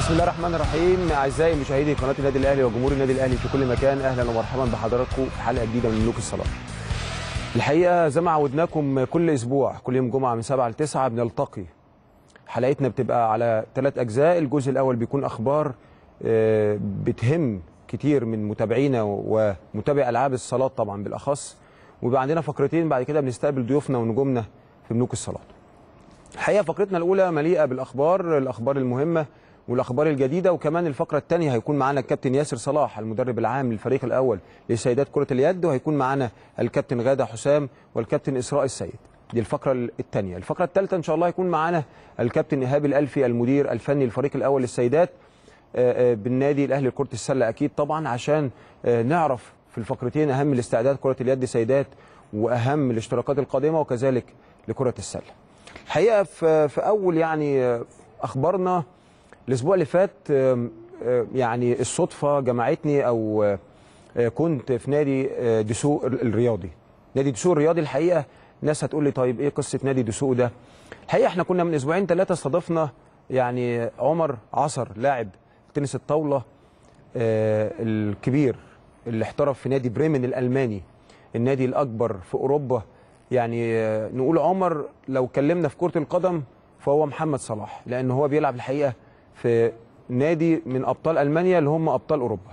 بسم الله الرحمن الرحيم اعزائي مشاهدي قناه النادي الاهلي وجمهور النادي الاهلي في كل مكان اهلا ومرحبا بحضراتكم في حلقه جديده من ملوك الصلاه. الحقيقه زي ما عودناكم كل اسبوع كل يوم جمعه من 7 ل 9 بنلتقي. حلقتنا بتبقى على ثلاث اجزاء، الجزء الاول بيكون اخبار آه، بتهم كتير من متابعينا ومتابعي العاب الصالات طبعا بالاخص ويبقى عندنا فقرتين بعد كده بنستقبل ضيوفنا ونجومنا في ملوك الصالات. الحقيقه فقرتنا الاولى مليئه بالاخبار الاخبار المهمه والاخبار الجديده وكمان الفقره الثانيه هيكون معانا الكابتن ياسر صلاح المدرب العام للفريق الاول لسيدات كره اليد وهيكون معانا الكابتن غاده حسام والكابتن اسراء السيد دي الفقره الثانيه الفقره الثالثه ان شاء الله هيكون معانا الكابتن ايهاب الالفي المدير الفني للفريق الاول للسيدات آه، آه، بالنادي الاهلي لكره السله اكيد طبعا عشان آه، نعرف في الفقرتين اهم الاستعداد كره اليد سيدات واهم الاشتراكات القادمه وكذلك لكره السله الحقيقه في في اول يعني آه، اخبارنا الاسبوع اللي فات آم، آه، يعني الصدفه جمعتني او آه، آه، كنت في نادي آه، دسوق الرياضي نادي دسوق الرياضي الحقيقه ناس هتقول لي طيب ايه قصه نادي دسوق ده الحقيقه احنا كنا من اسبوعين ثلاثه استضفنا يعني عمر عصر لاعب تنس الطاوله آه، الكبير اللي احترف في نادي بريمن الالماني النادي الاكبر في اوروبا يعني آه، نقول عمر لو اتكلمنا في كره القدم فهو محمد صلاح لان هو بيلعب الحقيقه في نادي من ابطال المانيا اللي هم ابطال اوروبا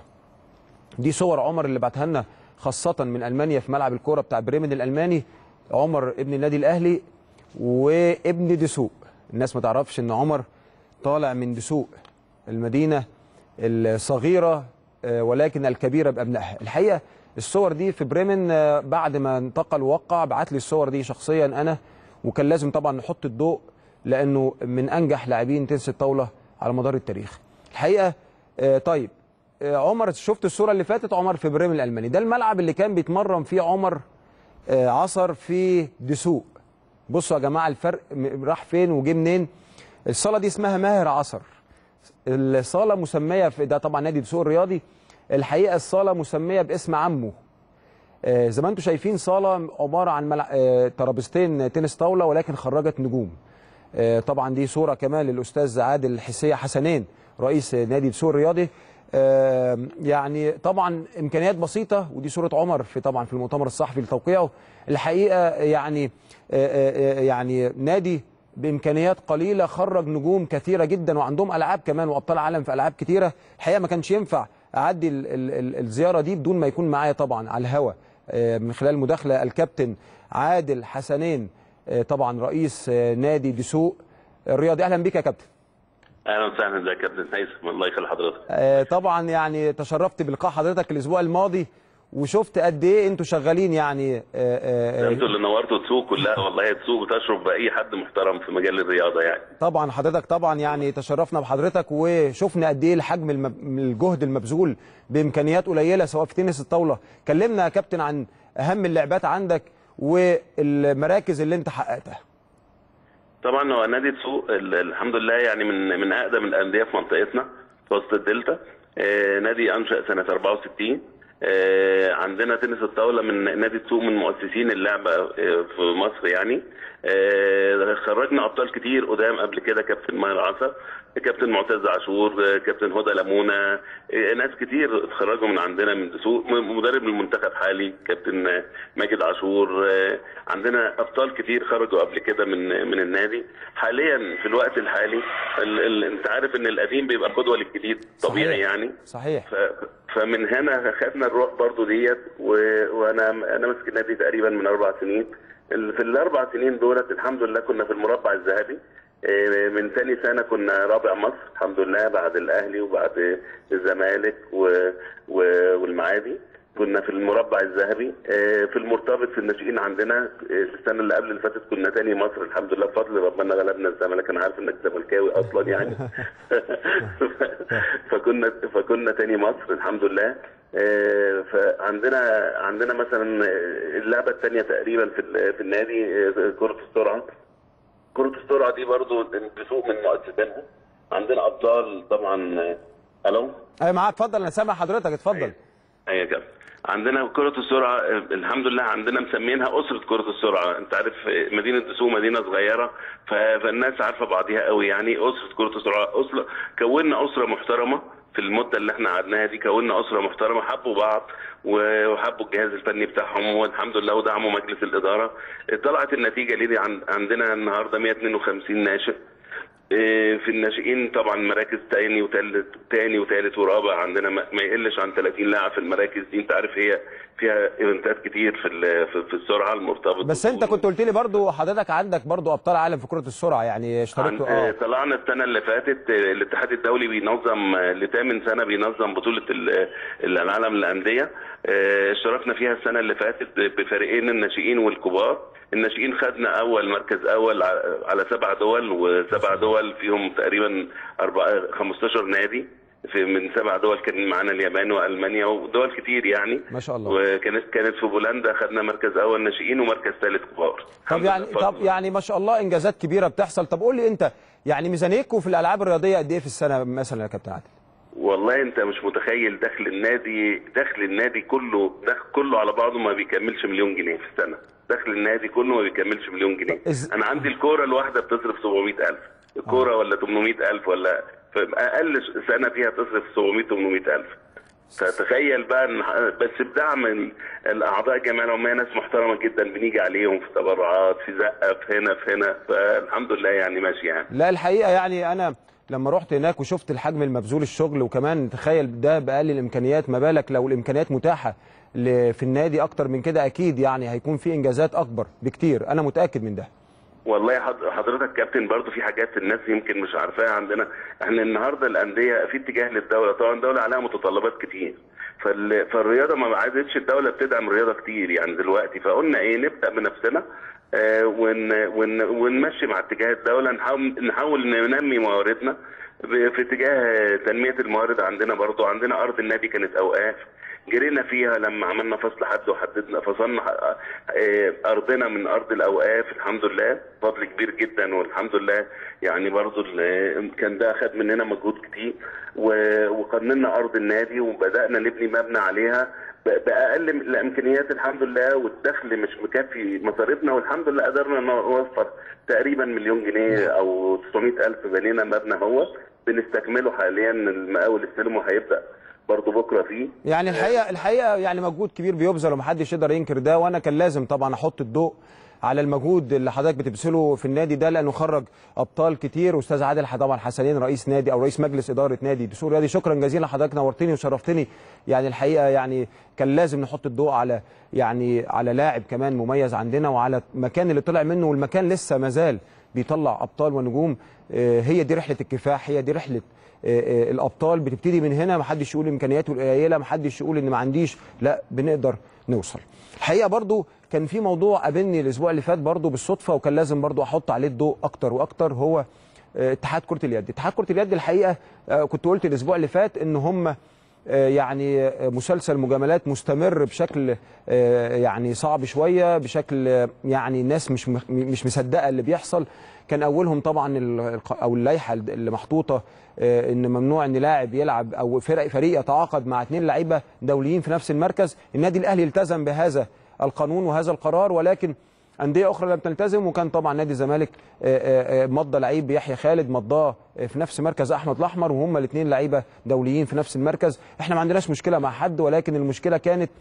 دي صور عمر اللي بعتها لنا خاصه من المانيا في ملعب الكوره بتاع بريمن الالماني عمر ابن النادي الاهلي وابن دسوق الناس ما تعرفش ان عمر طالع من دسوق المدينه الصغيره آه، ولكن الكبيره بابنائها الحقيقه الصور دي في بريمن آه، بعد ما انتقل ووقع بعت لي الصور دي شخصيا انا وكان لازم طبعا نحط الضوء لانه من انجح لاعبين تنس الطاوله على مدار التاريخ الحقيقه آه، طيب آه، عمر شفت الصوره اللي فاتت عمر في بريمن الالماني ده الملعب اللي كان بيتمرن فيه عمر آه، عصر في دسوق بصوا يا جماعه الفرق م- راح فين وجه منين الصاله دي اسمها ماهر عصر الصاله مسميه في ده طبعا نادي دسوق الرياضي الحقيقه الصاله مسميه باسم عمه آه، زي ما انتم شايفين صاله عباره عن ملع... آه، ترابيزتين تنس طاوله ولكن خرجت نجوم آه، طبعا دي صوره كمان للاستاذ عادل حسيه حسنين رئيس نادي دسوق الرياضي آه، يعني طبعا امكانيات بسيطه ودي صوره عمر في طبعا في المؤتمر الصحفي لتوقيعه الحقيقه يعني آه، آه، آه، يعني نادي بامكانيات قليله خرج نجوم كثيره جدا وعندهم العاب كمان وابطال عالم في العاب كثيره الحقيقه ما كانش ينفع اعدي ال- ال- ال- الزياره دي بدون ما يكون معايا طبعا على الهوا آه، من خلال مداخله الكابتن عادل حسنين آه، طبعا رئيس آه، نادي دسوق الرياضي اهلا بك يا كابتن اهلا وسهلا ازيك يا كابتن هيثم الله يخلي حضرتك آه، طبعا يعني تشرفت بلقاء حضرتك الاسبوع الماضي وشفت قد ايه انتوا شغالين يعني آه، آه، ده آه، انتوا اللي نورتوا السوق كلها والله هي السوق بتشرف باي حد محترم في مجال الرياضه يعني طبعا حضرتك طبعا يعني تشرفنا بحضرتك وشفنا قد ايه الحجم المب... الجهد المبذول بامكانيات قليله سواء في تنس الطاوله كلمنا يا كابتن عن اهم اللعبات عندك والمراكز اللي انت حققتها طبعا هو نادي السوق ال- الحمد لله يعني من من اقدم الانديه في منطقتنا في وسط الدلتا آه، نادي انشا سنه 64 آه، عندنا تنس الطاوله من نادي السوق من مؤسسين اللعبه آه، في مصر يعني آه، خرجنا ابطال كتير قدام قبل كده كابتن ماهر عصا كابتن معتز عاشور آه، كابتن هدى لمونه آه، ناس كتير اتخرجوا من عندنا من دسوق م- مدرب المنتخب حالي كابتن آه، ماجد عاشور آه، عندنا ابطال كتير خرجوا قبل كده من من النادي حاليا في الوقت الحالي ال ال انت عارف ان القديم بيبقى قدوه للجديد طبيعي صحيح. يعني صحيح ف... فمن هنا خدنا الروح برضو ديت و... وانا انا ماسك النادي تقريبا من اربع سنين ال- في الاربع سنين دولت الحمد لله كنا في المربع الذهبي إيه، من ثاني سنه كنا رابع مصر الحمد لله بعد الاهلي وبعد الزمالك و... و... والمعادي كنا في المربع الذهبي إيه، في المرتبط في الناشئين عندنا إيه، السنه اللي قبل اللي فاتت كنا تاني مصر الحمد لله بفضل ربنا غلبنا الزمالك انا عارف انك زملكاوي اصلا يعني فكنا فكنا تاني مصر الحمد لله آه، فعندنا عندنا مثلا اللعبه الثانيه تقريبا في ال- في النادي آه، كره السرعه كره السرعه دي برضو بسوق من مؤسسينها عندنا ابطال طبعا آه، الو ايوه معاك اتفضل انا سامع حضرتك اتفضل ايوه يا كابتن عندنا كرة السرعة آه، الحمد لله عندنا مسمينها أسرة كرة السرعة أنت عارف آه، مدينة دسوق مدينة صغيرة ف- فالناس عارفة بعضيها قوي يعني أسرة كرة السرعة أسرة كونا أسرة محترمة في المدة اللي احنا قعدناها دي كونا أسرة محترمة حبوا بعض و- وحبوا الجهاز الفني بتاعهم والحمد لله ودعموا مجلس الإدارة طلعت النتيجة ليه عن- عندنا النهاردة 152 ناشئ إيه، في الناشئين طبعا مراكز تاني وتالت تاني وتالت ورابع عندنا ما ما يقلش عن 30 لاعب في المراكز دي انت عارف هي فيها ايفنتات كتير في ال- في في السرعه المرتبط بس انت كنت قلت لي برضو حضرتك عندك برضو ابطال عالم في كره السرعه يعني عن- اشتركتوا آه، اه طلعنا السنه اللي فاتت آه، الاتحاد الدولي بينظم آه، لثامن سنه بينظم بطوله ال- العالم للانديه آه، اشتركنا فيها السنه اللي فاتت بفريقين الناشئين والكبار الناشئين خدنا اول مركز اول ع- على سبع دول وسبع دول فيهم تقريبا أربعة 15 نادي في من سبع دول كان معانا اليابان والمانيا ودول كتير يعني ما شاء الله. وكانت كانت في بولندا خدنا مركز اول ناشئين ومركز ثالث كبار طب الحمد يعني لله. طب يعني ما شاء الله انجازات كبيره بتحصل طب قول لي انت يعني ميزانيتكم في الالعاب الرياضيه قد ايه في السنه مثلا يا كابتن عادل والله انت مش متخيل دخل النادي دخل النادي كله دخل كله على بعضه ما بيكملش مليون جنيه في السنه دخل النادي كله ما بيكملش مليون جنيه إز- انا عندي الكوره الواحده بتصرف 700000 الكوره ولا 800000 ولا في اقل سنه فيها تصرف 700 800000 فتخيل بقى ان بس بدعم ال- الاعضاء الجمعيه العموميه ناس محترمه جدا بنيجي عليهم في تبرعات في زقه في هنا في هنا فالحمد لله يعني ماشي يعني لا الحقيقه يعني انا لما رحت هناك وشفت الحجم المبذول الشغل وكمان تخيل ده باقل الامكانيات ما بالك لو الامكانيات متاحه ل- في النادي اكتر من كده اكيد يعني هيكون في انجازات اكبر بكتير انا متاكد من ده والله حض- حضرتك كابتن برضو في حاجات الناس يمكن مش عارفاها عندنا احنا النهارده الانديه في اتجاه للدوله طبعا الدوله عليها متطلبات كتير فال... فالرياضه ما عادتش الدوله بتدعم الرياضه كتير يعني دلوقتي فقلنا ايه نبدا بنفسنا آه ون... ون... ونمشي مع اتجاه الدوله نحاول نحاول ننمي مواردنا ب- في اتجاه تنميه الموارد عندنا برضو عندنا ارض النادي كانت اوقاف جرينا فيها لما عملنا فصل حد وحددنا فصلنا ح- آه، ارضنا من ارض الاوقاف الحمد لله فضل كبير جدا والحمد لله يعني برضو ال- كان ده اخذ مننا مجهود كتير و- وقننا ارض النادي وبدانا نبني مبنى عليها ب- باقل من الامكانيات الحمد لله والدخل مش مكفي مصاريفنا والحمد لله قدرنا نوفر تقريبا مليون جنيه او 900 الف بنينا مبنى هو بنستكمله حاليا المقاول السلم وهيبدا برضه بكره فيه يعني الحقيقه الحقيقه يعني مجهود كبير بيبذل ومحدش يقدر ينكر ده وانا كان لازم طبعا احط الضوء على المجهود اللي حضرتك بتبذله في النادي ده لانه خرج ابطال كتير واستاذ عادل طبعا حسنين رئيس نادي او رئيس مجلس اداره نادي دسوق رياضي شكرا جزيلا حضرتك نورتني وشرفتني يعني الحقيقه يعني كان لازم نحط الضوء على يعني على لاعب كمان مميز عندنا وعلى المكان اللي طلع منه والمكان لسه مازال بيطلع ابطال ونجوم آه، هي دي رحله الكفاح هي دي رحله آه، آه، الابطال بتبتدي من هنا محدش يقول امكانياته قليله محدش يقول ان ما عنديش لا بنقدر نوصل الحقيقه برضو كان في موضوع قابلني الاسبوع اللي فات برضو بالصدفه وكان لازم برضو احط عليه الضوء اكتر واكتر هو آه، اتحاد كره اليد اتحاد كره اليد الحقيقه آه، كنت قلت الاسبوع اللي فات ان هم آه، يعني آه، مسلسل مجاملات مستمر بشكل آه، يعني صعب شويه بشكل آه، يعني الناس مش مخ- مش مصدقه اللي بيحصل كان اولهم طبعا ال- الق- او اللائحه اللي محطوطه آه، ان ممنوع ان لاعب يلعب او فرق فريق يتعاقد مع اثنين لعيبه دوليين في نفس المركز النادي الاهلي التزم بهذا القانون وهذا القرار ولكن انديه اخرى لم تلتزم وكان طبعا نادي الزمالك آه، آه، آه، مضى لعيب يحيى خالد مضاه آه، في نفس مركز احمد الاحمر وهم الاثنين لعيبه دوليين في نفس المركز احنا ما عندناش مشكله مع حد ولكن المشكله كانت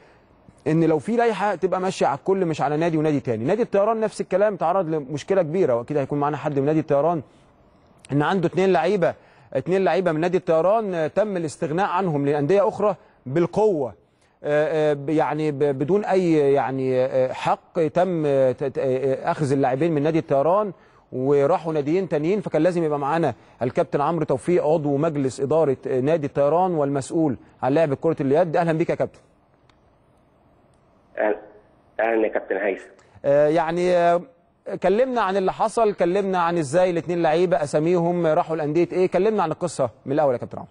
ان لو في لائحه تبقى ماشيه على الكل مش على نادي ونادي تاني نادي الطيران نفس الكلام تعرض لمشكله كبيره واكيد هيكون معانا حد من نادي الطيران ان عنده اثنين لعيبه اثنين لعيبه من نادي الطيران آه، تم الاستغناء عنهم لانديه اخرى بالقوه آه، آه، يعني ب- بدون اي يعني آه، حق تم آه، ت- ت- آه، اخذ اللاعبين من نادي الطيران وراحوا ناديين تانيين فكان لازم يبقى معانا الكابتن عمرو توفيق عضو مجلس اداره آه، نادي الطيران والمسؤول عن لعب كره اليد اهلا بك يا كابتن اهلا اهلا يا كابتن هيثم آه، يعني آه، كلمنا عن اللي حصل كلمنا عن ازاي الاثنين لعيبه اساميهم راحوا لانديه ايه كلمنا عن القصه من الاول يا كابتن عمرو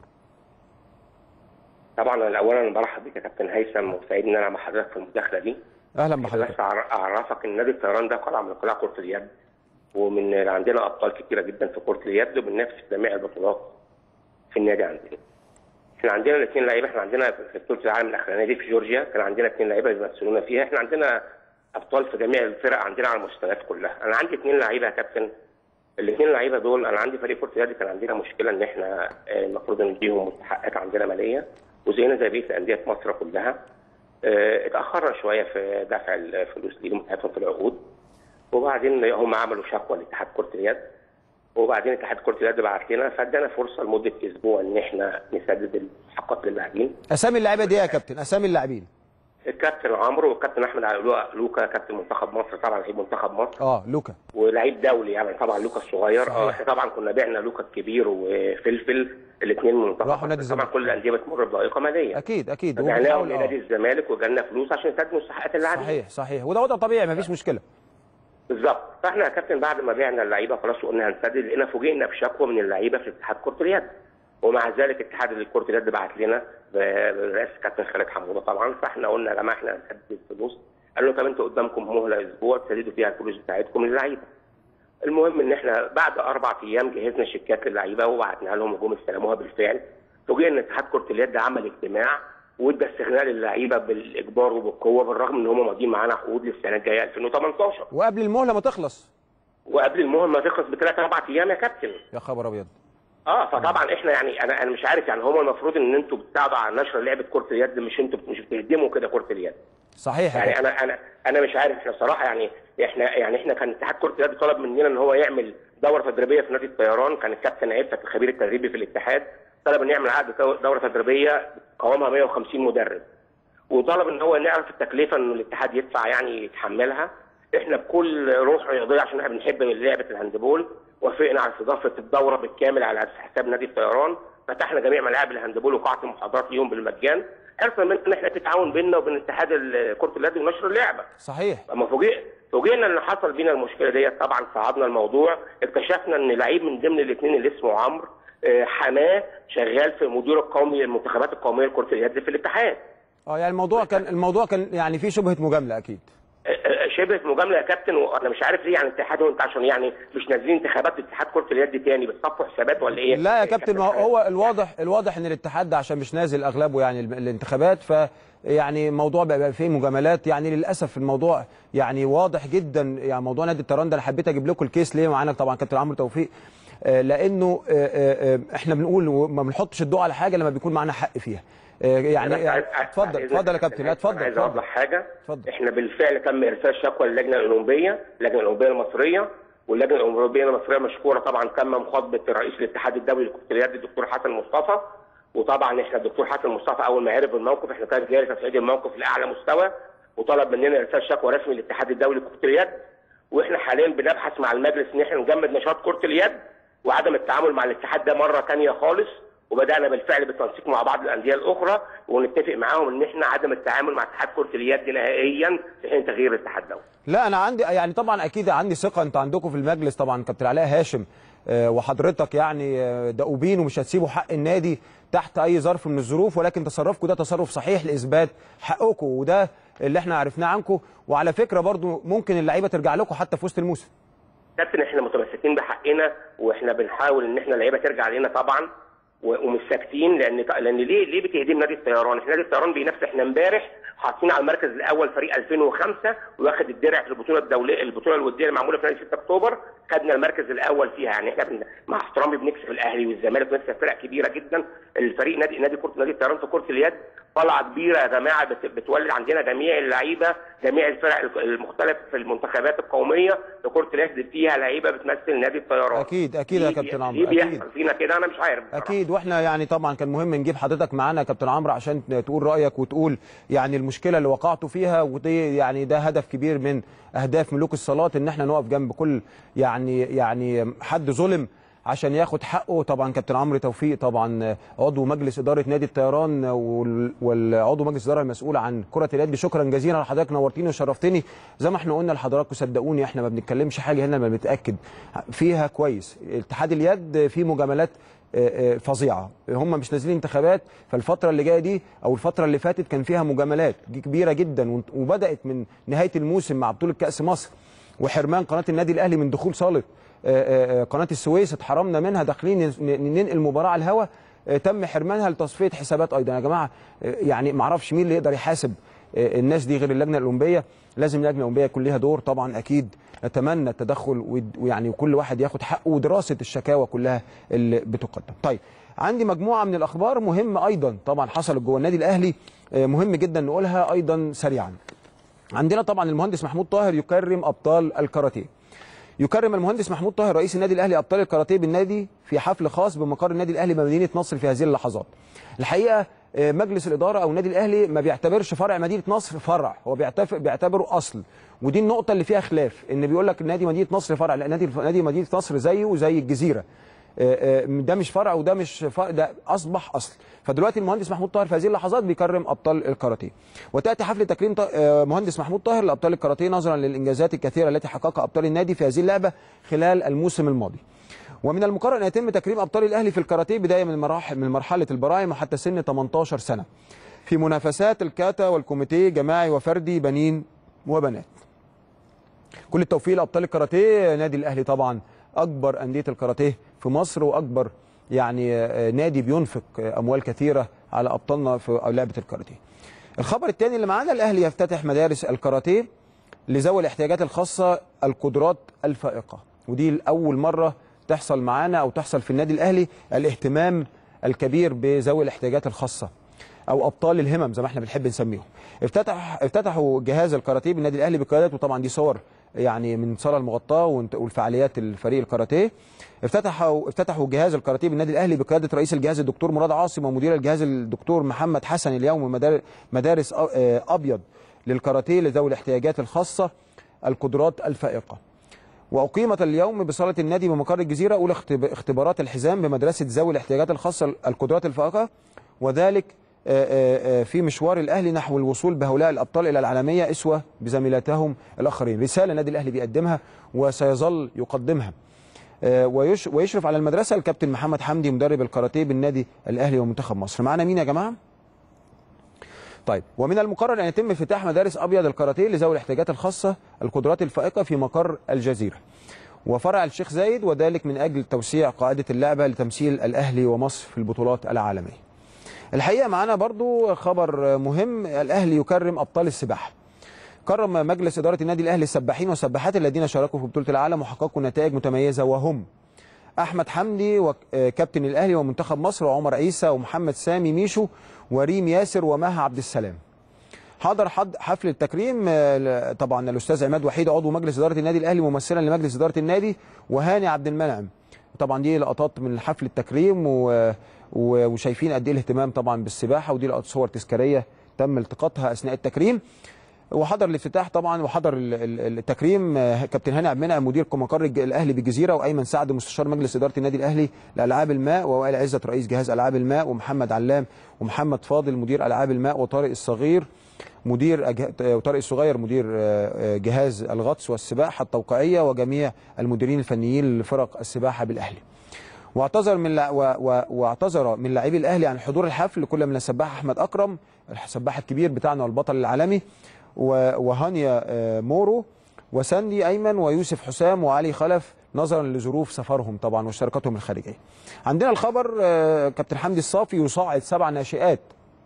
طبعا انا اولا برحب بك يا كابتن هيثم وسعيد ان انا مع حضرتك في المداخله دي اهلا بس بحضرتك أعر- اعرفك ان نادي الطيران ده قلعه من قلاع كره اليد ومن عندنا ابطال كتيره جدا في كره اليد وبننافس في جميع البطولات في النادي عندنا احنا عندنا الاثنين لعيبه احنا عندنا في بطوله العالم الاخرانيه دي في جورجيا كان عندنا اثنين لعيبه بيمثلونا فيها احنا عندنا ابطال في جميع الفرق عندنا على المستويات كلها انا عندي اثنين لعيبه يا كابتن الاثنين لعيبه دول انا عندي فريق كره اليد كان عندنا مشكله ان احنا آه، المفروض نديهم مستحقات عندنا ماليه وزينا زي بقيه الانديه في مصر كلها آه، اتاخرنا شويه في دفع الفلوس ليهم بتاعتهم في العقود وبعدين هم عملوا شكوى لاتحاد كره اليد وبعدين اتحاد كره اليد بعت لنا فادانا فرصه لمده اسبوع ان احنا نسدد المستحقات للاعبين اسامي اللعيبه دي يا كابتن اسامي اللاعبين الكابتن عمرو والكابتن احمد علوقه لوكا كابتن منتخب مصر طبعا لعيب منتخب مصر اه لوكا ولعيب دولي يعني طبعا لوكا الصغير صحيح. اه احنا طبعا كنا بعنا لوكا الكبير وفلفل الاثنين من منتخب راحوا نادي مصر. طبعا الزمالك. كل الانديه بتمر بضائقه ماليه اكيد اكيد رجعناهم وبنحاول- لنادي آه. الزمالك وجالنا فلوس عشان نسدد مستحقات اللاعبين صحيح صحيح وده وضع طبيعي مفيش مشكله بالظبط فاحنا يا كابتن بعد ما بعنا اللعيبه خلاص وقلنا هنسدد لقينا فوجئنا بشكوى من اللعيبه في اتحاد كره اليد ومع ذلك اتحاد كره اليد بعت لنا برئاسه كابتن خالد حموده طبعا فاحنا قلنا يا جماعه احنا هنسدد الفلوس قالوا طب انتوا قدامكم مهله اسبوع تسددوا فيها الفلوس بتاعتكم للعيبه المهم ان احنا بعد اربع ايام جهزنا شيكات للعيبه وبعتناها لهم وجم استلموها بالفعل فوجئنا ان اتحاد كره اليد عمل اجتماع وادى استغناء للعيبه بالاجبار وبالقوه بالرغم ان هم ماضيين معانا عقود للسنه الجايه 2018 وقبل المهله ما تخلص وقبل المهم ما تخلص بثلاث اربع ايام يا كابتن يا خبر ابيض اه فطبعا احنا يعني انا انا مش عارف يعني هم المفروض ان انتوا بتساعدوا على نشر لعبه كره اليد مش انتوا مش بتهدموا كده كره اليد صحيح يا يعني كابتن. انا انا انا مش عارف احنا صراحه يعني احنا يعني احنا كان اتحاد كره اليد طلب مننا ان هو يعمل دوره تدريبيه في نادي الطيران كان الكابتن عفت الخبير التدريبي في الاتحاد طلب ان يعمل عقد دوره تدريبيه قوامها 150 مدرب وطلب ان هو نعرف التكلفه ان الاتحاد يدفع يعني يتحملها احنا بكل روح رياضيه عشان احنا بنحب لعبه الهاندبول وافقنا على استضافه الدوره بالكامل على حساب نادي الطيران فتحنا جميع ملاعب الهاندبول وقاعه المحاضرات ليهم بالمجان حرصا من ان احنا نتعاون بيننا وبين اتحاد ال- كره اليد ونشر اللعبه صحيح اما فوجئ فوجئنا ان حصل بينا المشكله ديت طبعا صعدنا الموضوع اكتشفنا ان لعيب من ضمن الاثنين اللي اسمه عمرو آه، حماه شغال في المدير القومي للمنتخبات القوميه لكره اليد في الاتحاد اه يعني الموضوع كان الموضوع كان يعني فيه شبهه مجامله اكيد آه، آه، شبه مجامله يا كابتن وانا مش عارف ليه يعني الاتحاد وانت عشان يعني مش نازلين انتخابات اتحاد كره اليد تاني بتصفوا حسابات ولا ايه؟ لا يا كابتن ما هو- هو الواضح الواضح ان الاتحاد ده عشان مش نازل اغلبه يعني الم- الانتخابات ف يعني الموضوع بقى فيه مجاملات يعني للاسف الموضوع يعني واضح جدا يعني موضوع نادي الطيران ده انا حبيت اجيب لكم الكيس ليه معانا طبعا كابتن عمرو توفيق آه، لانه آه، آه، آه، احنا بنقول وما بنحطش الضوء على حاجه لما بيكون معانا حق فيها آه، يعني أنا عايز- عايز- اتفضل عايز- اتفضل يا كابتن لا أنا اتفضل عايز اتفضل اوضح حاجه اتفضل. احنا بالفعل تم ارسال شكوى للجنه الاولمبيه اللجنه الاولمبيه المصريه واللجنه الاولمبيه المصريه مشكوره طبعا تم مخاطبه رئيس الاتحاد الدولي لكره اليد الدكتور حسن مصطفى وطبعا احنا الدكتور حسن مصطفى اول ما عرف الموقف احنا كان جاري تصعيد الموقف لاعلى مستوى وطلب مننا ارسال شكوى رسمي للاتحاد الدولي لكره اليد واحنا حاليا بنبحث مع المجلس ان احنا نجمد نشاط كره اليد وعدم التعامل مع الاتحاد ده مره ثانيه خالص وبدانا بالفعل بالتنسيق مع بعض الانديه الاخرى ونتفق معاهم ان احنا عدم التعامل مع اتحاد كره اليد نهائيا في حين تغيير الاتحاد ده لا انا عندي يعني طبعا اكيد عندي ثقه انت عندكم في المجلس طبعا كابتن علاء هاشم آه، وحضرتك يعني آه، دؤوبين ومش هتسيبوا حق النادي تحت اي ظرف من الظروف ولكن تصرفكم ده تصرف صحيح لاثبات حقكم وده اللي احنا عرفناه عنكم وعلى فكره برضو ممكن اللعيبه ترجع لكم حتى في وسط الموسم كابتن احنا متمسكين بحقنا واحنا بنحاول ان احنا اللعيبه ترجع لنا طبعا و- ومش ساكتين لان لان ليه ليه بتهدم نادي الطيران؟ احنا نادي الطيران بينافس احنا امبارح حاطين على المركز الاول فريق 2005 واخد الدرع في البطوله الدوليه البطوله الوديه اللي معموله في نادي 6 اكتوبر خدنا المركز الاول فيها يعني احنا بن... مع احترامي بنكسب الاهلي والزمالك بنكسب فرق كبيره جدا الفريق نادي نادي كره نادي الطيران في كره اليد طلعه كبيره يا جماعه بت... بتولد عندنا جميع اللعيبه جميع الفرق المختلفه في المنتخبات القوميه لكره اليد فيها لعيبه بتمثل نادي الطيران أكيد- أكيد يا ليه- كابتن عمرو، ليه أكيد. بيحصل فينا كده انا مش عارف بصراحة. اكيد واحنا يعني طبعا كان مهم نجيب حضرتك معانا يا كابتن عمرو عشان تقول رايك وتقول يعني المشكله اللي وقعتوا فيها ودي يعني ده هدف كبير من اهداف ملوك الصالات ان احنا نقف جنب كل يعني يعني حد ظلم عشان ياخد حقه طبعا كابتن عمرو توفيق طبعا عضو مجلس اداره نادي الطيران وال- والعضو مجلس الاداره المسؤول عن كره اليد شكرا جزيلا لحضرتك نورتني وشرفتني زي ما احنا قلنا لحضراتكم صدقوني احنا ما بنتكلمش حاجه هنا ما بنتاكد فيها كويس اتحاد اليد فيه مجاملات آه، آه، فظيعه هم مش نازلين انتخابات فالفتره اللي جايه دي او الفتره اللي فاتت كان فيها مجاملات كبيره جدا وانت- وبدات من نهايه الموسم مع بطوله كاس مصر وحرمان قناه النادي الاهلي من دخول صاله آه، آه، آه، قناه السويس اتحرمنا منها داخلين ن- ن- ننقل مباراه على الهواء آه، تم حرمانها لتصفيه حسابات ايضا يا جماعه آه، يعني ما اعرفش مين اللي يقدر يحاسب آه، الناس دي غير اللجنه الاولمبيه لازم اللجنه الاولمبيه يكون ليها دور طبعا اكيد نتمنى التدخل ود- ويعني كل واحد ياخد حقه ودراسه الشكاوى كلها اللي بتقدم طيب عندي مجموعه من الاخبار مهمه ايضا طبعا حصلت جوه النادي الاهلي آه، مهم جدا نقولها ايضا سريعا عندنا طبعا المهندس محمود طاهر يكرم ابطال الكاراتيه يكرم المهندس محمود طاهر رئيس النادي الاهلي ابطال الكاراتيه بالنادي في حفل خاص بمقر النادي الاهلي بمدينه نصر في هذه اللحظات الحقيقه آه، مجلس الاداره او النادي الاهلي ما بيعتبرش فرع مدينه نصر فرع هو بيعتبر بيعتبره اصل ودي النقطه اللي فيها خلاف ان بيقول لك نادي مدينه نصر فرع لا نادي نادي مدينه نصر زيه وزي الجزيره آه، آه، ده مش فرع وده مش فرع ده اصبح اصل فدلوقتي المهندس محمود طاهر في هذه اللحظات بيكرم ابطال الكاراتيه وتاتي حفل تكريم ط- آه، مهندس محمود طاهر لابطال الكاراتيه نظرا للانجازات الكثيره التي حققها ابطال النادي في هذه اللعبه خلال الموسم الماضي ومن المقرر ان يتم تكريم ابطال الاهلي في الكاراتيه بدايه من مراحل من مرحله البراعم وحتى سن 18 سنه في منافسات الكاتا والكوميتيه جماعي وفردي بنين وبنات كل التوفيق لابطال الكاراتيه نادي الاهلي طبعا اكبر انديه الكاراتيه في مصر واكبر يعني آه، نادي بينفق آه، اموال كثيره على ابطالنا في لعبه الكاراتيه الخبر الثاني اللي معانا الاهلي يفتتح مدارس الكاراتيه لذوي الاحتياجات الخاصه القدرات الفائقه ودي لاول مره تحصل معانا او تحصل في النادي الاهلي الاهتمام الكبير بذوي الاحتياجات الخاصه او ابطال الهمم زي ما احنا بنحب نسميهم افتتح افتتحوا جهاز الكاراتيه بالنادي الاهلي بقيادته طبعا دي صور يعني من صاله المغطاه وانت- والفعاليات الفريق الكاراتيه افتتحوا افتتحوا جهاز الكاراتيه بالنادي الاهلي بقياده رئيس الجهاز الدكتور مراد عاصم ومدير الجهاز الدكتور محمد حسن اليوم مدار- مدارس أ- آه، ابيض للكاراتيه لذوي الاحتياجات الخاصه القدرات الفائقه وأقيمت اليوم بصالة النادي بمقر الجزيرة أولى اختب- اختبارات الحزام بمدرسة ذوي الاحتياجات الخاصة القدرات الفائقة وذلك آه، آه، آه، في مشوار الأهلي نحو الوصول بهؤلاء الأبطال إلى العالمية أسوة بزميلاتهم الآخرين رسالة النادي الأهلي بيقدمها وسيظل يقدمها آه، ويش- ويشرف على المدرسة الكابتن محمد حمدي مدرب الكاراتيه بالنادي الأهلي ومنتخب مصر معنا مين يا جماعة؟ طيب ومن المقرر ان يتم افتتاح مدارس ابيض الكاراتيه لذوي الاحتياجات الخاصه القدرات الفائقه في مقر الجزيره وفرع الشيخ زايد وذلك من اجل توسيع قاعده اللعبه لتمثيل الاهلي ومصر في البطولات العالميه. الحقيقه معانا برضو خبر مهم الاهلي يكرم ابطال السباحه. كرم مجلس اداره النادي الاهلي السباحين والسباحات الذين شاركوا في بطوله العالم وحققوا نتائج متميزه وهم احمد حمدي وكابتن الاهلي ومنتخب مصر وعمر عيسى ومحمد سامي ميشو وريم ياسر ومها عبد السلام حضر حد حفل التكريم آه، طبعا الاستاذ عماد وحيد عضو مجلس اداره النادي الاهلي ممثلا لمجلس اداره النادي وهاني عبد المنعم طبعا دي لقطات من حفل التكريم و... و... وشايفين قد ايه الاهتمام طبعا بالسباحه ودي لقطات صور تذكاريه تم التقاطها اثناء التكريم وحضر الافتتاح طبعا وحضر ال- ال- التكريم آه، كابتن هاني عبد المنعم مدير مقر الج- الاهلي بالجزيره وايمن سعد مستشار مجلس اداره النادي الاهلي لالعاب الماء ووائل عزت رئيس جهاز العاب الماء ومحمد علام ومحمد فاضل مدير العاب الماء وطارق الصغير مدير أجه... وطارق الصغير مدير آه، آه، جهاز الغطس والسباحه التوقيعيه وجميع المديرين الفنيين لفرق السباحه بالاهلي. واعتذر من لع... و... و... واعتذر من لاعبي الاهلي عن حضور الحفل كل من السباح احمد اكرم السباح الكبير بتاعنا والبطل العالمي و... وهانيا آه، مورو وساندي ايمن ويوسف حسام وعلي خلف نظرا لظروف سفرهم طبعا وشركتهم الخارجيه. عندنا الخبر آه، كابتن حمدي الصافي يصعد سبع ناشئات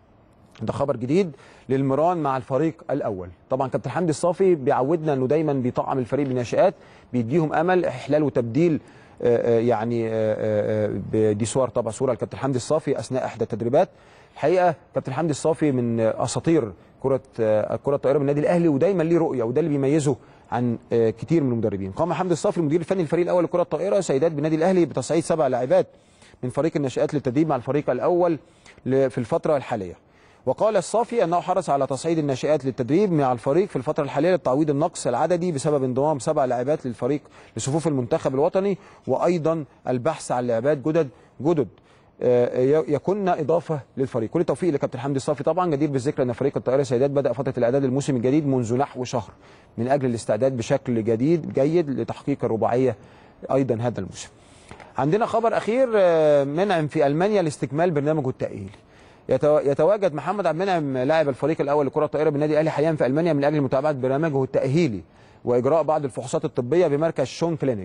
ده خبر جديد للمران مع الفريق الاول طبعا كابتن حمدي الصافي بيعودنا انه دايما بيطعم الفريق بالناشئات بيديهم امل احلال وتبديل آه، آه، يعني آه، آه، آه، دي صور طبعا صوره لكابتن حمدي الصافي اثناء احدى التدريبات الحقيقه كابتن حمدي الصافي من آه، اساطير كره آه، كره الطائره من النادي الاهلي ودايما ليه رؤيه وده اللي بيميزه عن آه، كتير من المدربين قام حمدي الصافي المدير الفني الفريق الاول لكره الطائره سيدات بالنادي الاهلي بتصعيد سبع لاعبات من فريق الناشئات للتدريب مع الفريق الاول ل- في الفتره الحاليه وقال الصافي انه حرص على تصعيد الناشئات للتدريب مع الفريق في الفتره الحاليه لتعويض النقص العددي بسبب انضمام سبع لاعبات للفريق لصفوف المنتخب الوطني وايضا البحث عن لاعبات جدد جدد آه، ي- يكن اضافه للفريق كل التوفيق لكابتن حمدي الصافي طبعا جدير بالذكر ان فريق الطائره سيدات بدا فتره الاعداد للموسم الجديد منذ نحو شهر من اجل الاستعداد بشكل جديد جيد لتحقيق الرباعيه ايضا هذا الموسم عندنا خبر اخير آه، منعم في المانيا لاستكمال برنامجه التاهيلي يتو- يتواجد محمد عبد المنعم لاعب الفريق الاول لكره الطائره بالنادي الاهلي حاليا في المانيا من اجل متابعه برنامجه التاهيلي واجراء بعض الفحوصات الطبيه بمركز شون كلينيك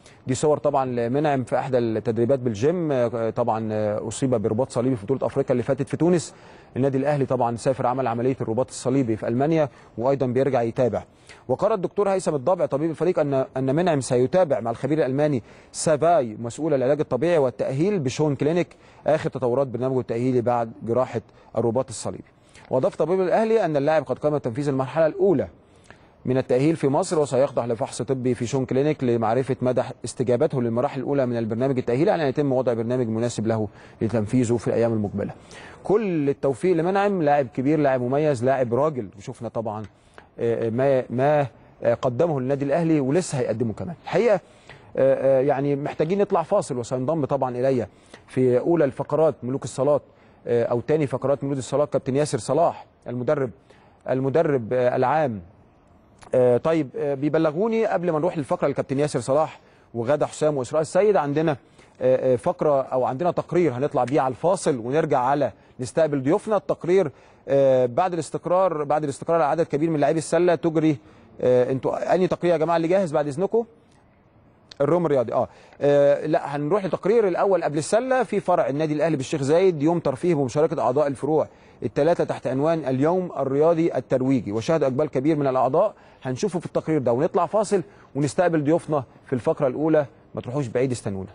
دي صور طبعا لمنعم في احدى التدريبات بالجيم آه، طبعا آه، اصيب برباط صليبي في بطوله افريقيا اللي فاتت في تونس النادي الاهلي طبعا سافر عمل عمليه الرباط الصليبي في المانيا وايضا بيرجع يتابع وقال الدكتور هيثم الضبع طبيب الفريق ان ان منعم سيتابع مع الخبير الالماني سافاي مسؤول العلاج الطبيعي والتاهيل بشون كلينيك اخر تطورات برنامجه التاهيلي بعد جراحه الرباط الصليبي واضاف طبيب الاهلي ان اللاعب قد قام بتنفيذ المرحله الاولى من التأهيل في مصر وسيخضع لفحص طبي في شون كلينيك لمعرفة مدى استجابته للمراحل الأولى من البرنامج التأهيلي على أن يتم وضع برنامج مناسب له لتنفيذه في الأيام المقبلة. كل التوفيق لمنعم لاعب كبير لاعب مميز لاعب راجل وشفنا طبعا آه، ما ما آه، قدمه للنادي الأهلي ولسه هيقدمه كمان. الحقيقة آه، آه، يعني محتاجين نطلع فاصل وسينضم طبعا إلي في أولى الفقرات ملوك الصلاة آه، أو تاني فقرات ملوك الصلاة كابتن ياسر صلاح المدرب المدرب آه، العام آه، طيب آه، بيبلغوني قبل ما نروح للفقره الكابتن ياسر صلاح وغاده حسام واسراء السيد عندنا آه، آه، فقره او عندنا تقرير هنطلع بيه على الفاصل ونرجع على نستقبل ضيوفنا التقرير آه، بعد الاستقرار بعد الاستقرار على عدد كبير من لاعبي السله تجري آه، انتوا انهي تقرير يا جماعه اللي جاهز بعد اذنكم الروم الرياضي آه. اه لا هنروح لتقرير الاول قبل السله في فرع النادي الاهلي بالشيخ زايد يوم ترفيه بمشاركه اعضاء الفروع الثلاثه تحت عنوان اليوم الرياضي الترويجي وشهد اقبال كبير من الاعضاء هنشوفه في التقرير ده ونطلع فاصل ونستقبل ضيوفنا في الفقره الاولى ما تروحوش بعيد استنونا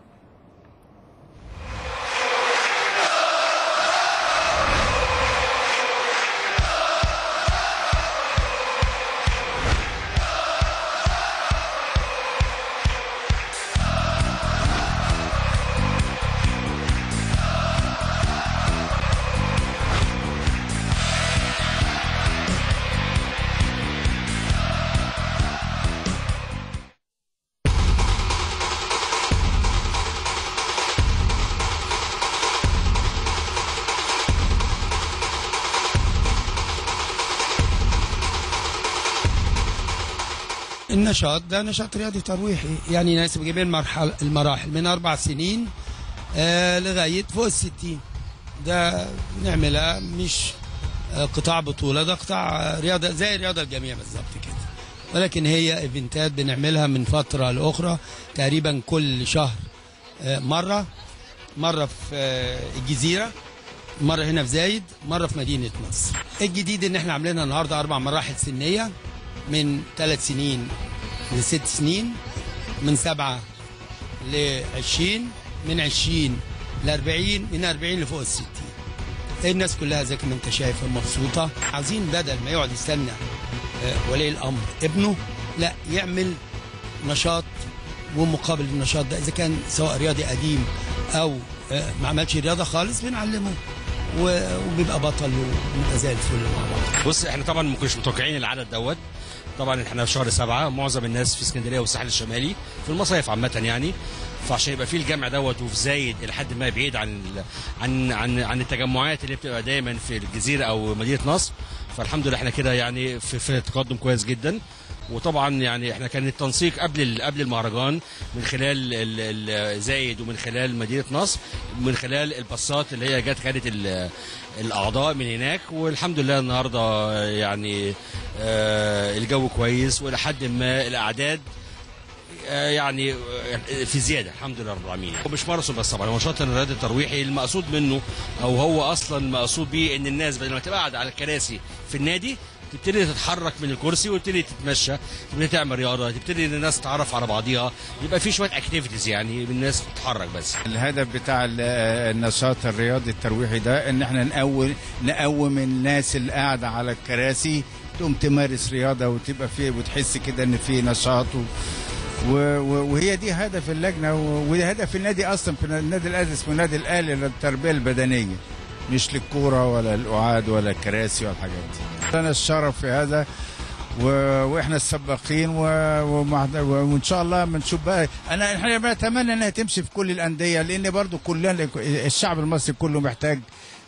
النشاط ده نشاط رياضي ترويحي يعني يناسب جميع المرحل المراحل من اربع سنين آه لغايه فوق الستين ده بنعملها مش آه قطاع بطوله ده قطاع آه، رياضه زي الرياضه الجميع بالظبط كده ولكن هي ايفنتات بنعملها من فتره لاخرى تقريبا كل شهر آه مره مره في آه الجزيره مره هنا في زايد مره في مدينه نصر الجديد ان احنا عاملينها النهارده اربع مراحل سنيه من ثلاث سنين لست سنين من سبعة لعشرين من عشرين لأربعين من أربعين لفوق الستين الناس كلها زي ما انت شايف مبسوطة عايزين بدل ما يقعد يستنى آه، ولي الأمر ابنه لا يعمل نشاط ومقابل النشاط ده إذا كان سواء رياضي قديم أو آه، ما عملش رياضة خالص بنعلمه و- وبيبقى بطل وبيبقى زي الفل مع بعض بص احنا طبعا ما كناش متوقعين العدد دوت طبعا احنا في شهر سبعة معظم الناس في اسكندريه والساحل الشمالي في المصايف عامه يعني فعشان يبقى في الجمع دوت وفي زايد لحد ما بعيد عن ال- عن عن عن التجمعات اللي بتبقى دايما في الجزيره او مدينه نصر فالحمد لله احنا كده يعني في, في تقدم كويس جدا وطبعا يعني احنا كان التنسيق قبل ال- قبل المهرجان من خلال ال- ال- زايد ومن خلال مدينه نصر ومن خلال الباصات اللي هي جت خدت ال- الاعضاء من هناك والحمد لله النهارده يعني آه، الجو كويس والى حد ما الاعداد آه، يعني آه، في زياده الحمد لله رب العالمين هو مش ماراثون بس طبعا هو نشاط الرياضي الترويحي المقصود منه او هو اصلا المقصود بيه ان الناس بدل ما تبقى قاعده على الكراسي في النادي تبتدي تتحرك من الكرسي وتبتدي تتمشى تبتدي تعمل رياضه تبتدي ان الناس تتعرف على بعضيها يبقى في شويه اكتيفيتيز يعني الناس تتحرك بس الهدف بتاع ال- النشاط الرياضي الترويحي ده ان احنا نقوم نقوم الناس اللي قاعده على الكراسي تقوم تمارس رياضه وتبقى فيه وتحس كده ان في نشاط و و- و- وهي دي هدف اللجنه و- وده هدف النادي اصلا في النادي الاهلي اسمه نادي الاهلي للتربيه البدنيه مش للكوره ولا القعاد ولا الكراسي ولا الحاجات دي. لنا الشرف في هذا و... واحنا السباقين و... ومع... وان شاء الله بنشوف بقى انا احنا بنتمنى انها تمشي في كل الانديه لان برضو كلنا الشعب المصري كله محتاج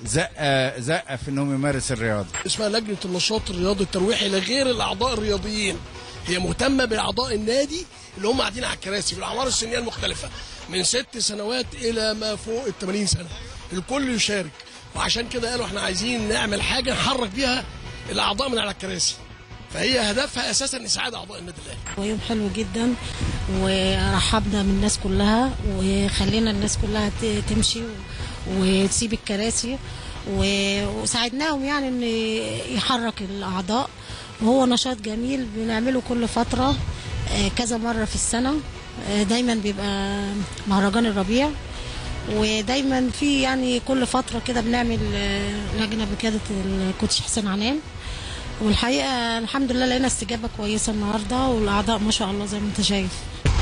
زقه زقه في انهم يمارس الرياضه اسمها لجنه النشاط الرياضي الترويحي لغير الاعضاء الرياضيين هي مهتمه باعضاء النادي اللي هم قاعدين على الكراسي في الاعمار السنيه المختلفه من ست سنوات الى ما فوق ال 80 سنه الكل يشارك وعشان كده قالوا احنا عايزين نعمل حاجه نحرك بيها الاعضاء من على الكراسي فهي هدفها اساسا اسعاد اعضاء النادي الاهلي ويوم حلو جدا ورحبنا بالناس كلها وخلينا الناس كلها ت- تمشي وتسيب الكراسي و- وساعدناهم يعني ان يحرك الاعضاء وهو نشاط جميل بنعمله كل فتره آه، كذا مره في السنه آه، دايما بيبقى مهرجان الربيع ودايما في يعني كل فتره كده بنعمل آه، لجنه بقياده الكوتش حسين عنان والحقيقه الحمد لله لقينا استجابه كويسه النهارده والاعضاء ما شاء الله زي ما انت شايف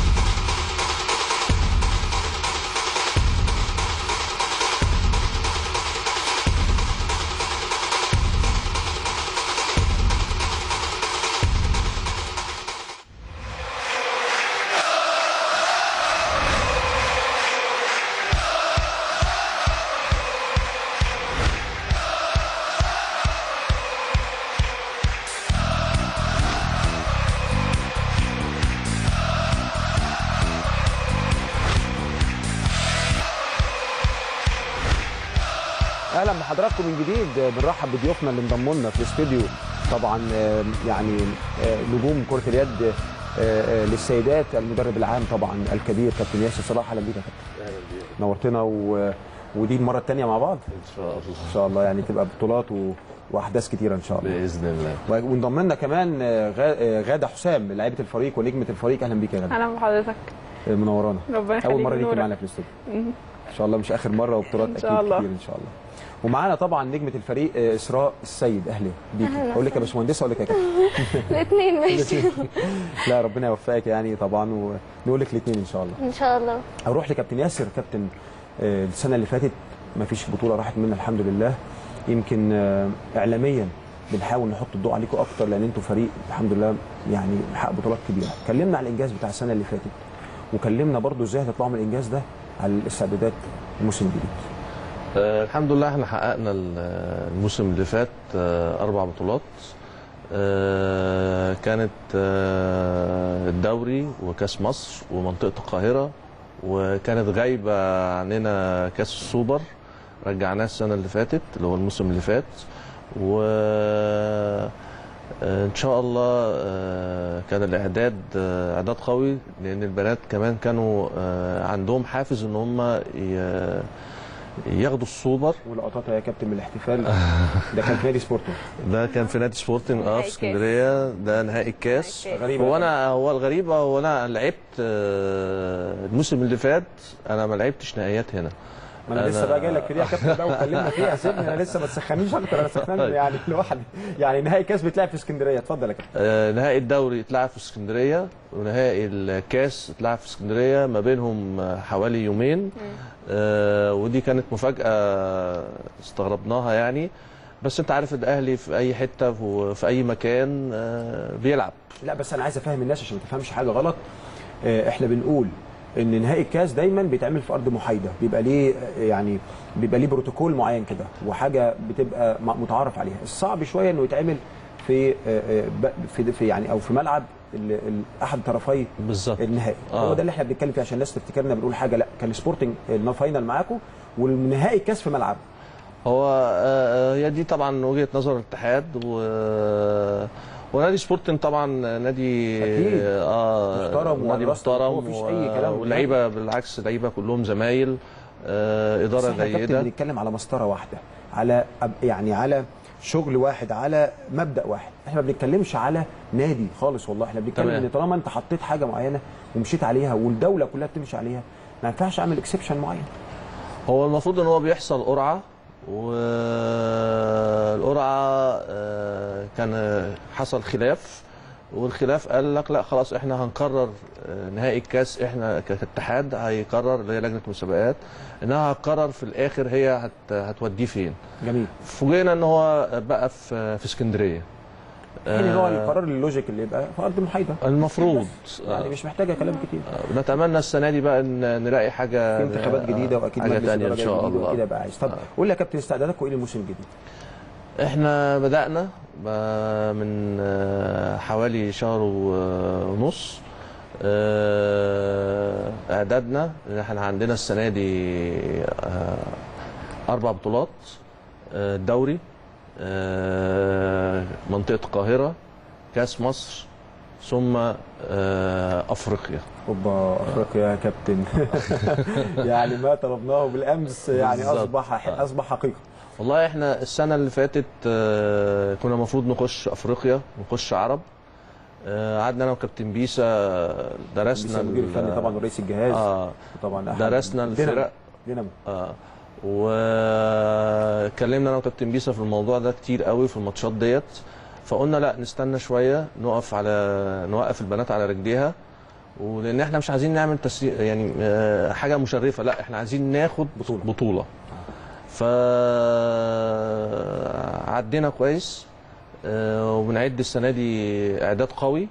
اهلا بحضراتكم من جديد بنرحب بضيوفنا اللي انضموا لنا في الاستوديو طبعا آه، يعني آه، نجوم كره اليد آه، آه، للسيدات المدرب العام طبعا الكبير كابتن ياسر صلاح اهلا بيك يا كابتن نورتنا و... ودي المره الثانيه مع بعض ان شاء الله ان شاء الله يعني تبقى بطولات و... واحداث كتيره ان شاء الله باذن الله وانضم لنا كمان آه، غا- آه، غاده حسام لاعيبه الفريق ونجمه الفريق اهلا بيك يا غاده اهلا بحضرتك آه، منورانا ربنا يخليك اول مره ليكي نورك. معانا في الاستوديو مهم. ان شاء الله مش اخر مره وبطولات إن اكيد شاء الله. كتير ان شاء الله ومعانا طبعا نجمه الفريق آه، اسراء السيد اهلا بيكي أهلا اقول لك يا باشمهندسه اقول لك يا كابتن الاثنين ماشي لا ربنا يوفقك يعني طبعا ونقول لك الاثنين ان شاء الله ان شاء الله اروح لكابتن ياسر كابتن آه، السنه اللي فاتت ما فيش بطوله راحت منا الحمد لله يمكن آه، اعلاميا بنحاول نحط الضوء عليكم اكتر لان انتوا فريق الحمد لله يعني محقق بطولات كبيره كلمنا على الانجاز بتاع السنه اللي فاتت وكلمنا برضو ازاي هتطلعوا من الانجاز ده على الاستعدادات الموسم الجديد آه الحمد لله احنا حققنا ال- الموسم اللي فات آه اربع بطولات آه كانت آه الدوري وكاس مصر ومنطقه القاهره وكانت غايبه عننا كاس السوبر رجعناه السنه اللي فاتت اللي هو الموسم اللي فات و آه، ان شاء الله آه، كان الاعداد آه، اعداد قوي لان البنات كمان كانوا آه، عندهم حافز ان هم ي- ياخدوا السوبر ولقطات يا كابتن من الاحتفال ده كان في نادي سبورتنج ده كان في نادي سبورتنج اه نهائي في الكاس. اسكندريه ده نهائي الكاس نهائي غريبة هو انا هو الغريبه هو انا لعبت آه، الموسم اللي فات انا ما لعبتش نهائيات هنا ما انا لسه أنا- بقى جاي لك في دي يا كابتن بقى واتكلمنا فيها سيبني انا لسه ما تسخنيش اكتر انا سخنان يعني لوحدي يعني نهائي كاس بيتلعب في اسكندريه اتفضل يا كابتن آه، نهائي الدوري اتلعب في اسكندريه ونهائي الكاس اتلعب في اسكندريه ما بينهم آه، حوالي يومين آه، ودي كانت مفاجاه استغربناها يعني بس انت عارف الاهلي في اي حته وفي اي مكان آه، بيلعب لا بس انا عايز افهم الناس عشان ما تفهمش حاجه غلط آه، احنا بنقول ان نهائي الكاس دايما بيتعمل في ارض محايده بيبقى ليه آه، يعني بيبقى ليه بروتوكول معين كده وحاجه بتبقى م- متعارف عليها الصعب شويه انه يتعمل في آه، آه، ب- في في يعني او في ملعب ال- ال- احد طرفي بالظبط النهائي آه. هو ده اللي احنا بنتكلم فيه عشان الناس تفتكرنا بنقول حاجه لا كان سبورتنج الفاينل معاكم والنهائي الكاس في ملعب هو آه، آه، هي دي طبعا وجهه نظر الاتحاد و ونادي سبورتنج طبعا نادي أكيد. اه محترم نادي ومدرسة محترم ومفيش أي كلام. واللعيبه بالعكس لعيبه كلهم زمايل آه بس اداره احنا يا كابتن جيده بنتكلم على مسطره واحده على أب- يعني على شغل واحد على مبدا واحد احنا ما بنتكلمش على نادي خالص والله احنا بنتكلم تمام. ان طالما انت حطيت حاجه معينه ومشيت عليها والدوله كلها بتمشي عليها ما ينفعش اعمل اكسبشن معين هو المفروض ان هو بيحصل قرعه والقرعه آه، كان حصل خلاف والخلاف قال لك لا خلاص احنا هنقرر آه، نهائي الكاس احنا كاتحاد هيقرر اللي هي لجنه مسابقات انها هتقرر في الاخر هي هت هتوديه فين جميل فوجئنا ان هو بقى في في اسكندريه يعني هو آه، القرار اللوجيك اللي يبقى في ارض محايده المفروض يعني مش محتاجه كلام كتير آه، نتمنى السنه دي بقى ان نلاقي حاجه في انتخابات جديده واكيد حاجه مجلس ثانيه ان إدارة شاء جديد واكيد الله هيبقى عايز طب آه. قول لي يا كابتن استعداداتكم ايه للموسم الجديد؟ احنا بدأنا ب- من آه، حوالي شهر و- ونص آه، اعدادنا إن احنا عندنا السنه دي آه، اربع بطولات آه، الدوري آه، منطقه القاهره كاس مصر ثم آه، افريقيا اوبا افريقيا يا كابتن يعني ما طلبناه بالامس يعني بالظبط. اصبح اصبح حقيقه والله احنا السنه اللي فاتت آه، كنا المفروض نخش افريقيا نخش عرب آه، قعدنا انا وكابتن بيسا درسنا بيسا المدير ال- الفني طبعا ورئيس الجهاز اه طبعا أحد درسنا دينامو. الفرق دينامو اه واتكلمنا انا وكابتن بيسا في الموضوع ده كتير قوي في الماتشات ديت فقلنا لا نستنى شويه نقف على نوقف البنات على رجليها ولان احنا مش عايزين نعمل تسري... يعني آه، حاجه مشرفه لا احنا عايزين ناخد بطوله بطوله فعدينا كويس آه، وبنعد السنه دي اعداد قوي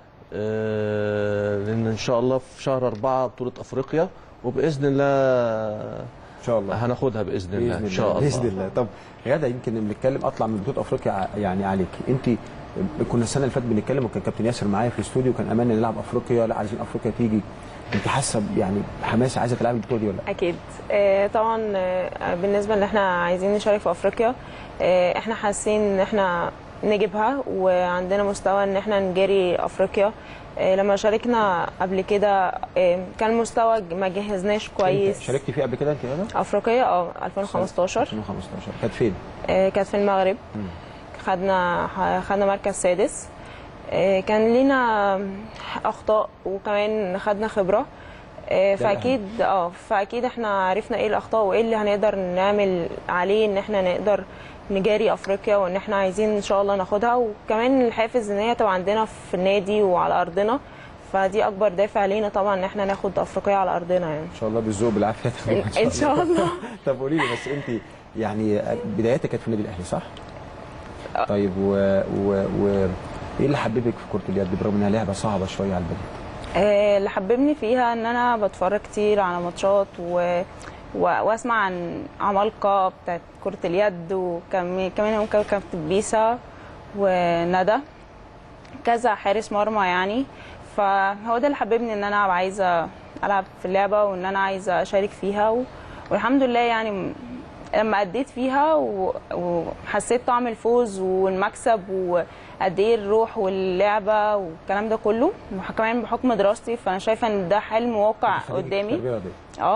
آه، لان ان شاء الله في شهر أربعة بطوله افريقيا وباذن الله ان شاء الله هناخدها باذن الله باذن ان شاء الله باذن الله طب غدا يمكن بنتكلم اطلع من بطوله افريقيا ع- يعني عليك انت كنا السنه اللي فاتت بنتكلم وكان كابتن ياسر معايا في الاستوديو كان اماني نلعب افريقيا لا عايزين افريقيا تيجي انت حاسه ب- يعني حماس عايزه تلعبي البطوله دي ولا لا؟ اكيد آه، طبعا آه، بالنسبه ان احنا عايزين نشارك في افريقيا آه، احنا حاسين ان احنا نجيبها وعندنا مستوى ان احنا نجري افريقيا آه، لما شاركنا قبل كده آه، كان المستوى ما جهزناش كويس انت شاركتي فيه قبل كده انت غدا؟ افريقيا اه 2015 2015 كانت فين؟ آه، كانت في المغرب خدنا خدنا مركز سادس آه، كان لينا اخطاء وكمان خدنا خبره آه، الأهم. فاكيد اه فاكيد احنا عرفنا ايه الاخطاء وايه اللي هنقدر نعمل عليه ان احنا نقدر نجاري افريقيا وان احنا عايزين ان شاء الله ناخدها وكمان الحافز ان هي تبقى عندنا في النادي وعلى ارضنا فدي اكبر دافع لينا طبعا ان احنا ناخد افريقيا على ارضنا يعني ان شاء الله بالذوق بالعافيه إن شاء الله. طب قولي لي بس انت يعني بدايتك كانت في النادي الاهلي صح؟ طيب و, و... و... ايه اللي حببك في كره اليد برغم انها لعبه صعبه شويه على البدن؟ آه، اللي حببني فيها ان انا بتفرج كتير على ماتشات و... و... واسمع عن عمالقه بتاعت كره اليد وكمان كمان ممكن كابتن بيسا وندى كذا حارس مرمى يعني فهو ده اللي حببني ان انا أبقى عايزه العب في اللعبه وان انا عايزه اشارك فيها و... والحمد لله يعني م- لما اديت فيها و... وحسيت طعم الفوز والمكسب وقد ايه الروح واللعبه والكلام ده كله كمان بحكم دراستي فانا شايفه ان ده حلم واقع قدامي تربية رياضية. اه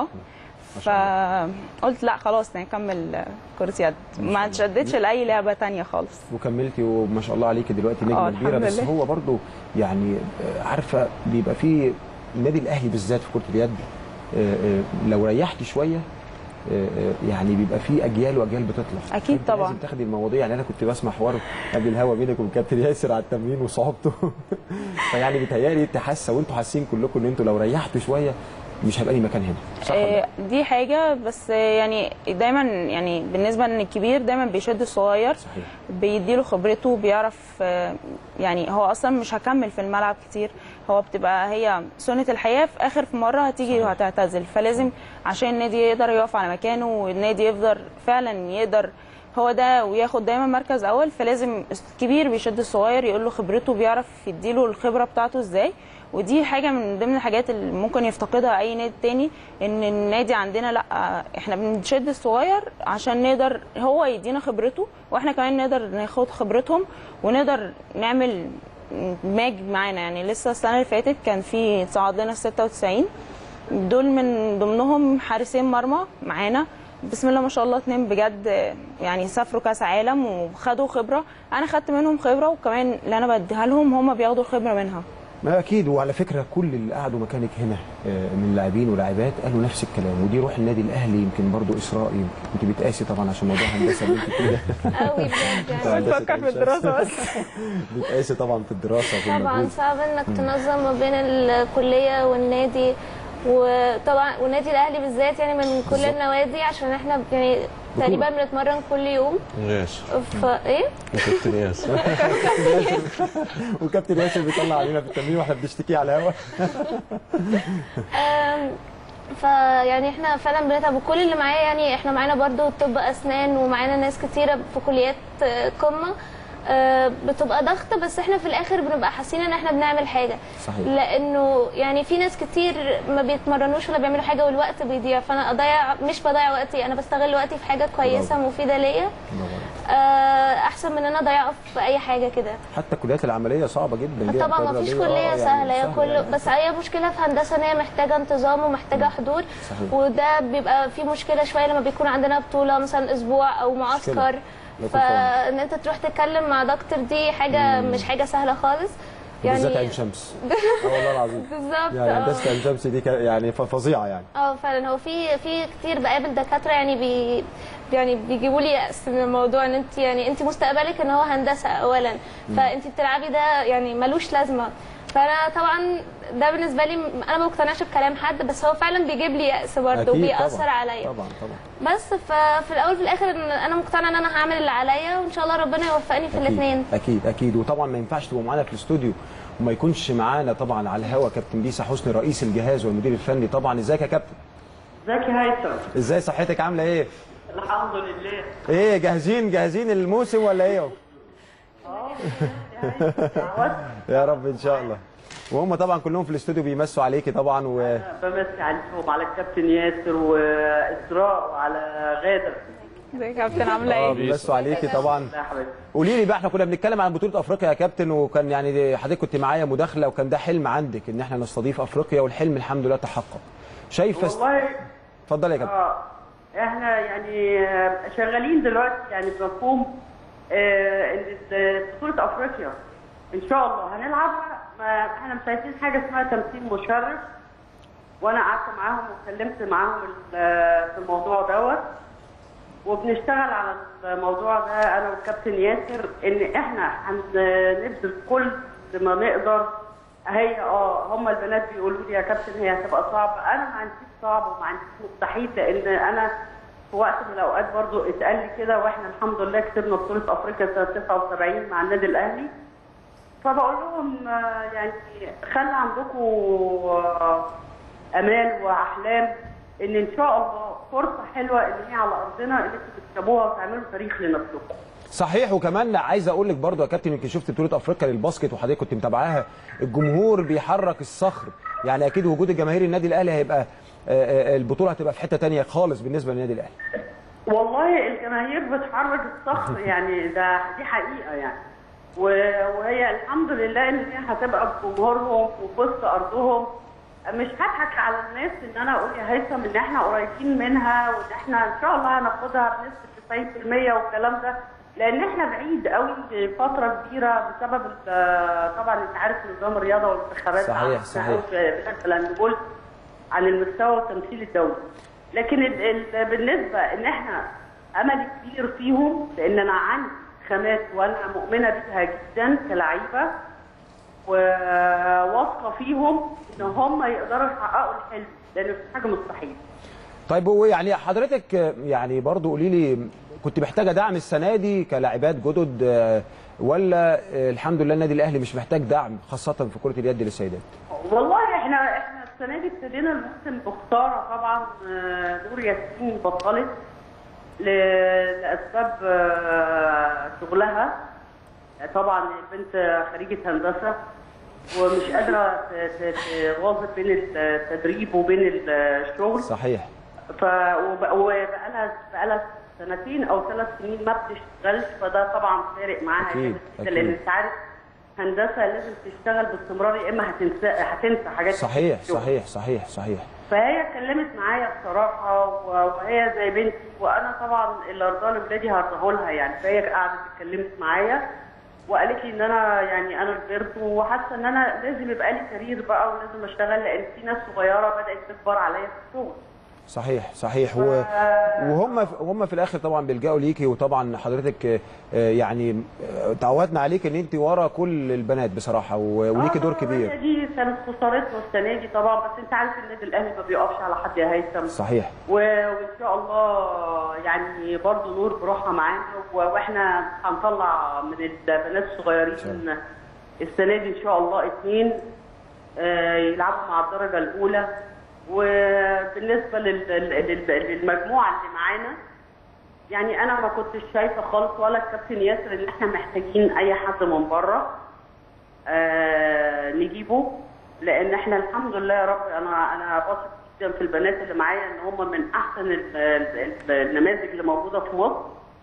فقلت لا خلاص نكمل كرة يد ما اتشدتش لاي لعبه تانية خالص وكملتي وما شاء الله عليكي دلوقتي آه، نجمه الحمد كبيره بس لله. هو برضو يعني آه، عارفه بيبقى في النادي الاهلي بالذات في كره اليد آه، آه، لو ريحتي شويه آه، آه، يعني بيبقى في اجيال واجيال بتطلع أكيد فأنت طبعا. لازم تاخدي المواضيع يعني انا كنت بسمع حوار قبل الهوا بينك وبين كابتن ياسر على التمرين وصعوبته فيعني بيتهيألي انت حاسه وانتوا حاسين كلكم ان انتوا لو ريحتوا شويه مش هيبقى لي مكان هنا صح ولا لا؟ آه، دي حاجة بس آه، يعني دايما يعني بالنسبة ان الكبير دايما بيشد الصغير صحيح. بيديله خبرته بيعرف آه، يعني هو اصلا مش هكمل في الملعب كتير هو بتبقى هي سنة الحياة في اخر في مرة هتيجي وهتعتزل فلازم عشان النادي يقدر يقف على مكانه والنادي يقدر فعلا يقدر هو ده وياخد دايما مركز اول فلازم الكبير بيشد الصغير يقول له خبرته بيعرف يديله الخبره بتاعته ازاي ودي حاجه من ضمن الحاجات اللي ممكن يفتقدها اي نادي تاني ان النادي عندنا لا احنا بنشد الصغير عشان نقدر هو يدينا خبرته واحنا كمان نقدر ناخد خبرتهم ونقدر نعمل دماج معانا يعني لسه السنه اللي فاتت كان في صعد لنا 96 دول من ضمنهم حارسين مرمى معانا بسم الله ما شاء الله اتنين بجد يعني سافروا كاس عالم وخدوا خبره انا خدت منهم خبره وكمان اللي انا بديها لهم هم بياخدوا الخبره منها ما اكيد وعلى فكره كل اللي قعدوا مكانك هنا آه، من لاعبين ولاعبات قالوا نفس الكلام ودي روح النادي الاهلي يمكن برضو اسراء يمكن انت بتقاسي طبعا عشان موضوع هندسه اللي انت فيه ده قوي بجد بتاع يعني هندسة بفكر في عين الدراسة شمس. بتقاسي طبعا في الدراسه وفي طبعا المجهود صعب انك تنظم ما بين الكليه والنادي وطبعا والنادي الاهلي بالذات يعني من كل بالظبط. النوادي عشان احنا يعني تقريبا بنتمرن كل يوم ياسر فايه كابتن ياسر وكابتن ياسر بيطلع علينا في التمرين واحنا بنشتكيه على الهوا أم، فيعني احنا فعلا بنتعب وكل اللي معايا يعني احنا معانا برضو طب اسنان ومعانا ناس كتيره في كليات آه، قمه آه، بتبقى ضغط بس احنا في الاخر بنبقى حاسين ان احنا بنعمل حاجه صحيح. لانه يعني في ناس كتير ما بيتمرنوش ولا بيعملوا حاجه والوقت بيضيع فانا اضيع مش بضيع وقتي انا بستغل وقتي في حاجه كويسه مفيده ليا آه، احسن من ان انا اضيعه في اي حاجه كده حتى الكليات العمليه صعبه جدا ليها طبعا ما قدرة فيش ليها. آه، كليه يعني سهله هي كله يعني. بس هي مشكله في هندسه ان هي محتاجه انتظام ومحتاجه حضور صحيح. وده بيبقى في مشكله شويه لما بيكون عندنا بطوله مثلا اسبوع او معسكر لا تفهم. فان انت تروح تتكلم مع دكتور دي حاجه مش حاجه سهله خالص بالذات عين شمس اه والله العظيم بالظبط يعني آه. هندسه عين شمس دي كا- يعني ف- فظيعه يعني اه فعلا هو في في كتير بقابل دكاتره يعني بي يعني بيجيبوا لي يأس من الموضوع ان انت يعني انت مستقبلك ان هو هندسه اولا فانت بتلعبي ده يعني ملوش لازمه فانا طبعا ده بالنسبه لي انا ما بقتنعش بكلام حد بس هو فعلا بيجيب لي يأس برضه أكيد وبيأثر طبعاً. عليا طبعا طبعا بس ففي الاول في الاخر إن انا مقتنعه ان انا هعمل اللي عليا وان شاء الله ربنا يوفقني في الاثنين اكيد اكيد وطبعا ما ينفعش تبقوا معانا في الاستوديو وما يكونش معانا طبعا على الهوا كابتن بيسا حسني رئيس الجهاز والمدير الفني طبعا ازيك يا كابتن ازيك يا هيثم ازاي صحتك عامله ايه الحمد لله ايه جاهزين جاهزين الموسم ولا ايه يا رب ان شاء الله وهم طبعا كلهم في الاستوديو بيمسوا عليكي طبعا و... بمسي عليهم على الكابتن ياسر واسراء وعلى غادر ازيك يا كابتن عامله اه ايه؟ بيمسوا عليكي طبعا يا حبيبي قولي لي بقى احنا كنا بنتكلم عن بطوله افريقيا يا كابتن وكان يعني حضرتك كنت معايا مداخله وكان ده حلم عندك ان احنا نستضيف افريقيا والحلم الحمد لله تحقق شايفه والله اتفضل يا كابتن اه احنا يعني آه، شغالين دلوقتي يعني بمفهوم آه، ان ال- بطوله افريقيا ان شاء الله هنلعبها ما احنا مش عايزين حاجه اسمها تمثيل مشرف وانا قعدت معاهم واتكلمت معاهم ال- في الموضوع دوت وبنشتغل على الموضوع ده انا والكابتن ياسر ان احنا هنبذل كل ما نقدر هي اه هم البنات بيقولوا لي يا كابتن هي هتبقى صعبه انا ما عنديش صعب وما عنديش مستحيل لان انا في وقت من الاوقات برضو اتقال لي كده واحنا الحمد لله كسبنا بطوله افريقيا سنه 79 مع النادي الاهلي فبقول لهم آه، يعني خلي عندكم آه، امال واحلام ان ان شاء الله فرصه حلوه ان هي على ارضنا ان انتوا تكسبوها وتعملوا تاريخ لنفسكم. صحيح وكمان عايز اقول لك برضو يا كابتن يمكن شفت بطوله افريقيا للباسكت وحضرتك كنت متابعاها الجمهور بيحرك الصخر يعني اكيد وجود الجماهير النادي الاهلي هيبقى آه، آه، البطوله هتبقى في حته تانية خالص بالنسبه للنادي الاهلي والله الجماهير بتحرك الصخر يعني ده دي حقيقه يعني و- وهي الحمد لله ان هي هتبقى بجمهورهم وفي وسط ارضهم مش هضحك على الناس ان انا اقول يا هيثم ان احنا قريبين منها وان احنا ان شاء الله هناخدها بنسبه 90% والكلام ده لان احنا بعيد قوي فتره كبيره بسبب ال- طبعا انت عارف نظام الرياضه والانتخابات صحيح، عندنا صحيح. قوي في في الهاندبول عن المستوى والتمثيل الدولي لكن ال- ال- بالنسبه ان احنا امل كبير فيهم لان انا عندي خامات وانا مؤمنه بيها جدا كلعيبه وواثقه فيهم ان هم يقدروا يحققوا الحلم لان مفيش حاجه مستحيل طيب هو يعني حضرتك آه، يعني برضو قولي لي كنت محتاجه دعم السنه دي كلاعبات جدد آه، ولا آه، الحمد لله النادي الاهلي مش محتاج دعم خاصه في كره اليد للسيدات والله احنا احنا السنه دي ابتدينا الموسم بخساره طبعا آه، نور ياسين بطلت ل- لاسباب آه، شغلها طبعا البنت خريجه هندسه ومش قادره ت- ت- تواظب بين التدريب وبين الشغل صحيح ف وب- وبقالها بقالها سنتين او ثلاث سنين ما بتشتغلش فده طبعا فارق معاها أكيد، جامد جدا أكيد. لان انت عارف هندسه لازم تشتغل باستمرار يا اما هتنسى هتنسى حاجات كتير صحيح في الشغل. صحيح صحيح صحيح فهي اتكلمت معايا بصراحه و- وهي زي بنتي وانا طبعا اللي ارضاه لاولادي هرضاه لها يعني فهي قعدت اتكلمت معايا وقالت لي ان انا يعني انا كبرت وحاسه ان انا لازم يبقى لي كارير بقى ولازم اشتغل لان في ناس صغيره بدات تكبر عليا في الشغل صحيح صحيح و... وهم وهم في الاخر طبعا بيلجأوا ليكي وطبعا حضرتك آه، يعني آه، تعودنا عليك ان انت ورا كل البنات بصراحه و... وليكي دور هي كبير دي كانت خسارتنا السنه دي طبعا بس انت عارف النادي الاهلي ما بيقفش على حد يا هيثم صحيح و- وان شاء الله يعني برضو نور بروحها معانا و- واحنا هنطلع من البنات الصغيرين السنه دي ان شاء الله اثنين آه، يلعبوا مع الدرجه الاولى وبالنسبه لل- لل- لل- للمجموعه اللي معانا يعني انا ما كنتش شايفه خالص ولا الكابتن ياسر ان احنا محتاجين اي حد من بره آه نجيبه لان احنا الحمد لله يا رب انا انا واثق جدا في البنات اللي معايا ان هم من احسن ال- ال- النماذج اللي موجوده في مصر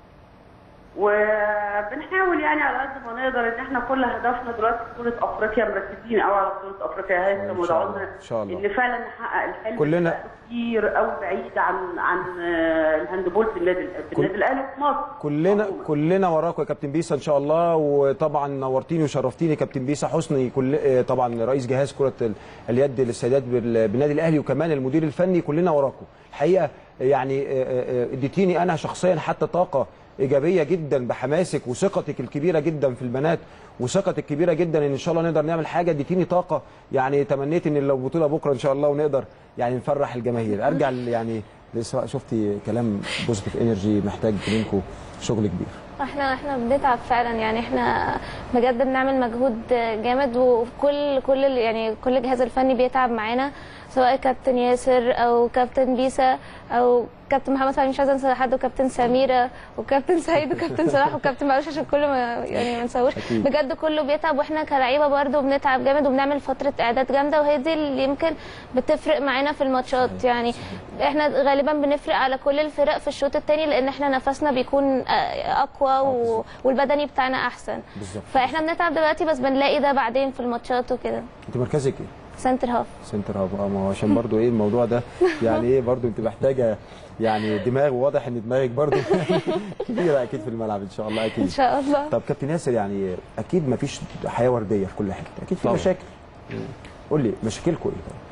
وبنحاول يعني على قد ما نقدر ان احنا كل هدفنا دلوقتي في بطوله افريقيا مركزين قوي على بطوله افريقيا هي إن شاء الله. مدعونا إن شاء الله. ان فعلا نحقق الحلم كلنا- بقى كتير قوي بعيد عن عن آه، الهاندبول في النادي في كل- النادي الاهلي في مصر كلنا كلنا وراكم يا كابتن بيسا ان شاء الله وطبعا نورتيني وشرفتيني كابتن بيسا حسني كل آه، طبعا رئيس جهاز كره ال- اليد للسيدات بال- بالنادي الاهلي وكمان المدير الفني كلنا وراكم الحقيقه يعني آه، آه، آه، اديتيني انا شخصيا حتى طاقه ايجابيه جدا بحماسك وثقتك الكبيره جدا في البنات وثقتك الكبيره جدا ان ان شاء الله نقدر نعمل حاجه اديتيني طاقه يعني تمنيت ان لو بطوله بكره ان شاء الله ونقدر يعني نفرح الجماهير ارجع ل- يعني لسواء شفتي كلام بوزيتيف انرجي محتاج منكم شغل كبير احنا احنا بنتعب فعلا يعني احنا بجد بنعمل مجهود جامد وكل كل ال- يعني كل الجهاز الفني بيتعب معانا سواء كابتن ياسر او كابتن بيسا او كابتن محمد فهمي مش عايزه انسى حد وكابتن سميره وكابتن سعيد وكابتن صلاح وكابتن معلوش عشان كله ما يعني ما نسويش أكيد. بجد كله بيتعب واحنا كلعيبه برده بنتعب جامد وبنعمل فتره اعداد جامده وهي دي اللي يمكن بتفرق معانا في الماتشات يعني احنا غالبا بنفرق على كل الفرق في الشوط الثاني لان احنا نفسنا بيكون آه، اقوى و- والبدني بتاعنا احسن بالظبط فاحنا بنتعب دلوقتي بس بنلاقي ده بعدين في الماتشات وكده انت مركزك ايه؟ سنتر هاف سنتر هاف اه ما هو عشان برضو ايه الموضوع ده يعني ايه برضو انت محتاجه يعني دماغ وواضح ان دماغك برضو كبيره اكيد في الملعب ان شاء الله اكيد ان شاء الله طب كابتن ياسر يعني اكيد ما فيش حياه ورديه في كل حته اكيد في طبعا. مشاكل قول لي مشاكلكم ايه طيب؟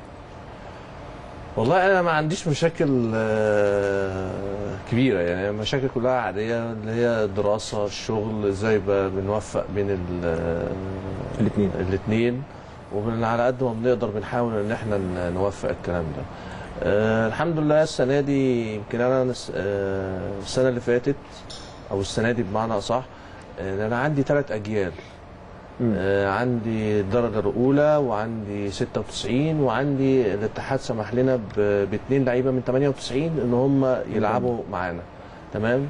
والله انا ما عنديش مشاكل آه، كبيره يعني المشاكل كلها عاديه اللي هي الدراسه الشغل ازاي ب- بنوفق بين الاثنين الاثنين ومن على قد ما بنقدر بنحاول ان احنا ن- نوفق الكلام ده آه الحمد لله السنه دي يمكن انا نس- آه السنه اللي فاتت او السنه دي بمعنى اصح آه انا عندي ثلاث اجيال آه عندي الدرجه الاولى وعندي 96 وعندي الاتحاد سمح لنا ب- باثنين لعيبه من 98 ان هم يلعبوا معانا تمام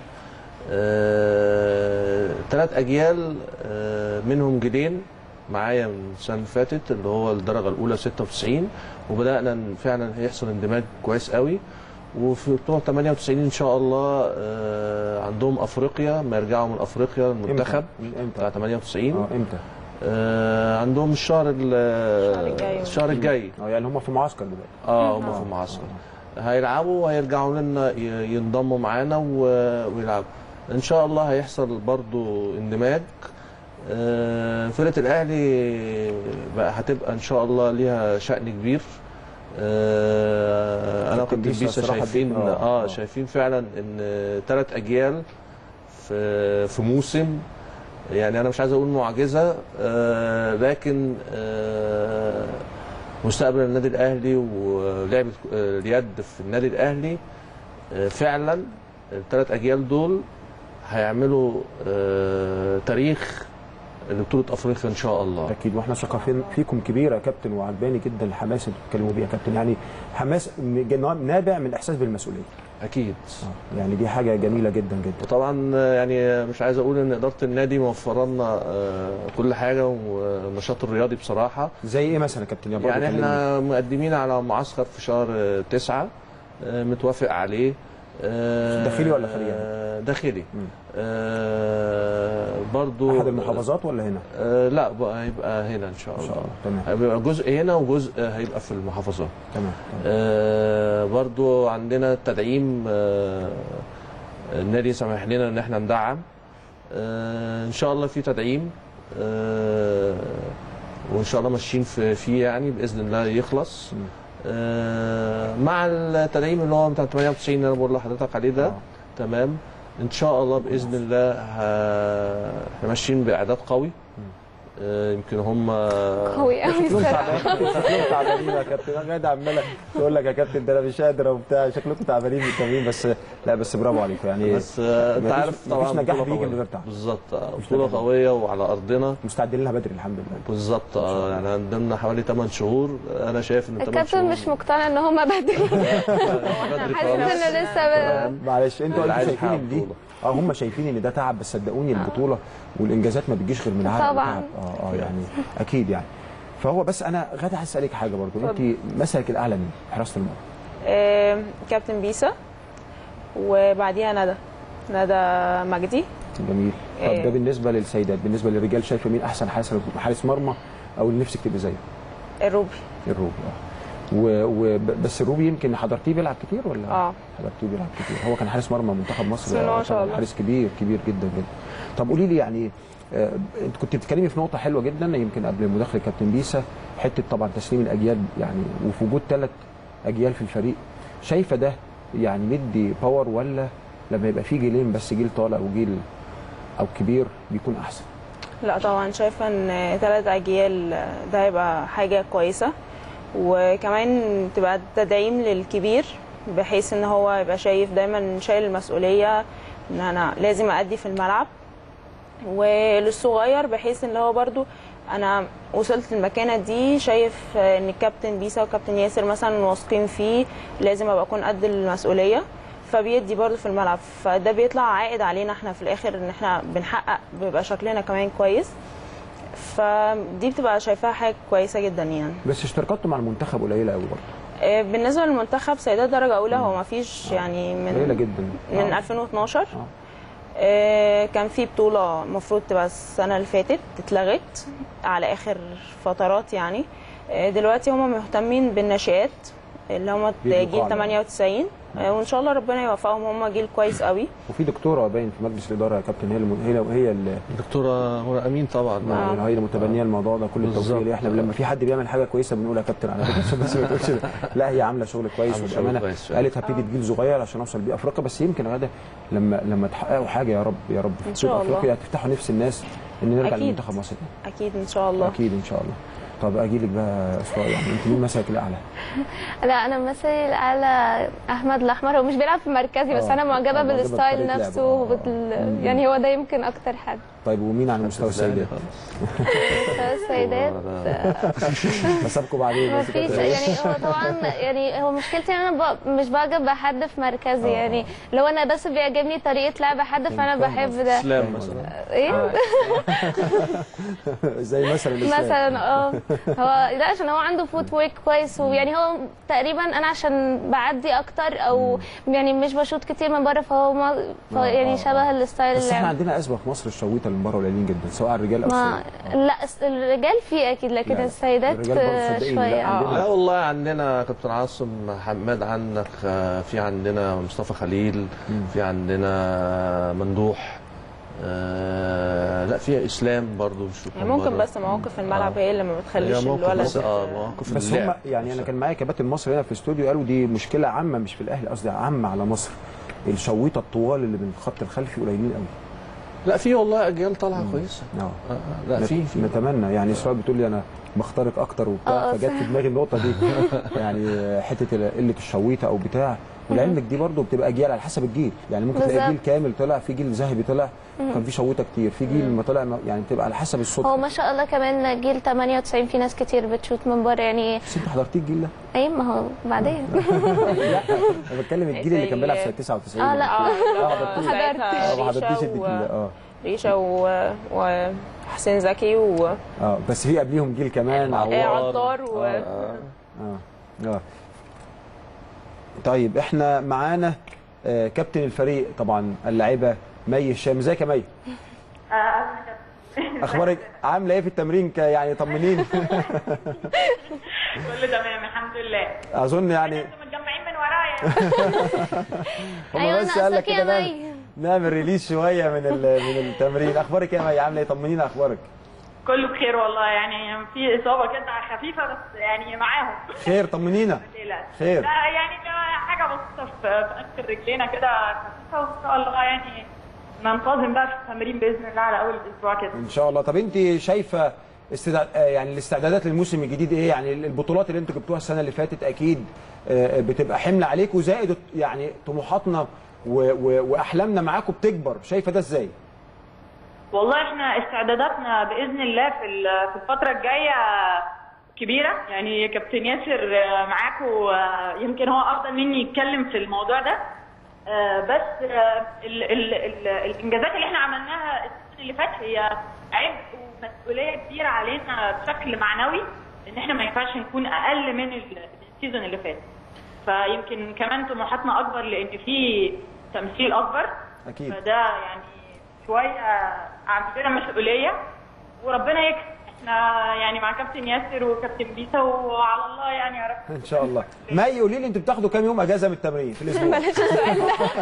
ثلاث اجيال آه منهم جيلين معايا من السنه اللي فاتت اللي هو الدرجه الاولى 96 وبدانا ن- فعلا يحصل اندماج كويس قوي وفي بتوع 98 ان شاء الله آه عندهم افريقيا ما يرجعوا من افريقيا المنتخب بتاع 98 اه امتى؟ آه عندهم الشهر ال- الشهر الجاي اه يعني هم في معسكر دلوقتي اه هم في معسكر هيلعبوا وهيرجعوا لنا ي- ينضموا معانا و- ويلعبوا ان شاء الله هيحصل برضو اندماج آه، فرقه الاهلي بقى هتبقى ان شاء الله ليها شأن كبير آه، انا كابتن كنت بيسا بيسا الصراحة شايفين بي- آه، اه آه. شايفين فعلا ان ثلاث اجيال في في موسم يعني انا مش عايز اقول معجزه آه، لكن آه، مستقبل النادي الاهلي ولعبه آه، اليد في النادي الاهلي آه، فعلا الثلاث اجيال دول هيعملوا آه، تاريخ لبطوله افريقيا ان شاء الله اكيد واحنا ثقه فين- فيكم كبيره يا كابتن وعجباني جدا الحماس اللي بتتكلموا بيها يا كابتن يعني حماس م- نابع من الاحساس بالمسؤوليه اكيد يعني دي حاجه جميله جدا جدا وطبعا آه، يعني مش عايز اقول ان اداره النادي موفره لنا آه، كل حاجه والنشاط الرياضي بصراحه زي ايه مثلا يا كابتن يا برضه يعني كلمني. احنا مقدمين على معسكر في شهر آه، تسعة آه، متوافق عليه آه، داخلي ولا خارجي؟ آه، داخلي آه، برضو احد المحافظات ولا هنا؟ آه، لا بقى هيبقى هنا ان شاء الله تمام هيبقى جزء هنا وجزء هيبقى في المحافظات تمام آه برضو عندنا التدعيم آه النادي سمح لنا ان احنا ندعم آه ان شاء الله في تدعيم آه وان شاء الله ماشيين في فيه يعني باذن الله يخلص آه مع التدعيم اللي هو بتاع 98 اللي انا بقول لحضرتك عليه ده تمام ان شاء الله باذن الله ه- احنا ماشيين باعداد قوي آه، يمكن هم قوي قوي شكلهم الصراحه تعبانين شكلهم تعبانين يا كابتن انا قاعد عماله تقول لك يا كابتن ده انا مش قادر وبتاع شكلكم تعبانين من التمرين بس لا بس برافو عليكم يعني بس آه، انت مفيش- عارف طبعا مفيش نجاح بطولة بيجي من قوية. غير تعب بالظبط آه، بطوله قويه وعلى ارضنا مستعدين لها بدري الحمد لله بالظبط آه، يعني عندنا حوالي 8 شهور انا شايف ان 8 الكابتن شهور مش مقتنع ان هم بدري بدري حاسس خالص انه لسه ب- معلش انتوا اللي انتوا عايز شايفين يحقق ان دي بطولة. اه هم شايفين ان ده تعب بس صدقوني البطوله والانجازات ما بتجيش غير من عرق طبعاً. وتعب. اه اه يعني اكيد يعني فهو بس انا غدا عايز اسالك حاجه برضو انت مثلك الاعلى مين حراسه المرمى آه، كابتن بيسا وبعديها ندى ندى مجدي جميل طب إيه. ده بالنسبه للسيدات بالنسبه للرجال شايفه مين احسن حارس حارس مرمى او اللي نفسك تبقى زيه الروبي الروبي اه و... و... ب- بس الروبي يمكن حضرتيه بيلعب كتير ولا اه حضرتيه بيلعب كتير هو كان حارس مرمى منتخب مصر بسم الله ما آه، شاء كان الله. حارس كبير كبير جدا جدا طب قولي لي يعني آه، انت كنت بتتكلمي في نقطه حلوه جدا يمكن قبل مداخله كابتن بيسا حته طبعا تسليم الاجيال يعني وفي وجود ثلاث اجيال في الفريق شايفه ده يعني مدي باور ولا لما يبقى في جيلين بس جيل طالع وجيل او كبير بيكون احسن لا طبعا شايفه ان ثلاث اجيال ده هيبقى حاجه كويسه وكمان تبقى تدعيم للكبير بحيث ان هو يبقى شايف دايما شايل المسؤوليه ان انا لازم ادي في الملعب وللصغير بحيث ان هو برضو انا وصلت المكانه دي شايف ان الكابتن بيسا وكابتن ياسر مثلا واثقين فيه لازم ابقى اكون قد المسؤوليه فبيدي برضو في الملعب فده بيطلع عائد علينا احنا في الاخر ان احنا بنحقق بيبقى شكلنا كمان كويس فدي بتبقى شايفاها حاجه كويسه جدا يعني بس اشتراكاته مع المنتخب قليله قوي برضه آه، بالنسبه للمنتخب سيدات درجه اولى هو ما فيش يعني قليله من جدا من آه. 2012 آه، كان في بطوله المفروض تبقى السنه اللي فاتت اتلغت على اخر فترات يعني آه، دلوقتي هم مهتمين بالناشئات اللي هم بيدوا جيل قاعدة. 98 آه، وان شاء الله ربنا يوفقهم هم جيل كويس قوي وفي دكتوره باين في مجلس الاداره يا كابتن هي الم... هي هي اللي الدكتوره هو امين طبعا يعني هي اللي متبنيه الموضوع ده كل التوفيق بالظبط. ليه احنا لما في حد بيعمل حاجه كويسه بنقول يا كابتن على فكره عشان بس ما تقولش ده. لا هي عامله شغل كويس عاملة شغل وبامانه كويس فعلا. قالت هبتدي جيل صغير عشان اوصل بيه افريقيا بس يمكن غدا لما لما تحققوا حاجه يا رب يا رب إن شاء في الله. افريقيا هتفتحوا نفس الناس ان نرجع أكيد. لمنتخب مصر تاني. اكيد ان شاء الله اكيد ان شاء الله طب اجي لك بقى يا اسراء يعني انت مين مثلك الاعلى؟ لا انا مثلي على احمد الاحمر هو مش بيلعب في مركزي بس آه. انا معجبه آه، معجبة بالستايل بطريقة لعبه. نفسه آه. وبال... يعني هو ده يمكن اكتر حد طيب ومين على مستوى السيدات؟ السيدات بسابكم بعدين ما بس فيش كده. يعني هو طبعا يعني هو مشكلتي انا ب... مش بعجب بحد في مركزي يعني لو انا بس بيعجبني طريقه لعب حد فانا بحب ده اسلام مثلا ايه زي مثلا الإسلام. مثلا اه هو لا عشان هو عنده فوت ورك كويس ويعني هو تقريبا انا عشان بعدي اكتر او يعني مش بشوط كتير من بره فهو ما ف آه، يعني آه، شبه الستايل بس احنا اللي عندنا ازمه في مصر الشويته اللي من بره قليلين جدا سواء على الرجال او ما السيدات لا الس- الرجال فيه اكيد لكن لا، لا. السيدات الرجال برضه صدقيني، لا، شويه عندنا- لا والله عندنا كابتن عاصم حماد عنك آه، في عندنا مصطفى خليل في عندنا مندوح آه، لا فيها اسلام برضو مش يعني ممكن بس مواقف الملعب هي اللي ما بتخليش هي موقف الولد بس اه مواقف بس هم اللعب. يعني انا كان معايا كباتن مصر هنا في الاستوديو قالوا دي مشكله عامه مش في الاهلي قصدي عامه على مصر الشويطه الطوال اللي من الخط الخلفي قليلين قوي لا في والله اجيال طالعه كويسه اه آه، لا نت- في في نتمنى يعني اسراء بتقول لي انا بخترق اكتر وبتاع آه، فجت في دماغي النقطه دي يعني حته ال- قله الشويته او بتاع ولعلمك دي برضو بتبقى اجيال على حسب الجيل يعني ممكن تلاقي بالظبط. جيل كامل طلع في جيل ذهبي طلع كان في شويته كتير في جيل ما طلع ما- يعني بتبقى على حسب الصدفه هو ما شاء الله كمان جيل 98 في ناس كتير بتشوت من بره يعني بس انت حضرتيه الجيل ده اي ما هو بعدين لا انا بتكلم الجيل اللي كان بيلعب سنه 99 اه لا اه حضرتيش ساعتها اه ما حضرتيش ريشة الجيل و- ده اه ريشه و... وحسين زكي و اه بس في قبليهم جيل كمان آه، عوار عطار و اه اه طيب احنا معانا آه كابتن الفريق طبعا اللاعبه مي هشام ازيك يا مي اخبارك عامله ايه في التمرين ك- يعني طمنيني كله تمام الحمد لله اظن يعني انتوا متجمعين من ورايا هم أيوة، بس قال لك ناقصك يا كده نعمل, مي. نعمل ريليس شويه من ال- من التمرين اخبارك إيه يا مي عامله ايه طمنينا اخبارك كله بخير والله يعني في اصابه كده خفيفه بس يعني معاهم خير طمنينا ما تقلقش. خير. لا يعني ده حاجه بسيطه في في اخر رجلينا كده خفيفه وان شاء الله يعني ننتظم بقى في التمرين باذن الله على اول الاسبوع كده ان شاء الله طب انت شايفه استدع... آه، يعني الاستعدادات للموسم الجديد ايه يعني البطولات اللي انتوا جبتوها السنه اللي فاتت اكيد آه، بتبقى حمل عليكم زائد يعني طموحاتنا و... و... واحلامنا معاكم بتكبر شايفه ده ازاي والله احنا استعداداتنا باذن الله في ال- في الفتره الجايه كبيره يعني كابتن ياسر آه، معاكم آه، يمكن هو افضل مني يتكلم في الموضوع ده آه، بس آه، ال ال ال الانجازات اللي احنا عملناها السنه اللي فات هي عبء ومسؤوليه كبيره علينا بشكل معنوي ان احنا ما ينفعش نكون اقل من ال- من السيزون اللي فات فيمكن كمان طموحاتنا اكبر لان في تمثيل اكبر اكيد فده يعني شويه عندنا مسؤوليه وربنا يكسب احنا يعني مع كابتن ياسر وكابتن بيسا وعلى الله يعني يا رب ان شاء الله مي قولي لي انتوا بتاخدوا كام يوم اجازه من التمرين في الاسبوع بلاش السؤال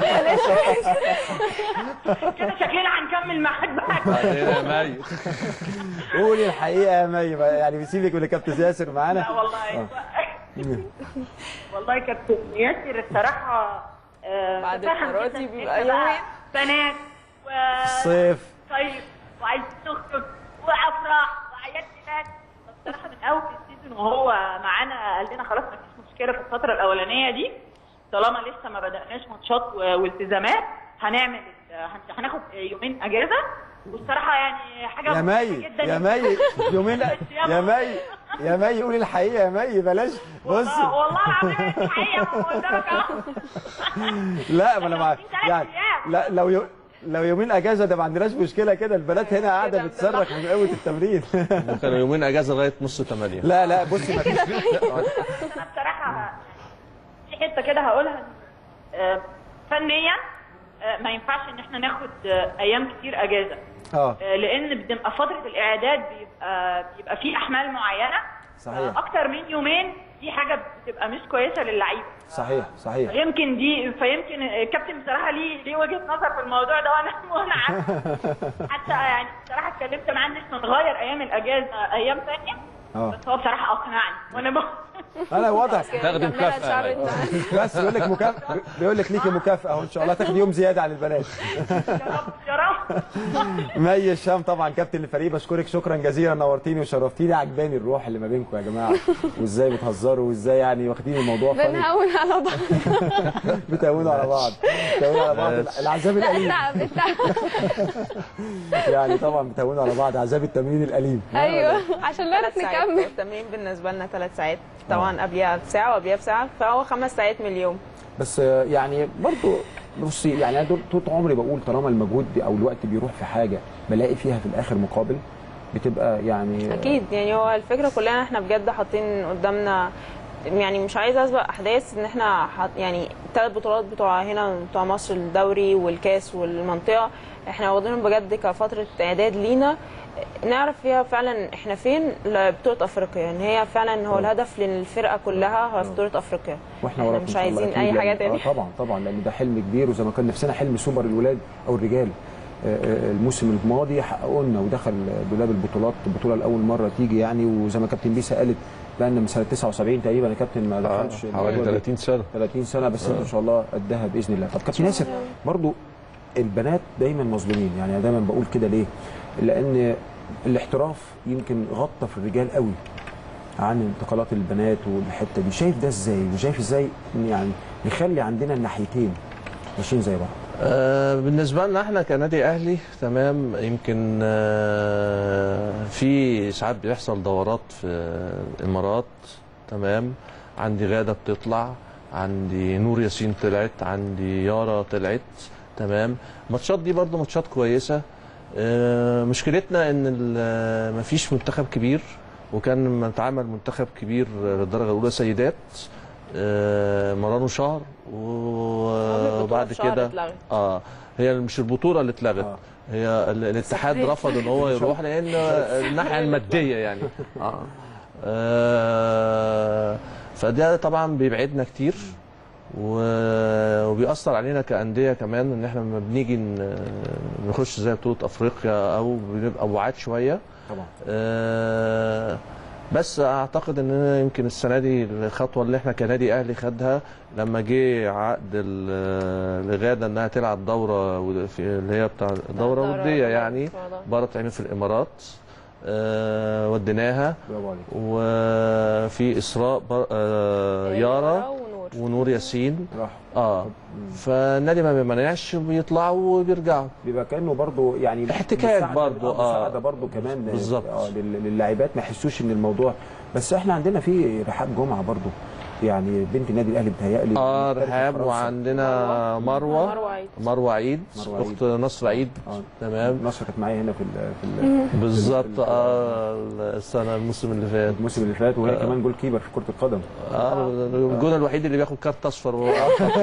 كده شكلنا هنكمل معاك بقى بعدين يا مي قولي الحقيقه يا مي بقى، يعني بيسيبك من كابتن ياسر معانا لا والله آه. والله كابتن ياسر الصراحه آه، بعد متفهم الكراتي جداً بيبقى إنت بقى يومين. بنات و الصيف طيب وعايز تخرج وافراح واعياد ميلاد بصراحه من اول السيزون وهو معانا قال لنا خلاص مفيش مشكله في الفتره الاولانيه دي طالما لسه ما بداناش ماتشات و- والتزامات هنعمل هن- هناخد يومين اجازه والصراحه يعني حاجه يا مهمة مي جدا يا مي يومين يا مي يا مي قولي الحقيقه يا مي بلاش بصي والله العظيم الحقيقه قدامك اهو لا ما انا مع يعني لا لو يو... لو يومين اجازه ده ما عندناش مشكله كده البنات هنا قاعده بتصرخ من قوه التمرين كانوا يومين اجازه لغايه نص ثمانيه لا لا بصي ما فيش أنا بصراحه في حته كده هقولها آه، فنيا آه، ما ينفعش ان احنا ناخد آه، ايام كتير اجازه اه آه، لان بتبقى فتره الاعداد بيبقى بيبقى في احمال معينه صحيح اكتر من يومين دي حاجه بتبقى مش كويسه للعيبه صحيح صحيح يمكن دي فيمكن الكابتن بصراحه ليه ليه وجهه نظر في الموضوع ده وانا وانا عارفه حتى يعني بصراحه اتكلمت معاه ان احنا نغير ايام الاجازه ايام ثانيه اه بس هو بصراحه اقنعني وانا ب... انا واضح تاخدي مكافاه بس بيقول لك مكافاه بيقول لك ليكي مكافاه اهو ان شاء الله تاخدي يوم زياده عن البنات يا رب مي الشام طبعا كابتن الفريق بشكرك شكرا جزيلا نورتيني وشرفتيني عجباني الروح اللي ما بينكم يا جماعه وازاي بتهزروا وازاي يعني واخدين الموضوع فاني بنهون على بعض بتهونوا على بعض بتهونوا على بعض العذاب لا الاليم التعب التعب يعني طبعا بتهونوا على بعض عذاب التمرين الاليم ايوه عشان نعرف ثلاث ساعات. نكمل التمرين بالنسبه لنا ثلاث ساعات طبعا قبلها بساعه وقبلها بساعه فهو خمس ساعات من اليوم بس آه، يعني برضو بصي يعني انا دول- طول عمري بقول طالما المجهود او الوقت بيروح في حاجه بلاقي فيها في الاخر مقابل بتبقى يعني اكيد يعني هو الفكره كلها احنا بجد حاطين قدامنا يعني مش عايزه اسبق احداث ان احنا حط يعني الثلاث بطولات بتوع هنا بتوع مصر الدوري والكاس والمنطقه احنا واخدينهم بجد كفتره اعداد لينا نعرف فيها فعلا احنا فين لبطوله افريقيا يعني هي فعلا هو الهدف للفرقه كلها هو في بطوله افريقيا واحنا احنا وراكم مش إن شاء الله عايزين أكيد اي لأن- حاجه تاني اه طبعا طبعا لان ده حلم كبير وزي ما كان نفسنا حلم سوبر الولاد او الرجال آه، آه، الموسم الماضي حققوا لنا ودخل دولاب البطولات البطوله لاول مره تيجي يعني وزي ما كابتن بيسا قالت بقى من سنه 79 تقريبا يا كابتن ما دخلش حوالي الموضوع ده. 30 سنه 30 سنه بس انت ان شاء الله قدها باذن الله طب كابتن ياسر برضو البنات دايما مظلومين يعني انا دايما بقول كده ليه لان الاحتراف يمكن غطى في الرجال قوي عن انتقالات البنات والحته دي شايف ده ازاي وشايف ازاي إن يعني نخلي عندنا الناحيتين ماشيين زي بعض آه، بالنسبة لنا احنا كنادي اهلي تمام يمكن آه، في ساعات بيحصل دورات في الامارات تمام عندي غادة بتطلع عندي نور ياسين طلعت عندي يارا طلعت تمام الماتشات دي برضو ماتشات كويسة آه، مشكلتنا ان ال- مفيش منتخب كبير وكان لما اتعمل منتخب كبير للدرجة الأولى سيدات آه، مرانه شهر وبعد شهر كده اتلغت. اه هي مش البطوله اللي اتلغت آه. هي ال- الاتحاد التسجيل. رفض ان هو يروح لان الناحيه الماديه يعني آه. آه فده طبعا بيبعدنا كتير و- وبيأثر علينا كأندية كمان ان احنا لما بنيجي ن- نخش زي بطولة افريقيا او بنبقى بعاد شوية طبعا آه بس اعتقد ان أنا يمكن السنه دي الخطوه اللي احنا كنادي اهلي خدها لما جه عقد ال- لغاده انها تلعب دوره ود- في اللي هي بتاع دوره دورة وديه ودية يعني في رمضان. بره بتعمل في الامارات آه وديناها برافو عليك وفي اسراء بر... آه يارا ونور ونور ياسين راح اه فالنادي ما بيمنعش بيطلعوا وبيرجعوا بيبقى كانه برضو يعني احتكاك مساعدة- برضو، آه. مساعده برضو كمان بالظبط. آه لل- للاعبات ما يحسوش ان الموضوع بس احنا عندنا في رحاب جمعه برضو يعني بنت النادي الاهلي بتهيألي اه محترفة في رحاب فرنسا. وعندنا مروه مروة عيد. مروه عيد مروة عيد. اخت نصر عيد آه. تمام نصر كانت معايا هنا في ال في ال بالظبط اه السنه الموسم اللي فات الموسم اللي فات وهي كمان جول كيبر في كره القدم اه الجون الوحيد اللي بياخد كارت اصفر هو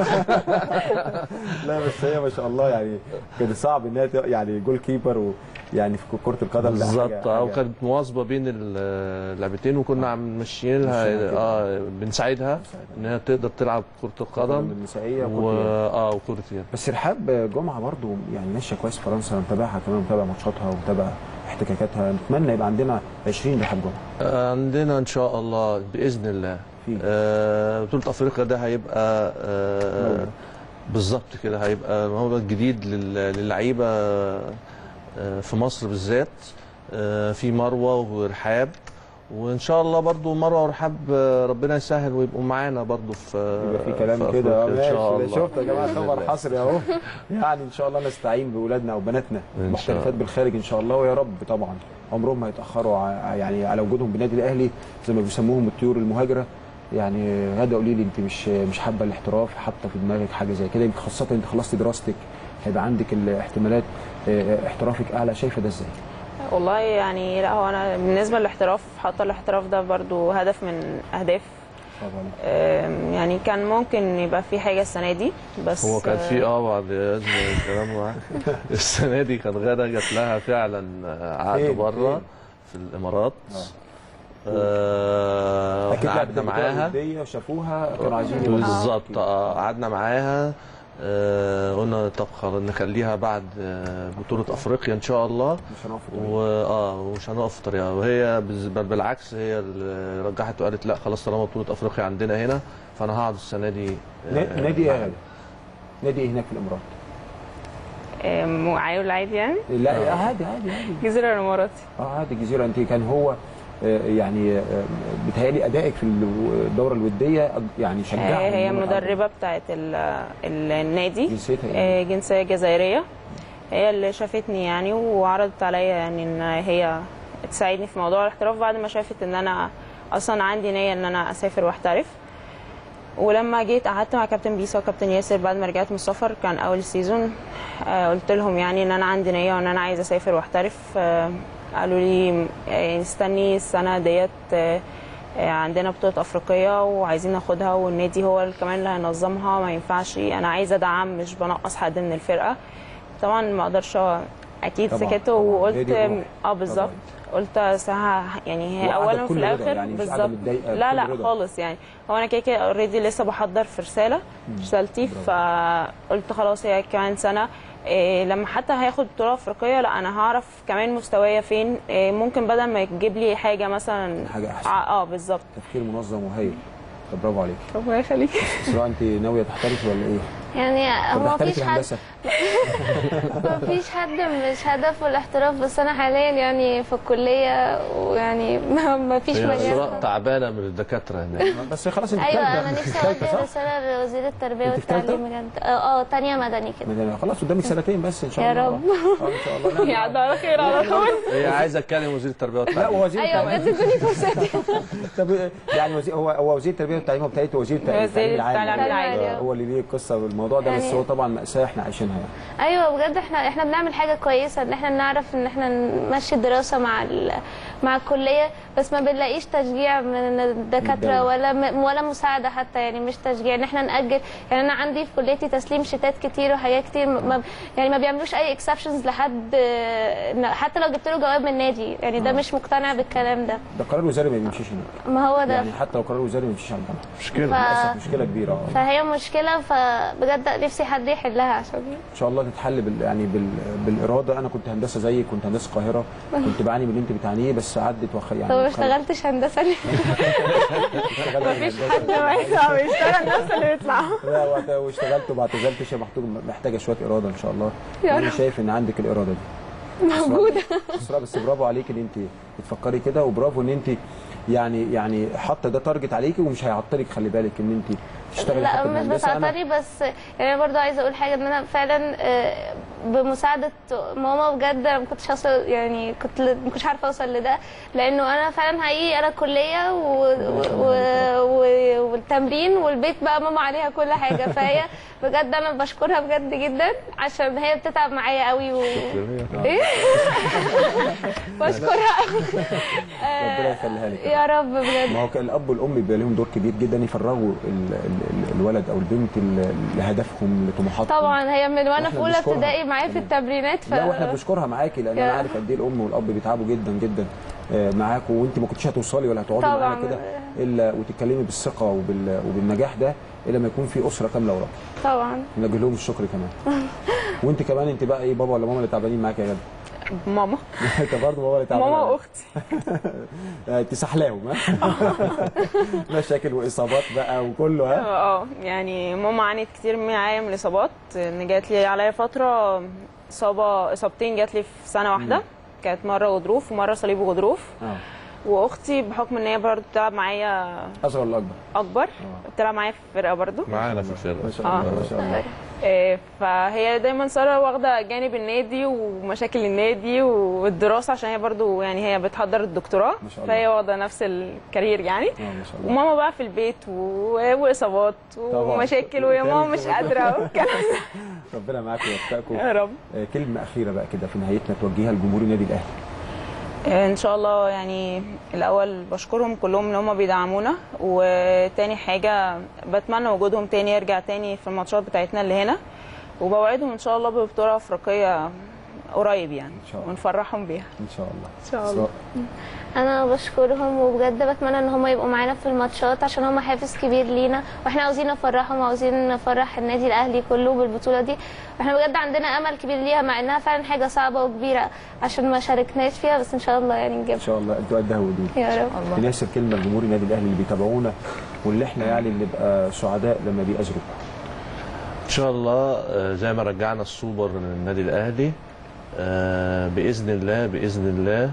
لا بس هي ما شاء الله يعني كان صعب انها ت- يعني جول كيبر ويعني في كره القدم ده حاجة- بالظبط اه حاجة- وكانت مواظبه بين اللعبتين وكنا عم ماشيين لها ماشيينها كده. اه بنساعدها انها تقدر تلعب كره القدم النسائيه و... وكرة اليد. اه وكره اليد بس رحاب جمعه برضو يعني ماشيه كويس في فرنسا أنا متابعها كمان متابع ماتشاتها ومتابع احتكاكاتها نتمنى يبقى عندنا 20 رحاب جمعه آه، عندنا ان شاء الله باذن الله في. آه، بطوله افريقيا ده هيبقى آه، مولد. بالظبط كده هيبقى مولد جديد لل- للعيبه آه، في مصر بالذات آه، في مروه ورحاب وان شاء الله برضو مروه ورحاب آه، ربنا يسهل ويبقوا معانا برضو في يبقى في كلام في كده أفريقيا ان شاء ماشي الله شفت يا جماعه بإذن خبر الله. حصري اهو يعني ان شاء الله نستعين باولادنا او بناتنا إن شاء محترفات الله. بالخارج ان شاء الله ويا رب طبعا عمرهم ما يتاخروا ع- يعني على وجودهم بالنادي الاهلي زي ما بيسموهم الطيور المهاجره يعني غاده قولي لي انت مش مش حابه الاحتراف حاطه في دماغك حاجه زي كده يمكن خاصه انت خلصت دراستك هيبقى عندك الاحتمالات اه، احترافك اعلى شايفه ده ازاي؟ والله يعني لا هو انا بالنسبه للاحتراف حاطه الاحتراف ده برضو هدف من اهداف برافو عليك. آم، يعني كان ممكن يبقى في حاجه السنه دي بس هو كان في اه بعد ازمه الكلام معاه السنه دي كانت غاده جات لها فعلا عقد فين؟ بره فين؟ في الامارات آه اكيد احنا لعبت قعدنا معاها وديه وشافوها كانوا عايزين يبقوا بالظبط اه قعدنا معاها آه قلنا طب خلاص نخليها بعد آه بطولة افريقيا ان شاء الله مش هنقف و اه ومش هنقف في طريقها وهي بز- بل بالعكس هي اللي رجحت وقالت لا خلاص طالما بطولة افريقيا عندنا هنا فانا هقعد السنة دي نا- نادي ايه يا غالي؟ نادي ايه هناك في الامارات؟ آم، معايا العادي يعني لا عادي عادي عادي جزيره الاماراتي اه عادي الجزيره انت كان هو آه، يعني آه، بيتهيألي ادائك في الدوره الوديه أج- يعني شجعها هي هي إن هو مدربه بتاعت ال- النادي جنسيتها ايه؟ آه، جنسيه جزائريه هي اللي شافتني يعني وعرضت عليا يعني ان هي تساعدني في موضوع الاحتراف بعد ما شافت ان انا اصلا عندي نيه ان انا اسافر واحترف ولما جيت قعدت مع كابتن بيسا وكابتن ياسر بعد ما رجعت من السفر كان اول سيزون آه، قلت لهم يعني ان انا عندي نيه وان انا عايزه اسافر واحترف آه، قالوا لي آه، استني السنه ديت آه، آه، عندنا بطوله افريقيه وعايزين ناخدها والنادي هو اللي كمان اللي هينظمها ما ينفعش انا عايزه ادعم مش بنقص حد من الفرقه طبعا ما اقدرش سكت طبعاً، سكت طبعاً. وقلت هي دي الروح. اه بالظبط قلت ساعة يعني هي وقاعدة اولا وفي بكل رضا، الاخر يعني مش قاعدة بالظبط متضايقة، لا بكل لا رضا. خالص يعني هو انا كده كده اوريدي لسه بحضر في رساله رسالتي فقلت خلاص هي كمان سنه إيه لما حتى هياخد بطوله افريقيه لا انا هعرف كمان مستوايا فين إيه ممكن بدل ما تجيب لي حاجه مثلا حاجه احسن اه, آه بالظبط تفكير منظم وهايل طب برافو عليك ربنا يخليك اسراء انت ناويه تحترفي ولا ايه؟ يعني طب هو تحترفي مفيش حد هندسه مفيش حد مش هدفه الاحتراف بس انا حاليا يعني في الكليه ويعني ما مفيش هي مجال اسراء تعبانه من الدكاتره هناك بس خلاص انت ايوه تالتة. انا نفسي تالتة، اوجه صح؟ رساله لوزير التربيه انت في تالتة؟ والتعليم بجد اه اه تانية مدني كده مدني. خلاص قدامك سنتين بس ان شاء يا الله رب. اه ان شاء الله لا، يعدوا على خير على طول هي عايزه تكلم وزير التربيه لا والتعليم وزير ايوه التعليم. بجد ادوني فرصتي طب يعني وزير هو هو وزير التربيه والتعليم هو بتاعته وزير التعليم وزير التعليم العالي. آه، هو اللي ليه قصه بالموضوع ده بس يعني- هو طبعا ماساه احنا عايشينها يعني ايوه بجد احنا احنا بنعمل حاجه كويسه ان احنا نعرف ان احنا نمشي الدراسه مع ال- مع الكليه بس ما بنلاقيش تشجيع من الدكاتره الدولة. ولا م- ولا مساعده حتى يعني مش تشجيع ان احنا ناجل يعني انا عندي في كليتي تسليم شتات كتير وحاجات كتير ما يعني ما بيعملوش اي اكسبشنز لحد إن حتى لو جبت له جواب من النادي يعني ده مش مقتنع بالكلام ده ده قرار وزاري ما بيمشيش هناك ما هو ده يعني حتى لو قرار وزاري ما بيمشيش على الجامعه مشكله ف- للاسف مشكله كبيره اه فهي مشكله فبجد نفسي حد يحلها عشان ان شاء الله تتحل بال يعني بال بالاراده انا كنت هندسه زيك كنت هندسه القاهره كنت بعاني من اللي انت بتعانيه بس بس عدت وخ يعني طب ما خلت- اشتغلتش هندسه ليه؟ مفيش حد ما يطلع ويشتغل نفس اللي بيطلع لا وقت- واشتغلت وما اعتزلتش هي محتاجه محتاجه شويه اراده ان شاء الله يا انا رب. شايف ان عندك الاراده دي موجوده اسراء بس برافو عليك ان انت بتفكري كده وبرافو ان انت يعني يعني حاطه ده تارجت عليكي ومش هيعطلك خلي بالك ان انت تشتغلي لا حتى مش بالهندسة. أنا- بتعطلي بس يعني انا برضو عايزه اقول حاجه ان انا فعلا آه، بمساعده ماما بجد أنا ما كنتش هوصل يعني كنت ما كنتش عارفه اوصل لده لانه انا فعلا حقيقي انا الكليه و... و... و... والتمرين والبيت بقى ماما عليها كل حاجه فهي بجد انا بشكرها بجد جدا عشان هي بتتعب معايا قوي و... ايه بشكرها قوي ربنا يخليها لك يا رب بجد ما هو كان الاب والام بيبقى لهم دور كبير جدا يفرغوا ال- ال- ال- الولد او البنت ل- لهدفهم لطموحاتهم طبعا هي من وانا وإحنا في اولى بنشكرها. ابتدائي معايا في التمرينات ف... لا واحنا بنشكرها معاكي لان يا- انا عارف قد ايه الام والاب بيتعبوا جدا جدا آه، معاكوا وانت ما كنتش هتوصلي ولا هتقعدي طبعاً. معانا كده الا وتتكلمي بالثقه وبال... وبالنجاح ده الا ما يكون في اسره كامله وراك طبعا نوجه لهم الشكر كمان وانت كمان انت بقى ايه بابا ولا ماما اللي تعبانين معاك يا غالي ماما انت برضه ماما اللي تعبانه ماما معاك. واختي آه، تسحلاهم ها مشاكل واصابات بقى وكله ها اه يعني ماما عانت كتير معايا من الاصابات ان جات لي عليا فتره اصابه اصابتين جات لي في سنه واحده كانت مره غضروف ومره صليب وغضروف اه واختي بحكم ان هي برضه بتلعب معايا اصغر ولا اكبر اكبر بتلعب معايا في فرقه برضه معانا في الفرقه ما شاء آه. الله ما شاء الله إيه، فهي دايما ساره واخده جانب النادي ومشاكل النادي والدراسه عشان هي برضو يعني هي بتحضر الدكتوراه ما شاء الله. فهي واخده نفس الكارير يعني اه ما شاء الله وماما بقى في البيت و- واصابات طبعاً. ومشاكل ويا ماما مش قادره والكلام ده. ربنا معاكم ويوفقكم يا رب آه، كلمه اخيره بقى كده في نهايتنا توجهها لجمهور النادي الاهلي ان شاء الله يعني الاول بشكرهم كلهم ان هم بيدعمونا وتاني حاجه بتمنى وجودهم تاني يرجع تاني في الماتشات بتاعتنا اللي هنا وبوعدهم ان شاء الله ببطوله افريقيه قريب يعني إن شاء الله. ونفرحهم بيها ان شاء الله ان شاء الله انا بشكرهم وبجد بتمنى ان هم يبقوا معانا في الماتشات عشان هم حافز كبير لينا واحنا عاوزين نفرحهم وعاوزين نفرح النادي الاهلي كله بالبطوله دي واحنا بجد عندنا امل كبير ليها مع انها فعلا حاجه صعبه وكبيره عشان ما شاركناش فيها بس ان شاء الله يعني ان نجيبها شاء الله انتوا قدها ودود يا رب ناسر كلمه لجمهور النادي الاهلي اللي بيتابعونا واللي احنا يعني بنبقى سعداء لما بيأزروا ان شاء الله آه، زي ما رجعنا السوبر للنادي الاهلي آه، باذن الله باذن الله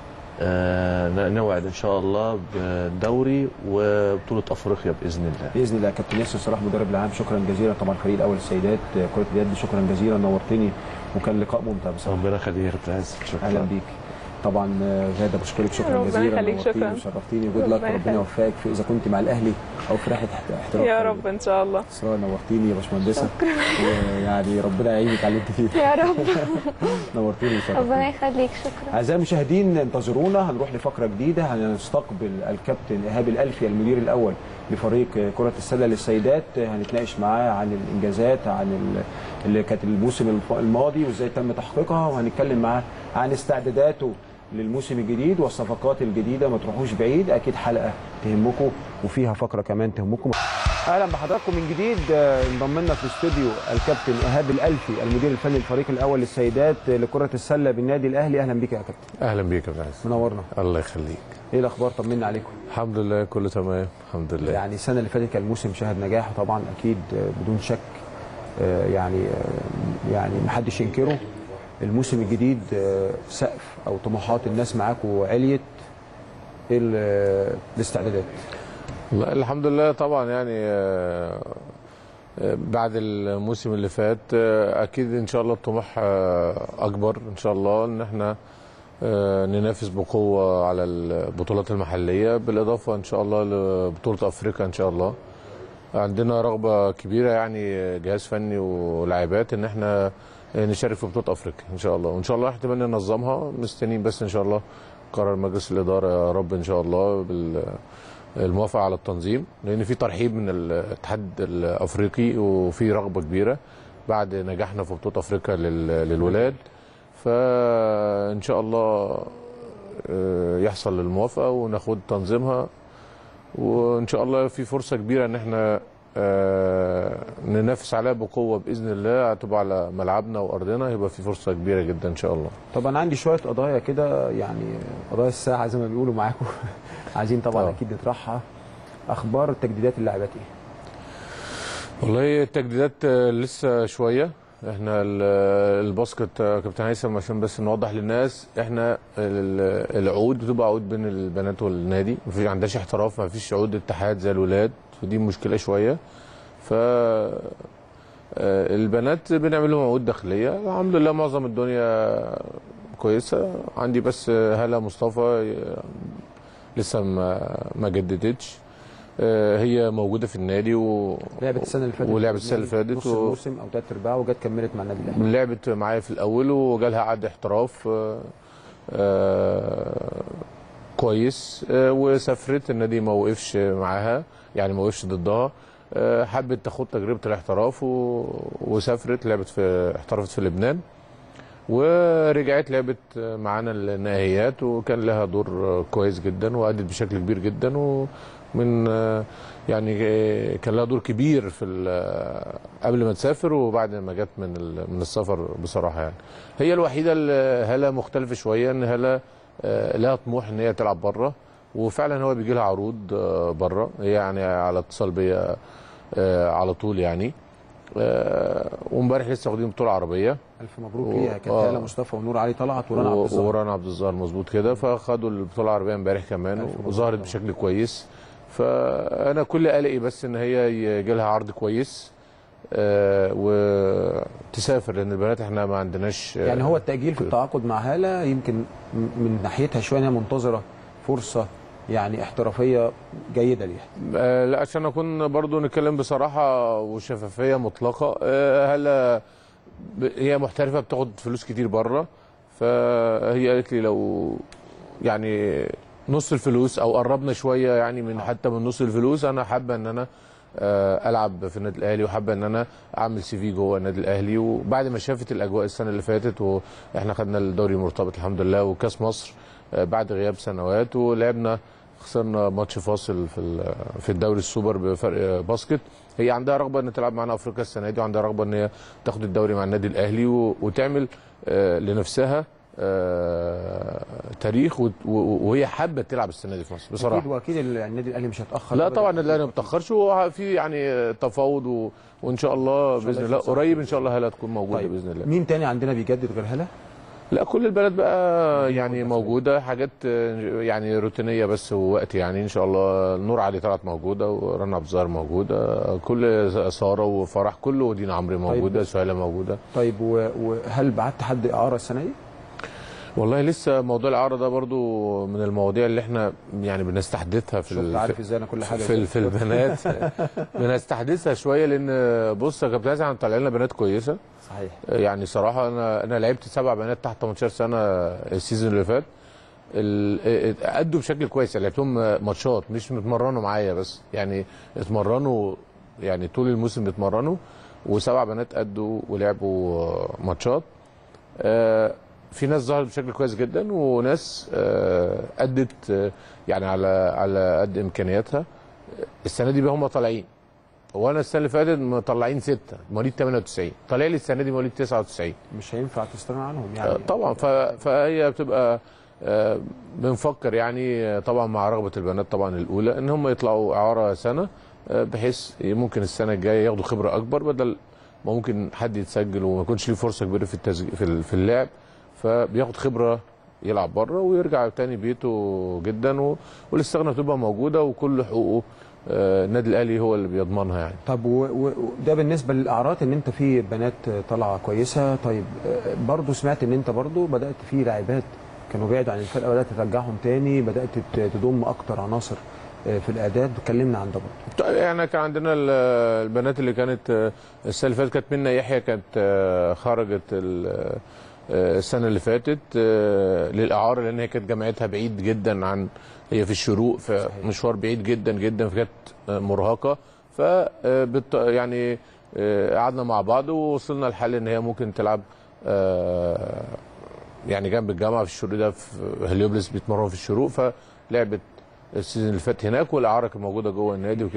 آه، ن- نوعد ان شاء الله بالدوري وبطوله افريقيا باذن الله باذن الله كابتن ياسر صلاح مدرب العام شكرا جزيلا طبعا الفريق الاول السيدات آه، كره اليد شكرا جزيلا نورتني وكان لقاء ممتع بصراحه ربنا يخليك يا كابتن عز شكرا اهلا بيك طبعا آه، غاده بشكرك شكرا ربنا جزيلا يخليك، نورتيني شكرا. وشرفتيني جود ربنا لك ربنا يخليك. يوفقك في اذا كنت مع الاهلي او في رحله احت- احتراف يا خارجي. رب ان شاء الله اسراء نورتيني يا باشمهندسه ويعني ربنا يعينك على اللي انت فيه يا رب نورتيني ربنا وشرفتيني يخليك شكرا أعزائي المشاهدين انتظرونا هنروح لفقرة جديدة هنستقبل الكابتن إيهاب الألفي المدير الأول لفريق كرة السلة للسيدات هنتناقش معاه عن الإنجازات عن ال- اللي كانت الموسم الف- الماضي وإزاي تم تحقيقها وهنتكلم معاه عن استعداداته للموسم الجديد والصفقات الجديدة ما تروحوش بعيد أكيد حلقة تهمكم وفيها فقرة كمان تهمكم اهلا بحضراتكم من جديد آه، انضم لنا في الاستوديو الكابتن ايهاب الالفي المدير الفني للفريق الاول للسيدات لكره السله بالنادي الاهلي اهلا بيك يا كابتن اهلا بيك يا ابن عز منورنا الله يخليك ايه الاخبار طمنا عليكم الحمد لله كله تمام الحمد لله يعني السنه اللي فاتت كان الموسم شهد نجاح طبعا اكيد آه، بدون شك آه، يعني آه، يعني محدش ينكره الموسم الجديد آه، سقف او طموحات الناس معاكم عليت ايه ال- آه، الاستعدادات لا الحمد لله طبعا يعني آه، آه، بعد الموسم اللي فات آه، اكيد ان شاء الله الطموح آه، اكبر ان شاء الله ان احنا آه، ننافس بقوه على البطولات المحليه بالاضافه ان شاء الله لبطوله افريقيا ان شاء الله عندنا رغبه كبيره يعني جهاز فني ولاعبات ان احنا نشارك في بطوله افريقيا ان شاء الله وان شاء الله احتمال ننظمها مستنيين بس ان شاء الله قرار مجلس الاداره يا رب ان شاء الله بال الموافقه على التنظيم لان في ترحيب من الاتحاد الافريقي وفي رغبه كبيره بعد نجاحنا في بطوله افريقيا لل- للولاد فان شاء الله آه، يحصل الموافقه وناخد تنظيمها وان شاء الله في فرصه كبيره ان احنا آه، ننافس عليها بقوه باذن الله هتبقى على ملعبنا وارضنا يبقى في فرصه كبيره جدا ان شاء الله طب انا عندي شويه قضايا كده يعني قضايا الساعه زي ما بيقولوا معاكم عايزين طبعا آه. اكيد نطرحها اخبار تجديدات اللاعبات ايه والله التجديدات آه، لسه شويه احنا ال- الباسكت آه، كابتن هيثم عشان بس نوضح للناس احنا ال- العقود بتبقى عقود بين البنات والنادي ما عندهاش احتراف ما فيش عقود اتحاد زي الولاد فدي مشكله شويه ف آه، البنات بنعمل لهم عقود داخليه الحمد لله معظم الدنيا كويسه عندي بس هلا مصطفى آه، لسه ما ما جددتش آه، هي موجوده في النادي و... لعبت السنه اللي فاتت ولعبت السنه اللي فاتت نص الموسم او ثلاث ارباع وجت كملت مع النادي الاهلي لعبت معايا في الاول وجالها عقد احتراف آه، آه، كويس آه، وسافرت النادي ما وقفش معاها يعني ما وقفش ضدها آه، حبت تاخد تجربه الاحتراف و... وسافرت لعبت في احترفت في لبنان ورجعت لعبت معانا النهائيات وكان لها دور كويس جدا وادت بشكل كبير جدا ومن يعني كان لها دور كبير في ال- قبل ما تسافر وبعد ما جت من ال- من السفر بصراحه يعني هي الوحيده اللي هلا مختلفه شويه ان هلا آه، لها طموح ان هي تلعب بره وفعلا هو بيجي لها عروض آه، بره هي يعني على اتصال بيا آه، على طول يعني آه، وامبارح لسه واخدين بطوله عربيه الف مبروك و- ليها كانت آه. هاله مصطفى ونور علي طلعت ورنا عبد و- الظاهر ورنا عبد الظاهر مظبوط كده فخدوا البطوله العربيه امبارح كمان وظهرت بشكل كويس فانا كل قلقي بس ان هي يجي لها عرض كويس آه، وتسافر لان البنات احنا ما عندناش آه، يعني هو التاجيل في التعاقد مع هاله يمكن م- من ناحيتها شويه إن هي منتظره فرصه يعني احترافيه جيده ليها آه، لا عشان اكون برضو نتكلم بصراحه وشفافيه مطلقه آه، هلا ب- هي محترفه بتاخد فلوس كتير بره فهي قالت لي لو يعني نص الفلوس او قربنا شويه يعني من حتى من نص الفلوس انا حابه ان انا آه، العب في النادي الاهلي وحابه ان انا اعمل سي في جوه النادي الاهلي وبعد ما شافت الاجواء السنه اللي فاتت واحنا خدنا الدوري المرتبط الحمد لله وكاس مصر آه، بعد غياب سنوات ولعبنا خسرنا ماتش فاصل في ال- في الدوري السوبر بفرق باسكت هي عندها رغبه ان تلعب معانا افريقيا السنه دي وعندها رغبه ان هي تاخد الدوري مع النادي الاهلي و- وتعمل آه، لنفسها آه، تاريخ وت- و- وهي حابه تلعب السنه دي في مصر بصراحه اكيد واكيد ال- النادي الاهلي مش هيتاخر لا أبداً. طبعا الاهلي ما بتاخرش وفي يعني تفاوض و... وان شاء الله باذن الله يخلص. قريب ان شاء الله هلا تكون موجوده طيب. باذن الله مين تاني عندنا بيجدد غير هاله لا كل البلد بقى يعني موجوده حاجات آه، يعني روتينيه بس ووقت يعني ان شاء الله نور علي طلعت موجوده ورنا عبد الظاهر موجوده كل ساره وفرح كله ودينا عمرو موجوده بس- سهيله موجوده طيب و- وهل بعت حد اعاره السنه دي؟ والله لسه موضوع الاعاره ده برضو من المواضيع اللي احنا يعني بنستحدثها في شفت ال- عارف في- ازاي انا كل حاجه في, ال- في البنات بنستحدثها شويه لان بص يا كابتن حسن طالع لنا بنات كويسه صحيح يعني صراحه انا انا لعبت سبع بنات تحت 18 سنه السيزون اللي فات ال- ادوا بشكل كويس يعني لعبتهم ماتشات مش متمرنوا معايا بس يعني اتمرنوا يعني طول الموسم بيتمرنوا وسبع بنات ادوا ولعبوا ماتشات آه، في ناس ظهرت بشكل كويس جدا وناس آه، ادت آه، يعني على على قد امكانياتها السنه دي بقى هم طالعين وانا السنه اللي فاتت مطلعين سته مواليد 98 طالع لي السنه دي مواليد 99 مش هينفع تستغنى عنهم يعني آه، طبعا ف- فهي بتبقى آه، بنفكر يعني آه، طبعا مع رغبه البنات طبعا الاولى ان هم يطلعوا اعاره سنه آه، بحيث ممكن السنه الجايه ياخدوا خبره اكبر بدل ما ممكن حد يتسجل وما يكونش ليه فرصه كبيره في التسجيل في ال- في اللعب فبياخد خبره يلعب بره ويرجع تاني بيته جدا و- والاستغنى بتبقى موجوده وكل حقوقه آه، النادي الاهلي هو اللي بيضمنها يعني طب و- و- وده بالنسبه للاعارات ان انت في بنات طالعه كويسه طيب آه، برضو سمعت ان انت برضو بدات في لاعبات كانوا بعدوا عن الفرقه بدات ترجعهم تاني بدات ت- تضم اكتر عناصر آه، في الاعداد اتكلمنا عن ده برضو طيب يعني كان عندنا ال- البنات اللي كانت آه، السنه اللي فاتت كانت منا يحيى كانت آه، خرجت ال- آه، السنه اللي فاتت آه، للاعاره لان هي كانت جامعتها بعيد جدا عن هي في الشروق في مشوار بعيد جدا جدا فكانت آه، مرهقه ف آه، بت- يعني آه، قعدنا مع بعض ووصلنا لحل ان هي ممكن تلعب آه، يعني جنب الجامعه في الشروق ده في هليوبلس بيتمرنوا في الشروق فلعبت السيزون اللي فات هناك والاعاره كانت موجوده جوه النادي وكده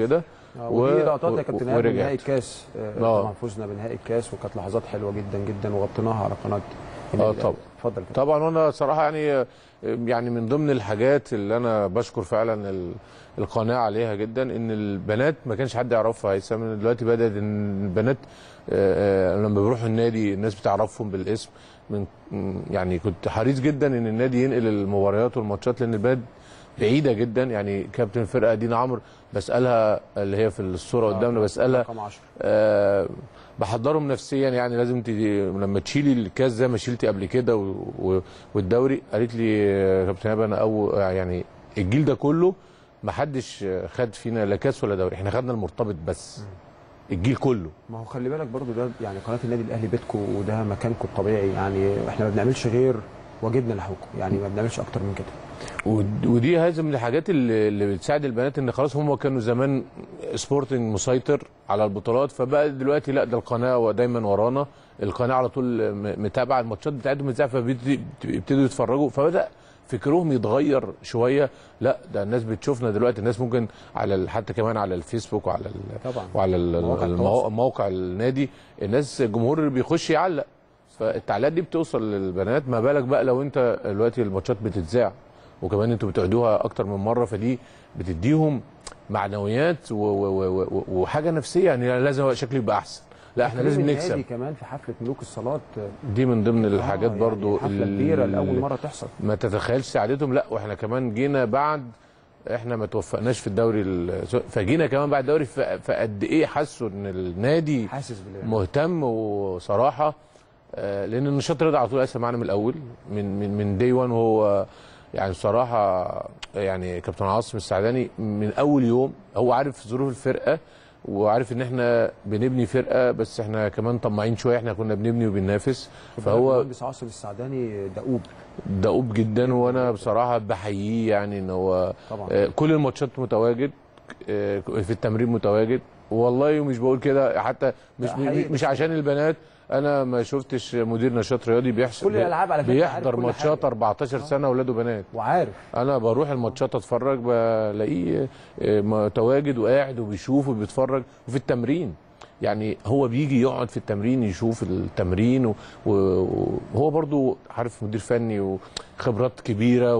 آه، ودي لقطات يا كابتن ايهاب من ورجعت. نهائي الكاس آه، آه. طبعا فزنا بنهائي الكاس وكانت لحظات حلوه جدا جدا وغطيناها على قناه اه النادي الأهلي. طبعا اتفضل طبعا وانا صراحه يعني يعني من ضمن الحاجات اللي انا بشكر فعلا ال- القناه عليها جدا ان البنات ما كانش حد يعرفها هيثم دلوقتي بدات ان البنات آه، آه، لما بيروحوا النادي الناس بتعرفهم بالاسم من يعني كنت حريص جدا ان النادي ينقل المباريات والماتشات لان البلد بعيده جدا يعني كابتن الفرقه دينا عمرو بسالها اللي هي في الصوره قدامنا بسالها رقم 10 آه بحضرهم نفسيا يعني لازم تدي لما تشيلي الكاس زي ما شيلتي قبل كده و... و... والدوري قالت لي يا كابتن ايهاب انا او يعني الجيل ده كله ما حدش خد فينا لا كاس ولا دوري احنا خدنا المرتبط بس الجيل كله ما هو خلي بالك برضو ده يعني قناه النادي الاهلي بيتكم وده مكانكم الطبيعي يعني احنا ما بنعملش غير واجبنا لحقوقكم يعني ما بنعملش اكتر من كده ود- ودي هذا من الحاجات اللي, اللي بتساعد البنات ان خلاص هم كانوا زمان سبورتنج مسيطر على البطولات فبقى دلوقتي لا ده القناه دايما ورانا القناه على طول م- متابعه الماتشات بتاعتهم متابعه فبيبتدوا يتفرجوا فبدا فكرهم يتغير شويه لا ده الناس بتشوفنا دلوقتي الناس ممكن على ال- حتى كمان على الفيسبوك وعلى ال- طبعا وعلى ال- مواقع المو- التواصل. موقع النادي الناس الجمهور بيخش يعلق فالتعليقات دي بتوصل للبنات ما بالك بقى لو انت دلوقتي الماتشات بتتذاع وكمان انتوا بتعيدوها اكتر من مره فدي بتديهم معنويات و- و- و- وحاجه نفسيه يعني لازم شكلي يبقى احسن لا احنا لازم النادي نكسب كمان في حفله ملوك الصالات دي من ضمن الحاجات يعني برضو حفلة كبيرة لأول مرة تحصل. ما تتخيلش سعادتهم لا واحنا كمان جينا بعد احنا ما توفقناش في الدوري ال- فجينا كمان بعد الدوري ف- فقد ايه حسوا ان النادي حاسس بالله مهتم وصراحه آه، لان النشاط الرياضي على طول اساسا معانا من الاول من من من دي 1 وهو يعني بصراحه يعني كابتن عاصم السعداني من اول يوم هو عارف ظروف الفرقه وعارف ان احنا بنبني فرقه بس احنا كمان طماعين شويه احنا كنا بنبني وبننافس فهو المهندس عاصم السعداني دؤوب دؤوب جدا وانا بصراحه بحييه يعني ان هو طبعا. آه، كل الماتشات متواجد آه، في التمرين متواجد والله ومش بقول كده حتى مش لا، حقيقي. مش عشان البنات انا ما شفتش مدير نشاط رياضي بيحصل كل الألعاب على فكرة عارف بيحضر كل ماتشات حاجة. 14 سنه اولاد وبنات وعارف انا بروح الماتشات اتفرج بلاقيه آه، متواجد وقاعد وبيشوف وبيتفرج وفي التمرين يعني هو بيجي يقعد في التمرين يشوف التمرين و- و- وهو برضو عارف مدير فني وخبرات كبيره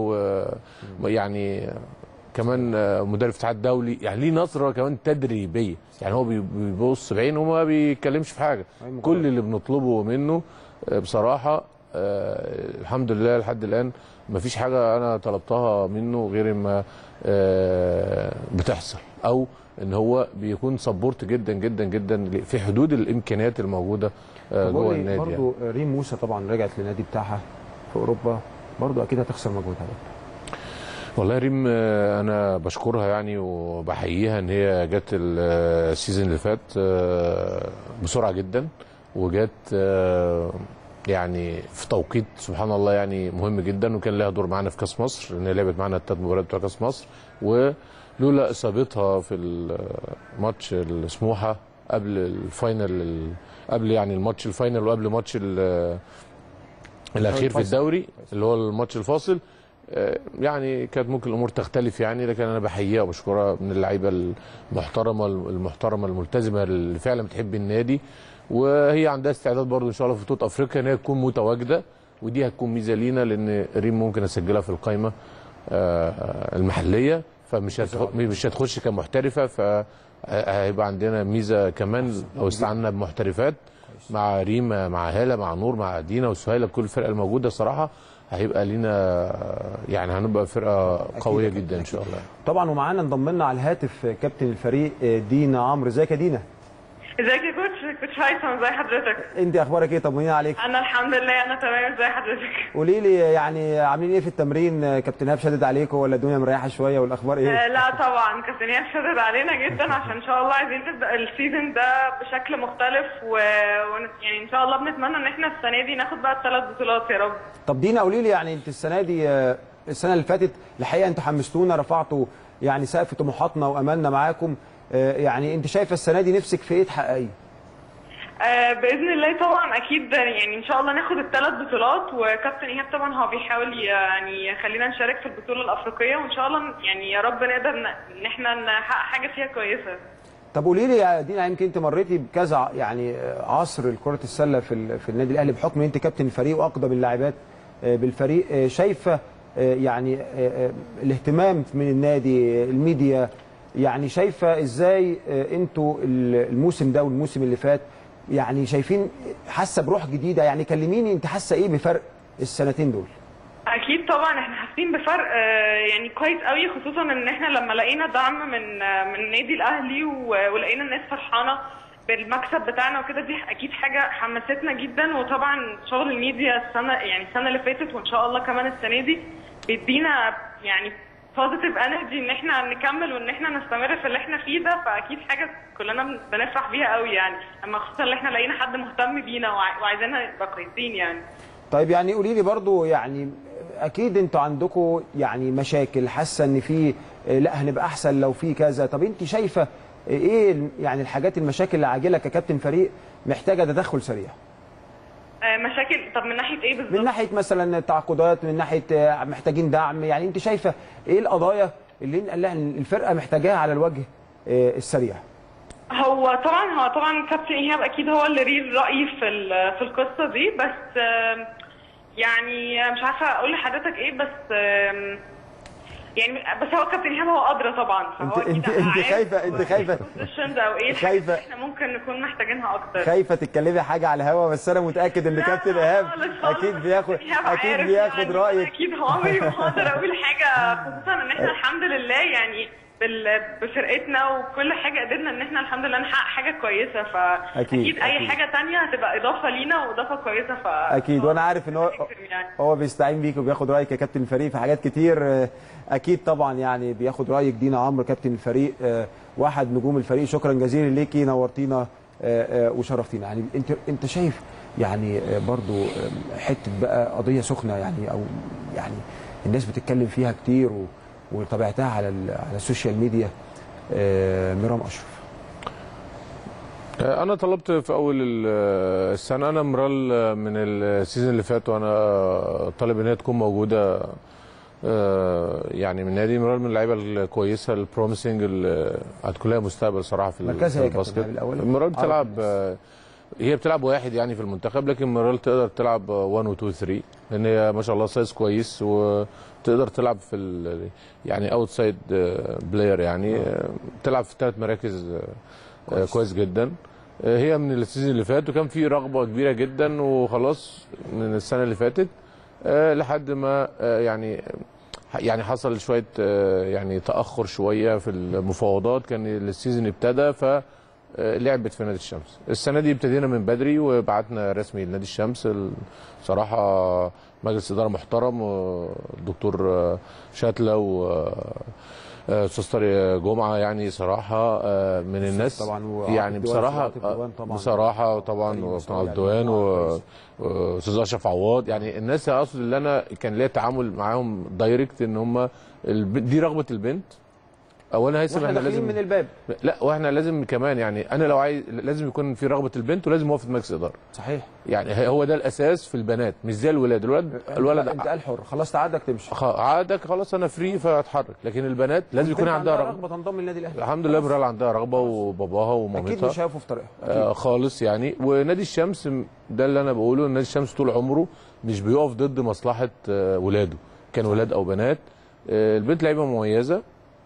ويعني كمان آه، مدرب اتحاد دولي يعني ليه نظره كمان تدريبيه يعني هو بي- بيبص بعينه وما بيتكلمش في حاجه كل اللي بنطلبه منه آه، بصراحه آه، الحمد لله لحد الان ما فيش حاجه انا طلبتها منه غير ما آه، بتحصل او ان هو بيكون سبورت جدا جدا جدا في حدود الامكانيات الموجوده آه، جوه النادي يعني. برضه ريم موسى طبعا رجعت للنادي بتاعها في اوروبا برضه اكيد هتخسر مجهودها والله يا ريم آه، انا بشكرها يعني وبحييها ان هي جت ال- السيزون اللي فات آه، بسرعه جدا وجت آه، يعني في توقيت سبحان الله يعني مهم جدا وكان لها دور معانا في كاس مصر ان هي لعبت معانا الثلاث مباريات بتوع كاس مصر ولولا اصابتها في الماتش السموحه قبل الفاينل قبل يعني الماتش الفاينل وقبل ماتش ال- الاخير في الفيصل. الدوري اللي هو الماتش الفاصل آه، يعني كانت ممكن الامور تختلف يعني لكن انا بحييها وبشكرها من اللعيبه المحترمه المحترمه الملتزمه اللي فعلا بتحب النادي وهي عندها استعداد برضو ان شاء الله في بطوله افريقيا ان هي تكون متواجده ودي هتكون ميزه لينا لان ريم ممكن اسجلها في القائمه آه، المحليه فمش هتخ- مش هتخش كمحترفه فهيبقى عندنا ميزه كمان لو استعنا بمحترفات مع ريما مع هاله مع نور مع دينا وسهيله كل الفرقه الموجوده صراحه هيبقى لينا يعني هنبقى فرقه قويه جدا ان شاء الله طبعا ومعانا انضم لنا على الهاتف كابتن الفريق دينا عمرو ازيك يا دينا ازيك يا كوتش كوتش هيثم ازي حضرتك انت اخبارك ايه طمنينا عليك انا الحمد لله انا تمام ازي حضرتك قولي لي يعني عاملين ايه في التمرين كابتن هاب شدد عليكم ولا الدنيا مريحه شويه والاخبار آه، ايه لا طبعا كابتن ايهاب شدد علينا جدا عشان ان شاء الله عايزين نبدا السيزون ده بشكل مختلف و... ون- يعني ان شاء الله بنتمنى ان احنا السنه دي ناخد بقى الثلاث بطولات يا رب طب دينا قولي لي يعني انت السنه دي آه، السنه اللي فاتت الحقيقه انتوا حمستونا رفعتوا يعني سقف طموحاتنا واملنا معاكم آه، يعني انت شايفه السنه دي نفسك في ايه تحققيه آه، باذن الله طبعا اكيد يعني ان شاء الله ناخد الثلاث بطولات وكابتن ايهاب طبعا هو بيحاول ي- يعني يخلينا نشارك في البطوله الافريقيه وان شاء الله يعني يا رب نقدر ن- ان احنا نحقق حاجه فيها كويسه طب قولي لي يا دينا يمكن انت مريتي بكذا ع- يعني عصر كره السله في ال- في النادي الاهلي بحكم ان انت كابتن الفريق واقدم اللاعبات آه، بالفريق آه، شايفه آه، يعني آه، آه، الاهتمام من النادي الميديا يعني شايفه ازاي آه، انتوا ال- الموسم ده والموسم اللي فات يعني شايفين حاسه بروح جديده يعني كلميني انت حاسه ايه بفرق السنتين دول اكيد طبعا احنا حاسين بفرق آه، يعني كويس قوي خصوصا ان احنا لما لقينا دعم من آه، من النادي الاهلي و- ولقينا الناس فرحانه بالمكسب بتاعنا وكده دي اكيد حاجه حمستنا جدا وطبعا شغل الميديا السنه يعني السنه اللي فاتت وان شاء الله كمان السنه دي بيدينا يعني بوزيتيف انرجي ان احنا نكمل وان احنا نستمر في اللي احنا فيه ده فاكيد حاجه كلنا بنفرح بيها قوي يعني اما خصوصا ان احنا لقينا حد مهتم بينا وع- وعايزيننا نبقى كويسين يعني طيب يعني قولي لي برضو يعني اكيد انتوا عندكم يعني مشاكل حاسه ان في آه، لا هنبقى احسن لو في كذا طب انت شايفه ايه ال- يعني الحاجات المشاكل اللي عاجله ككابتن فريق محتاجه تدخل سريع آه، مشاكل طب من ناحيه ايه بالظبط من ناحيه مثلا تعاقدات من ناحيه آه، محتاجين دعم يعني انت شايفه ايه القضايا اللي اللي الفرقه محتاجاها على الوجه آه، السريع هو طبعا هو طبعا كابتن ايهاب اكيد هو اللي ليه الراي في ال- في القصه دي بس آم، يعني مش عارفه اقول لحضرتك ايه بس آم، يعني بس هو كابتن ايهاب هو ادرى طبعا انت فهو انت أكيد انت عارف خايفه انت خايفه البوزيشنز او ايه الحاجات خايفة. اللي احنا ممكن نكون محتاجينها اكتر خايفه تتكلمي حاجه على الهوا بس انا متاكد ان كابتن ايهاب اكيد بياخد إيهاب اكيد عارف بياخد يعني رايك اكيد هو عمري ما هقدر اقول حاجه خصوصا ان احنا الحمد لله يعني بال- بفرقتنا وكل حاجه قدرنا ان احنا الحمد لله نحقق حاجه كويسه فاكيد أكيد، اي أكيد. حاجه تانية هتبقى اضافه لينا واضافه كويسه ف اكيد وانا عارف ان هو يعني. هو بيستعين بيك وبياخد رايك يا كابتن الفريق في حاجات كتير آه، اكيد طبعا يعني بياخد رايك دينا عمرو كابتن الفريق آه، واحد نجوم الفريق شكرا جزيلا ليكي نورتينا آه، آه، وشرفتينا يعني انت انت شايف يعني آه، برضو آه، حته بقى قضيه سخنه يعني او يعني الناس بتتكلم فيها كتير و- وطبيعتها على ال- على السوشيال ميديا آه، ميرام اشرف انا طلبت في اول ال- السنه انا مرال من السيزون اللي فات وانا طالب ان هي تكون موجوده آه، يعني من نادي مرال من اللعيبه الكويسه البروميسنج اللي هتكون لها مستقبل صراحه في ال- مركزها في إيه يا كابتن الباسكت الأول؟ مرال عرف بتلعب آه، هي بتلعب واحد يعني في المنتخب لكن مرال تقدر تلعب 1 و 2 3 لان هي ما شاء الله سايز كويس وتقدر تلعب في ال- يعني اوتسايد بلاير يعني آه، تلعب في ثلاث مراكز آه، آه، كويس جدا آه، هي من السيزون اللي فات وكان في رغبه كبيره جدا وخلاص من السنه اللي فاتت آه، لحد ما آه، يعني يعني حصل شويه آه، يعني تاخر شويه في المفاوضات كان السيزون ابتدى ف آه، لعبت في نادي الشمس السنه دي ابتدينا من بدري وبعتنا رسمي لنادي الشمس ال- بصراحه مجلس اداره محترم والدكتور آه، شاتله و آه، استاذ طارق جمعه يعني صراحه آه، من الناس طبعا وعاطف يعني دوان، بصراحه عاطف دوان طبعا. بصراحه طبعا وطبعا الدوان و- واستاذ اشرف عواد يعني الناس اقصد اللي انا كان ليا تعامل معاهم دايركت ان هم الب... دي رغبه البنت اولا هيثم واحنا احنا داخلين لازم من الباب لا واحنا لازم كمان يعني انا لو عايز لازم يكون في رغبه البنت ولازم موافقه مجلس اداره صحيح يعني هي- هو ده الاساس في البنات مش زي الولاد الولاد الولد انت قال حر خلاص عادك تمشي خ- عادك خلاص انا فري فاتحرك لكن البنات لازم يكون عندها رغبه رغبه تنضم للنادي الاهلي الحمد لله مرال عندها رغبه وباباها ومامتها اكيد مش هيقفوا في طريقها آه خالص يعني ونادي الشمس م- ده اللي انا بقوله نادي الشمس طول عمره مش بيقف ضد مصلحه آه ولاده كان ولاد او بنات آه البنت لعيبه مميزه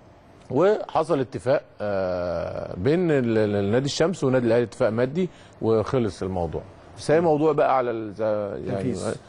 وحصل اتفاق آه بين ال- ال- النادي الشمس والنادي الاهلي اتفاق مادي وخلص الموضوع بس هي موضوع بقى على ال- زي- يعني تنفيذ. آه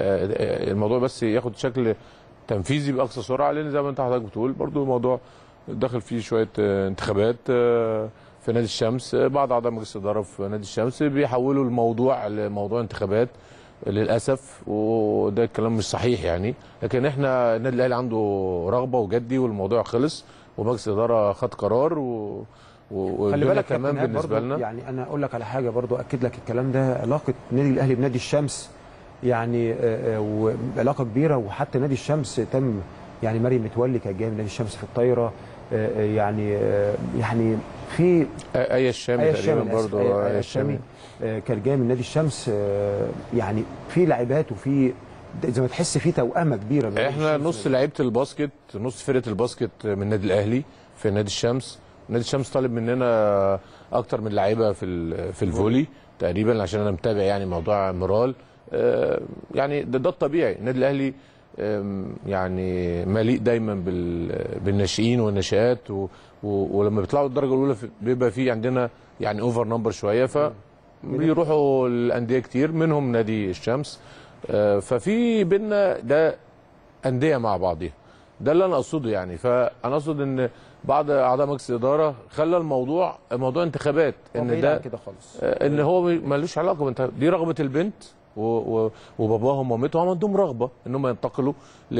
آه الموضوع بس ياخد شكل تنفيذي باقصى سرعه لان زي ما انت حضرتك بتقول برضو الموضوع داخل فيه شويه آه، انتخابات آه، في نادي الشمس آه، بعض اعضاء مجلس الاداره في نادي الشمس بيحولوا الموضوع لموضوع انتخابات للاسف وده الكلام مش صحيح يعني لكن احنا النادي الاهلي عنده رغبه وجدي والموضوع خلص ومجلس الاداره خد قرار و و- خلي والدنيا بالك تمام كابتن إيهاب بالنسبه برضو لنا يعني انا اقول لك على حاجه برضو اكد لك الكلام ده علاقه نادي الاهلي بنادي الشمس يعني آه، آه، وعلاقه كبيره وحتى نادي الشمس تم يعني مريم متولي كانت جايه من نادي الشمس في الطايره آه، آه، يعني آه، يعني في ايه الشامي آية تقريبا الشامي، آسف، برضو آية- آية آية الشامي آه، كانت جايه من نادي الشمس آه، يعني في لاعبات وفي زي ما تحس في توأمه كبيره بين نادي احنا الشمس نص لعيبه الباسكت نص فرقه الباسكت من النادي الاهلي في نادي الشمس نادي الشمس طالب مننا اكتر من لعيبه في ال- في الفولي تقريبا عشان انا متابع يعني موضوع مرال آه، يعني ده, ده الطبيعي النادي الاهلي آم، يعني مليء دايما بال- بالناشئين والناشئات و- و- ولما بيطلعوا الدرجه الاولى في- بيبقى في عندنا يعني اوفر نمبر شويه ف بيروحوا الانديه كتير منهم نادي الشمس آه، ففي بينا ده انديه مع بعضيها ده اللي انا اقصده يعني فانا اقصد ان بعض اعضاء مجلس الاداره خلى الموضوع موضوع انتخابات هو ان بعيد ده عن كده خالص آه، ان هو ملوش علاقه بانت... دي رغبه البنت و... و... وباباهم ومامتهم عندهم رغبه ان هم ينتقلوا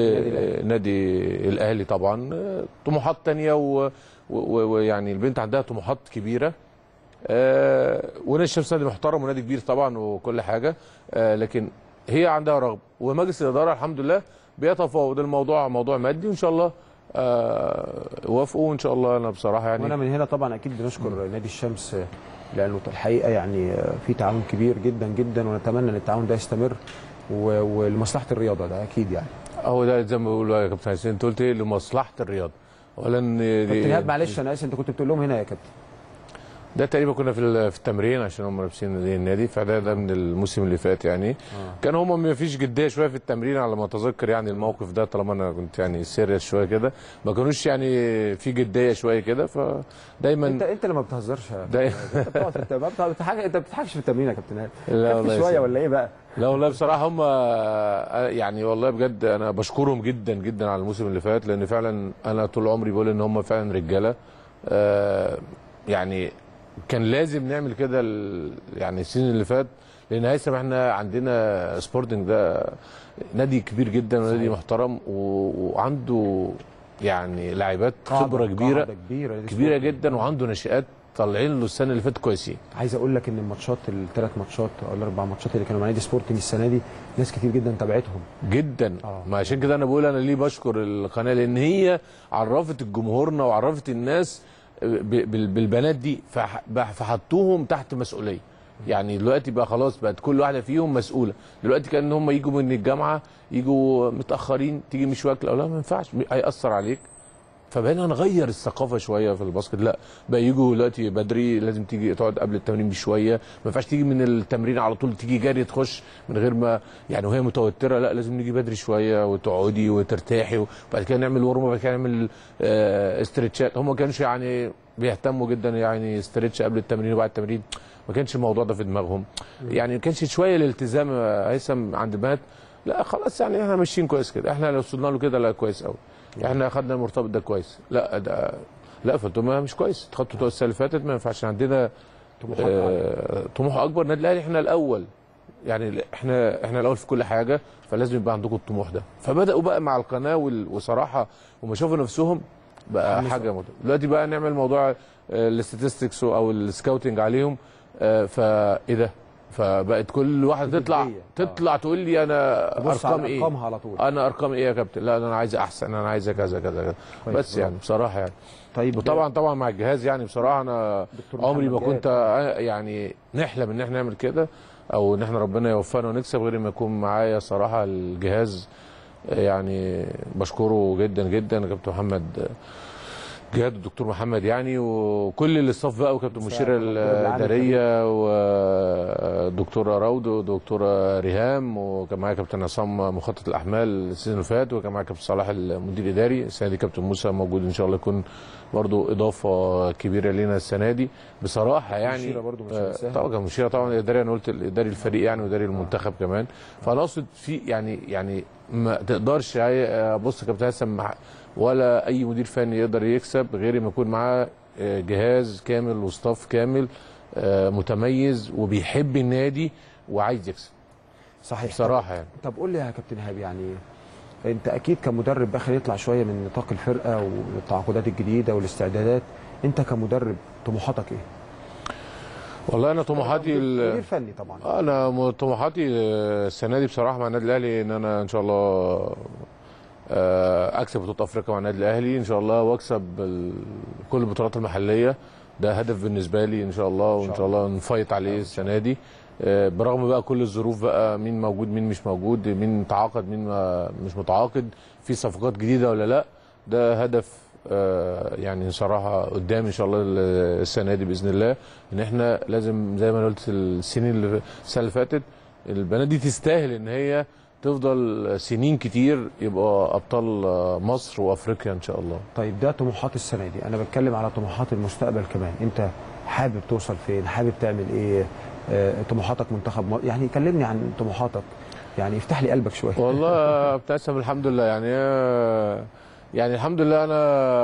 لنادي الاهلي طبعا آه، طموحات تانية و... و... ويعني البنت عندها طموحات كبيره آه، ونادي الشمس نادي محترم ونادي كبير طبعا وكل حاجه آه، لكن هي عندها رغبه ومجلس الاداره الحمد لله بيتفاوض الموضوع موضوع مادي وان شاء الله آه، وافقوا وان شاء الله انا بصراحه يعني وانا من هنا طبعا اكيد بنشكر نادي الشمس لانه الحقيقه يعني في تعاون كبير جدا جدا ونتمنى ان التعاون ده يستمر و- ولمصلحه الرياضه ده اكيد يعني هو ده زي ما بيقولوا يا كابتن حسين انت قلت ايه لمصلحه الرياضه اولا كابتن دي- ايهاب معلش انا اسف انت كنت بتقول لهم هنا يا كابتن ده تقريبا كنا في ال- في التمرين عشان هم لابسين زي النادي فده ده من الموسم اللي فات يعني كان هم ما فيش جديه شويه في التمرين على ما اتذكر يعني الموقف ده طالما انا كنت يعني سيريس شويه كده ما كانوش يعني في جديه شويه كده فدايما انت انت اللي ما بتهزرش يا دايما انت بتقعد في الت- ما بتقعد- بتضحك- انت ما بتضحكش في التمرين يا كابتن ايهاب لا خف والله يا شويه سيدي. ولا ايه بقى لا والله بصراحه هم يعني والله بجد انا بشكرهم جدا جدا على الموسم اللي فات لان فعلا انا طول عمري بقول ان هم فعلا رجاله آه، يعني كان لازم نعمل كده ال- يعني السنين اللي فات لان هيثم احنا عندنا سبورتنج ده نادي كبير جدا ونادي صحيح. محترم و- وعنده يعني لاعبات قاعدة- خبره كبيره قاعدة كبيره نادي كبيره سبورتنج. جدا وعنده ناشئات طالعين له السنه اللي فاتت كويسين عايز اقول لك ان الماتشات الثلاث ماتشات او الاربع ماتشات اللي كانوا مع نادي سبورتنج السنه دي ناس كتير جدا تابعتهم جدا ما عشان كده انا بقول انا ليه بشكر القناه لان هي عرفت الجمهورنا وعرفت الناس ب- بال- بالبنات دي فح- فحطوهم تحت مسؤوليه يعني دلوقتي بقى خلاص بقت كل واحده فيهم مسؤوله دلوقتي كان هم يجوا من الجامعه يجوا متاخرين تيجي مش واكله لا ما ينفعش هياثر عليك فبقينا نغير الثقافه شويه في الباسكت لا بقى يجوا دلوقتي بدري لازم تيجي تقعد قبل التمرين بشويه ما ينفعش تيجي من التمرين على طول تيجي جري تخش من غير ما يعني وهي متوتره لا لازم نيجي بدري شويه وتقعدي وترتاحي وبعد كده نعمل ورم وبعد كده نعمل آه استرتشات هم ما كانش يعني بيهتموا جدا يعني استرتش قبل التمرين وبعد التمرين ما كانش الموضوع ده في دماغهم يعني ما كانش شويه الالتزام يا هيثم عند البنات لا خلاص يعني احنا ماشيين كويس كده احنا لو وصلنا له كده لا كويس قوي احنا اخدنا المرتبط ده كويس لا ده لا فانتوا ما مش كويس خدتوا بتوع السنه اللي فاتت ما ينفعش عندنا طموحات آه طموح اكبر النادي الاهلي احنا الاول يعني احنا احنا الاول في كل حاجه فلازم يبقى عندكم الطموح ده فبداوا بقى مع القناه وال- وصراحه وما شافوا نفسهم بقى حمسوا. حاجه مت... دلوقتي بقى نعمل موضوع الاستاتستكس او السكاوتنج عليهم آه، فايه ده فبقت كل واحده تطلع جدية. تطلع تقول لي انا تبص ارقام على ايه أرقامها على طول. انا ارقام ايه يا كابتن لا انا عايز احسن انا عايز كذا كذا كذا كويس، بس برافو. يعني بصراحه يعني طيب وطبعا طبعا مع الجهاز يعني بصراحه انا دكتور عمري ما محمد كنت آه، يعني نحلم ان احنا نعمل كده او ان احنا ربنا يوفقنا ونكسب غير ما يكون معايا صراحه الجهاز آه، يعني بشكره جدا جدا كابتن محمد آه، جهاد الدكتور محمد يعني وكل الاستاف بقى وكابتن مشيره الاداريه ودكتوره راود ودكتوره ريهام وكان معايا كابتن عصام مخطط الاحمال السيزون اللي فات وكان معايا كابتن صلاح المدير الاداري السنه دي كابتن موسى موجود ان شاء الله يكون برضو اضافه كبيره لينا السنه دي بصراحه يعني مشيرة برضو مش آه، هنساها. طبعا كان مشيره طبعا الاداري انا قلت الاداري الفريق يعني واداري المنتخب كمان فانا اقصد في يعني يعني ما تقدرش هي- بص يا كابتن هيثم مع- ولا اي مدير فني يقدر يكسب غير ما يكون معاه آه، جهاز كامل وستاف كامل آه، متميز وبيحب النادي وعايز يكسب صحيح بصراحه يعني طب قول لي يا كابتن ايهاب يعني انت اكيد كمدرب بقى خلينا نطلع شويه من نطاق الفرقه والتعاقدات الجديده والاستعدادات انت كمدرب طموحاتك ايه؟ والله انا طموحاتي ال- مدير فني طبعا انا م- طموحاتي آه، السنه دي بصراحه مع النادي الاهلي ان انا ان شاء الله آه، اكسب بطوله افريقيا مع النادي الاهلي ان شاء الله واكسب ال- كل البطولات المحليه ده هدف بالنسبه لي ان شاء الله وان شاء الله نفايت عليه السنه دي آه، برغم بقى كل الظروف بقى مين موجود مين مش موجود مين متعاقد مين ما- مش متعاقد في صفقات جديده ولا لا ده هدف آه، يعني صراحه قدام ان شاء الله ال- السنه دي باذن الله ان احنا لازم زي ما أنا قلت السنين اللي السنه اللي فاتت البنات دي تستاهل ان هي تفضل سنين كتير يبقى ابطال آه، مصر وافريقيا ان شاء الله طيب ده طموحات السنه دي انا بتكلم على طموحات المستقبل كمان انت حابب توصل فين حابب تعمل ايه آه، طموحاتك منتخب مصر يعني كلمني عن طموحاتك يعني افتح لي قلبك شويه والله ابتسم الحمد لله يعني آه، يعني الحمد لله انا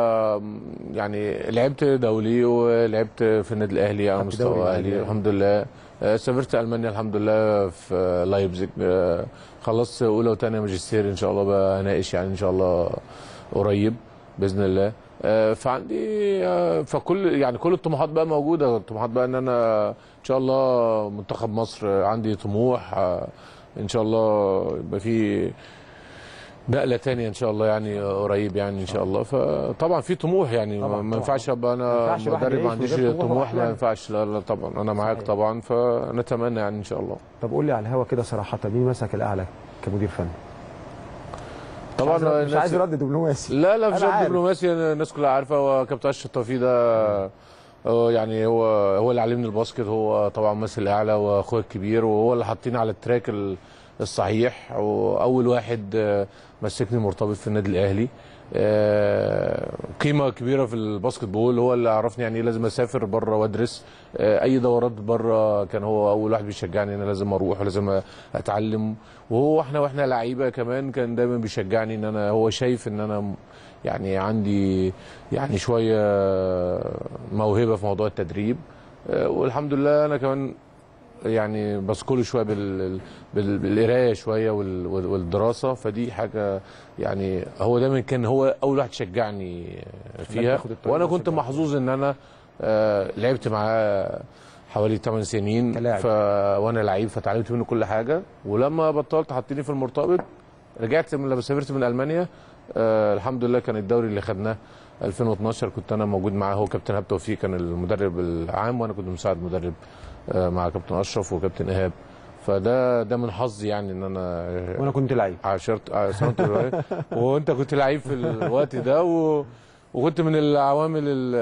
يعني لعبت دولي ولعبت في النادي الاهلي على خدت دوري مستوى مع اهلي الأهلي. الحمد لله آه، سافرت المانيا الحمد لله في لايبزيج آه، خلصت اولى وثانيه ماجستير ان شاء الله بناقش يعني ان شاء الله قريب باذن الله آه، فعندي آه، فكل يعني كل الطموحات بقى موجوده الطموحات بقى ان انا ان شاء الله منتخب مصر آه، عندي طموح آه، ان شاء الله يبقى في نقله تانية ان شاء الله يعني قريب يعني ان شاء الله فطبعا في طموح يعني طبعاً، ما- ما طبعاً. ينفعش ابقى ما انا ينفعش الواحد مدرب ما يعيش عنديش من غير طموح طموح وأحلام. ما ينفعش لا لا طبعا انا معاك صحيح. طبعا فنتمنى يعني ان شاء الله طب قول لي على الهوا كده صراحه مين مسك الاعلى كمدير فني طبعا مش عايز, مش الناس- عايز رد دبلوماسي لا لا مش أنا عارف. دبلوماسي الناس كلها عارفه هو كابتن اشرف توفيق ده هو يعني هو هو اللي علمني الباسكت هو طبعا مثل الاعلى واخويا الكبير وهو اللي حاطيني على التراك ال- الصحيح واول واحد آه، مسكني مرتبط في النادي الاهلي آه، قيمه كبيره في الباسكت بول هو اللي عرفني يعني ايه لازم اسافر بره وادرس آه، اي دورات بره كان هو اول واحد بيشجعني ان انا لازم اروح ولازم اتعلم وهو احنا واحنا لعيبه كمان كان دايما بيشجعني ان انا هو شايف ان انا م- يعني عندي يعني شويه موهبه في موضوع التدريب آه، والحمد لله انا كمان يعني بذكره شويه بال... بال... بالقرايه شويه وال... وال- والدراسه فدي حاجه يعني هو دايما كان هو اول واحد شجعني فيها تاخد الطريق وانا ده كنت شجعك. محظوظ ان انا آه لعبت معاه حوالي 8 سنين كلاعب. ف... وانا لعيب فتعلمت منه كل حاجه ولما بطلت حطيني في المرتبط رجعت من لما سافرت من المانيا آه الحمد لله كان الدوري اللي خدناه 2012 كنت انا موجود معاه هو كابتن هاب توفيق كان المدرب العام وانا كنت مساعد مدرب آه مع كابتن اشرف وكابتن ايهاب فده ده من حظي يعني ان انا وانا كنت لعيب عاشرت عاشرت الوقت وانت كنت لعيب في الوقت ده و... وكنت من العوامل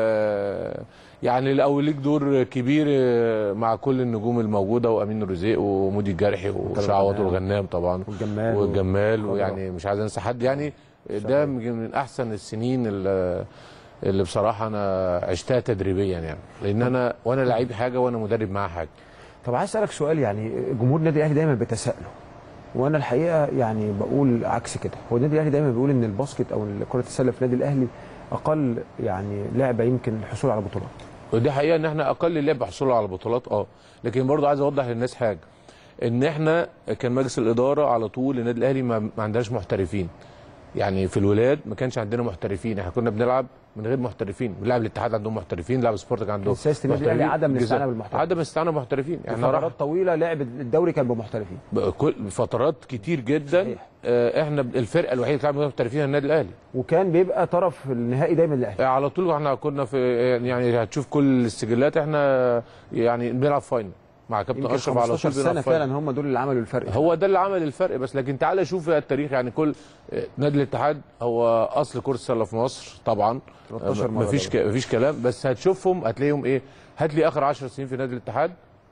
ال- يعني اللي أول ليك دور كبير مع كل النجوم الموجوده وامين الرزيق ومودي الجرحي وشعوط الغنام. والغنام طبعا والجمال والجمال و- ويعني مش عايز انسى حد يعني ده يمكن من احسن السنين اللي, اللي بصراحه انا عشتها تدريبيا يعني لان انا وانا لعيب حاجه وانا مدرب معاه حاجه طب عايز اسالك سؤال يعني جمهور النادي الاهلي دايما بيتسائلوا وانا الحقيقه يعني بقول عكس كده هو النادي الاهلي دايما بيقول ان الباسكت او كره السله في النادي الاهلي اقل يعني لعبه يمكن الحصول على بطولات ودي حقيقه ان احنا اقل لعب حصول على بطولات اه لكن برضه عايز اوضح للناس حاجه ان احنا كان مجلس الاداره على طول النادي الاهلي ما, ما عندناش محترفين يعني في الولاد ما كانش عندنا محترفين احنا كنا بنلعب من غير محترفين بنلعب الاتحاد عندهم محترفين لعب سبورتك عندهم سياسه النادي الاهلي محترفين. عدم الاستعانه جزاء. بالمحترفين عدم الاستعانه بالمحترفين احنا احنا راح فترات طويله لعب الدوري كان بمحترفين كل فترات كتير جدا صحيح. آه، احنا الفرقه الوحيده اللي بتلعب من محترفين النادي الاهلي وكان بيبقى طرف النهائي دايما الاهلي على طول احنا كنا في يعني هتشوف كل السجلات احنا يعني بنلعب فاينل مع كابتن يمكن اشرف على 15 طول سنه بنلعب فاينل. فعلا هم دول اللي عملوا الفرق هو ده اللي عمل الفرق بس لكن تعالى شوف التاريخ يعني كل نادي الاتحاد هو اصل كره السله في مصر طبعا 13 مرة مفيش ك... دوري. مفيش كلام بس هتشوفهم هتلاقيهم ايه هات لي اخر 10 سنين في نادي الاتحاد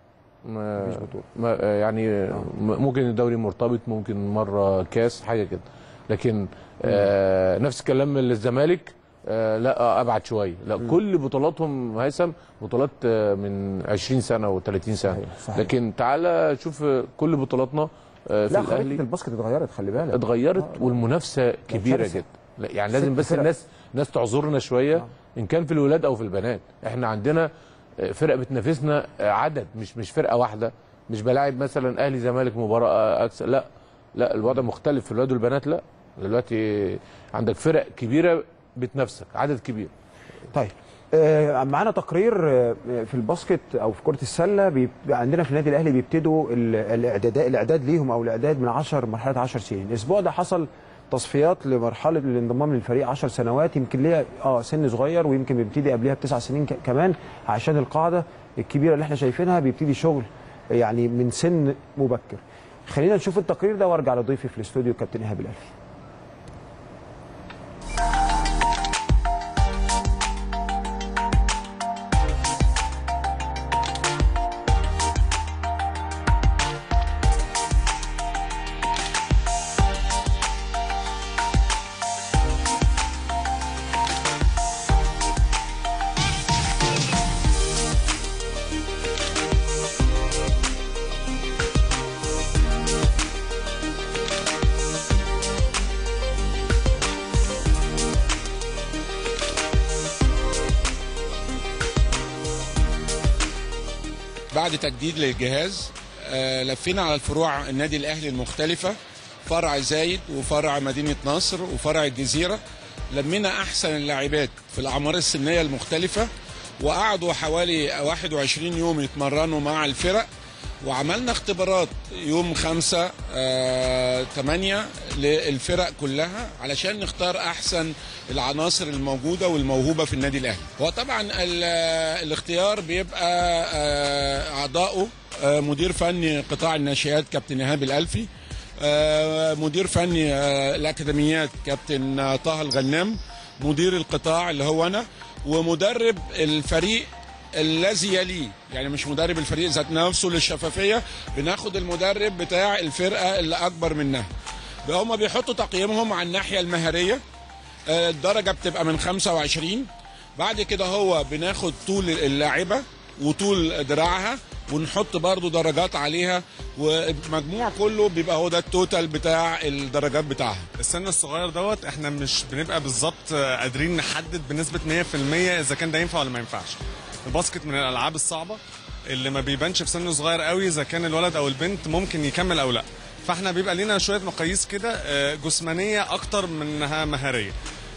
ما... مفيش بطولة. ما يعني م- ممكن الدوري مرتبط ممكن مره كاس حاجه كده لكن آه نفس الكلام للزمالك آه لا آه ابعد شويه لا مم. كل بطولاتهم هيثم بطولات آه من 20 سنه و30 سنه صحيح، صحيح. لكن تعالى شوف كل بطولاتنا آه في لا الاهلي خريطه الباسكت اتغيرت خلي بالك اتغيرت والمنافسه كبيره شرسة. جدا لا، يعني لازم ست بس فرق. الناس الناس تعذرنا شويه ان كان في الولاد او في البنات احنا عندنا آه، فرق بتنافسنا آه، عدد مش مش فرقه واحده مش بلاعب مثلا اهلي زمالك مباراه اكثر لا لا الوضع مختلف في الولاد والبنات لا دلوقتي عندك فرق كبيره بتنافسك عدد كبير طيب آه، معانا تقرير آه، في الباسكت او في كره السله بيبقى عندنا في النادي الاهلي بيبتدوا ال- الاعداد الاعداد ليهم او الاعداد من 10 مرحله 10 سنين الاسبوع ده حصل تصفيات لمرحله الانضمام للفريق 10 سنوات يمكن ليها اه سن صغير ويمكن بيبتدي قبلها بتسع سنين ك- كمان عشان القاعده الكبيره اللي احنا شايفينها بيبتدي شغل يعني من سن مبكر خلينا نشوف التقرير ده وارجع لضيفي في الاستوديو كابتن ايهاب الالفي بعد تجديد للجهاز آه، لفينا على الفروع النادي الاهلي المختلفه فرع زايد وفرع مدينه نصر وفرع الجزيره لمينا احسن اللاعبات في الاعمار السنيه المختلفه وقعدوا حوالي 21 يوم يتمرنوا مع الفرق وعملنا اختبارات يوم 5 8 للفرق كلها علشان نختار احسن العناصر الموجوده والموهوبه في النادي الاهلي هو طبعا ال- الاختيار بيبقى آه، اعضائه آه، مدير فني قطاع الناشئات كابتن ايهاب الالفي آه، مدير فني آه، الاكاديميات كابتن آه، طه الغنام مدير القطاع اللي هو انا ومدرب الفريق الذي يليه يعني مش مدرب الفريق ذات نفسه للشفافيه بناخد المدرب بتاع الفرقه اللي اكبر منها هم بيحطوا تقييمهم على الناحيه المهاريه آه، الدرجه بتبقى من 25 بعد كده هو بناخد طول اللاعبه وطول دراعها ونحط برضو درجات عليها والمجموع كله بيبقى هو ده التوتال بتاع الدرجات بتاعها السن الصغير دوت احنا مش بنبقى بالظبط قادرين نحدد بنسبه 100% اذا كان ده ينفع ولا ما ينفعش الباسكت من الالعاب الصعبه اللي ما بيبانش في سن صغير قوي اذا كان الولد او البنت ممكن يكمل او لا فاحنا بيبقى لينا شويه مقاييس كده آه، جسمانيه اكتر منها مهاريه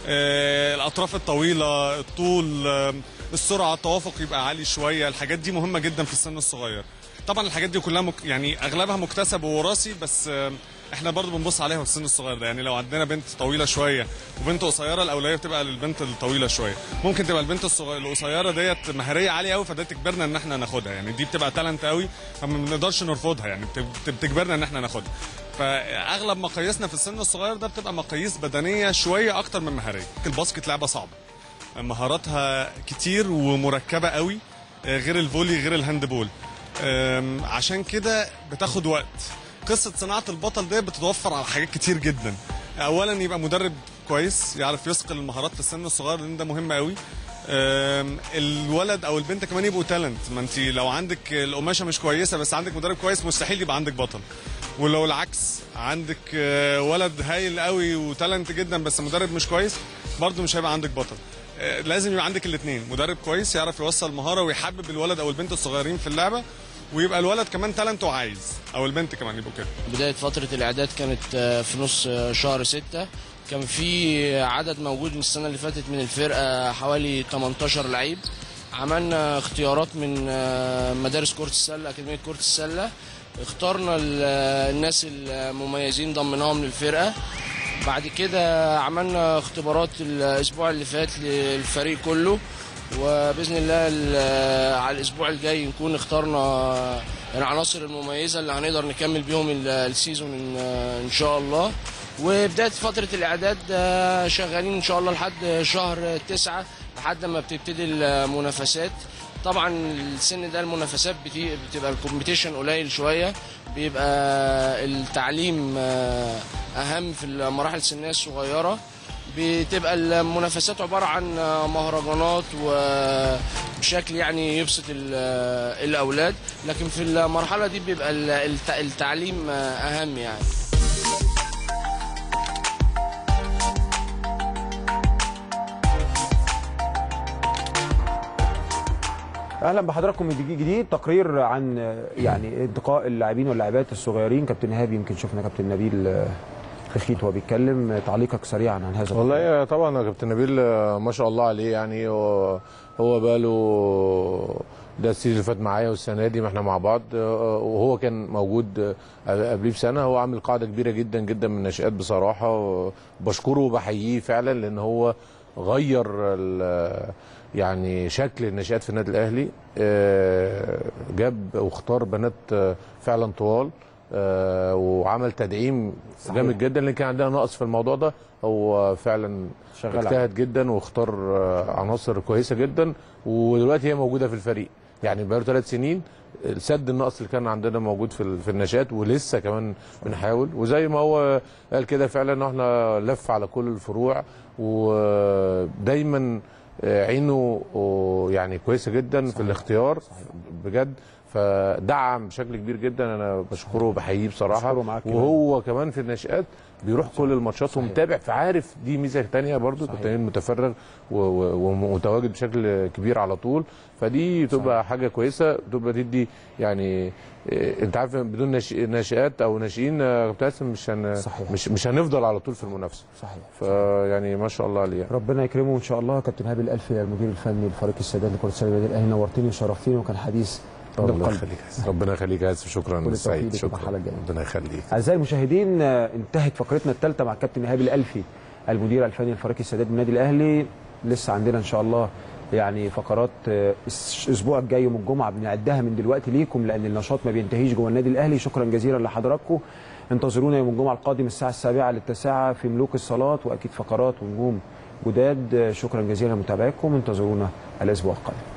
آه، الاطراف الطويله الطول آه، السرعه التوافق يبقى عالي شويه الحاجات دي مهمه جدا في السن الصغير طبعا الحاجات دي كلها مك... يعني اغلبها مكتسب ووراثي بس آه، احنا برضو بنبص عليها في السن الصغير ده يعني لو عندنا بنت طويله شويه وبنت قصيره الاولويه بتبقى للبنت الطويله شويه ممكن تبقى البنت الصغيره القصيره ديت مهاريه عاليه قوي فده تجبرنا ان احنا ناخدها يعني دي بتبقى تالنت قوي فما بنقدرش نرفضها يعني بت- بتجبرنا ان احنا ناخدها فاغلب مقاييسنا في السن الصغير ده بتبقى مقاييس بدنيه شويه اكتر من مهاريه الباسكت لعبه صعبه مهاراتها كتير ومركبه قوي آه، غير الفولي غير الهاندبول آم، عشان كده بتاخد وقت قصه صناعه البطل دي بتتوفر على حاجات كتير جدا اولا يبقى مدرب كويس يعرف يثقل المهارات في السن الصغير لان ده مهم قوي آم، الولد او البنت كمان يبقوا تالنت ما انت لو عندك القماشه مش كويسه بس عندك مدرب كويس مستحيل يبقى عندك بطل ولو العكس عندك آه، ولد هايل قوي وتالنت جدا بس مدرب مش كويس برضه مش هيبقى عندك بطل آه، لازم يبقى عندك الاثنين مدرب كويس يعرف يوصل مهاره ويحبب الولد او البنت الصغيرين في اللعبه ويبقى الولد كمان تالنت وعايز او البنت كمان يبقوا كده بداية فترة الإعداد كانت آه، في نص آه، شهر ستة كان في عدد موجود من السنة اللي فاتت من الفرقة حوالي 18 لعيب عملنا اختيارات من آه، مدارس كرة السلة أكاديمية كرة السلة اخترنا ال- آه، الناس المميزين ضمناهم للفرقة بعد كده عملنا اختبارات الأسبوع اللي فات للفريق كله وباذن الله ال- على الاسبوع الجاي نكون اخترنا العناصر المميزه اللي هنقدر نكمل بيهم ال- السيزون ان ان شاء الله وبدايه فتره الاعداد آه، شغالين ان شاء الله لحد شهر تسعة لحد ما بتبتدي المنافسات طبعا السن ده المنافسات بتي- بتبقى الكومبيتيشن قليل شويه بيبقى التعليم آه، اهم في المراحل السنيه الصغيره بتبقى المنافسات عبارة عن مهرجانات وبشكل يعني يبسط ال- الأولاد لكن في المرحلة دي بيبقى ال- الت- التعليم أهم يعني اهلا بحضراتكم من جديد جديد تقرير عن آه، يعني انتقاء اللاعبين واللاعبات الصغيرين كابتن ايهاب يمكن شفنا كابتن نبيل آه، خخيت وهو بيتكلم آه، تعليقك سريعا عن هذا والله طبعا يا كابتن نبيل آه، ما شاء الله عليه يعني هو هو بقاله ده السيزون اللي فات معايا والسنه دي ما احنا مع بعض آه، وهو كان موجود آه، قبليه بسنه هو عامل قاعده كبيره جدا جدا من الناشئات بصراحه بشكره وبحييه فعلا لان هو غير ال- يعني شكل الناشئات في النادي الاهلي آه، جاب واختار بنات آه، فعلا طوال آه، وعمل تدعيم صحيح. جامد جدا لان كان عندنا نقص في الموضوع ده هو فعلا شغال اجتهد جدا واختار آه، عناصر كويسه جدا ودلوقتي هي موجوده في الفريق يعني بقاله ثلاث سنين سد النقص اللي كان عندنا موجود في ال- في النشات ولسه كمان بنحاول وزي ما هو قال كده فعلا احنا لف على كل الفروع ودايما آه، عينه آه، يعني كويسه جدا في الاختيار بجد فدعم بشكل كبير جدا انا بشكره وبحييه بصراحه بشكره معاك كمان. وهو كمان في النشات بيروح كل الماتشات ومتابع فعارف دي ميزه تانية برضو كابتن متفرغ و- و- ومتواجد بشكل كبير على طول فدي تبقى حاجه كويسه تبقى تدي يعني إيه، انت عارف بدون ناشئ- ناشئات او ناشئين آه، كابتن هاسم مش هن صحيح. مش مش هنفضل على طول في المنافسه صحيح فيعني ما شاء الله عليه يعني. ربنا يكرمه ان شاء الله كابتن هابي الالفي المدير الفني لفريق السادات لكره السله النادي الاهلي نورتني وشرفتني وكان حديث من الله القلب يخليك يا هاسم. ربنا يخليك يا هاسم شكرا كل التوفيق سعيد لك في شكرا المرحلة الجاية. ربنا يخليك اعزائي المشاهدين آه، انتهت فقرتنا الثالثه مع الكابتن ايهاب الالفي المدير الفني لفريق السادات بالنادي الاهلي لسه عندنا ان شاء الله يعني فقرات آه، الس- الاسبوع الجاي يوم الجمعه بنعدها من دلوقتي ليكم لان النشاط ما بينتهيش جوه النادي الاهلي شكرا جزيلا لحضراتكم انتظرونا يوم الجمعه القادم الساعه السابعه للتاسعه في ملوك الصلاه واكيد فقرات ونجوم جداد آه، شكرا جزيلا لمتابعتكم انتظرونا الاسبوع القادم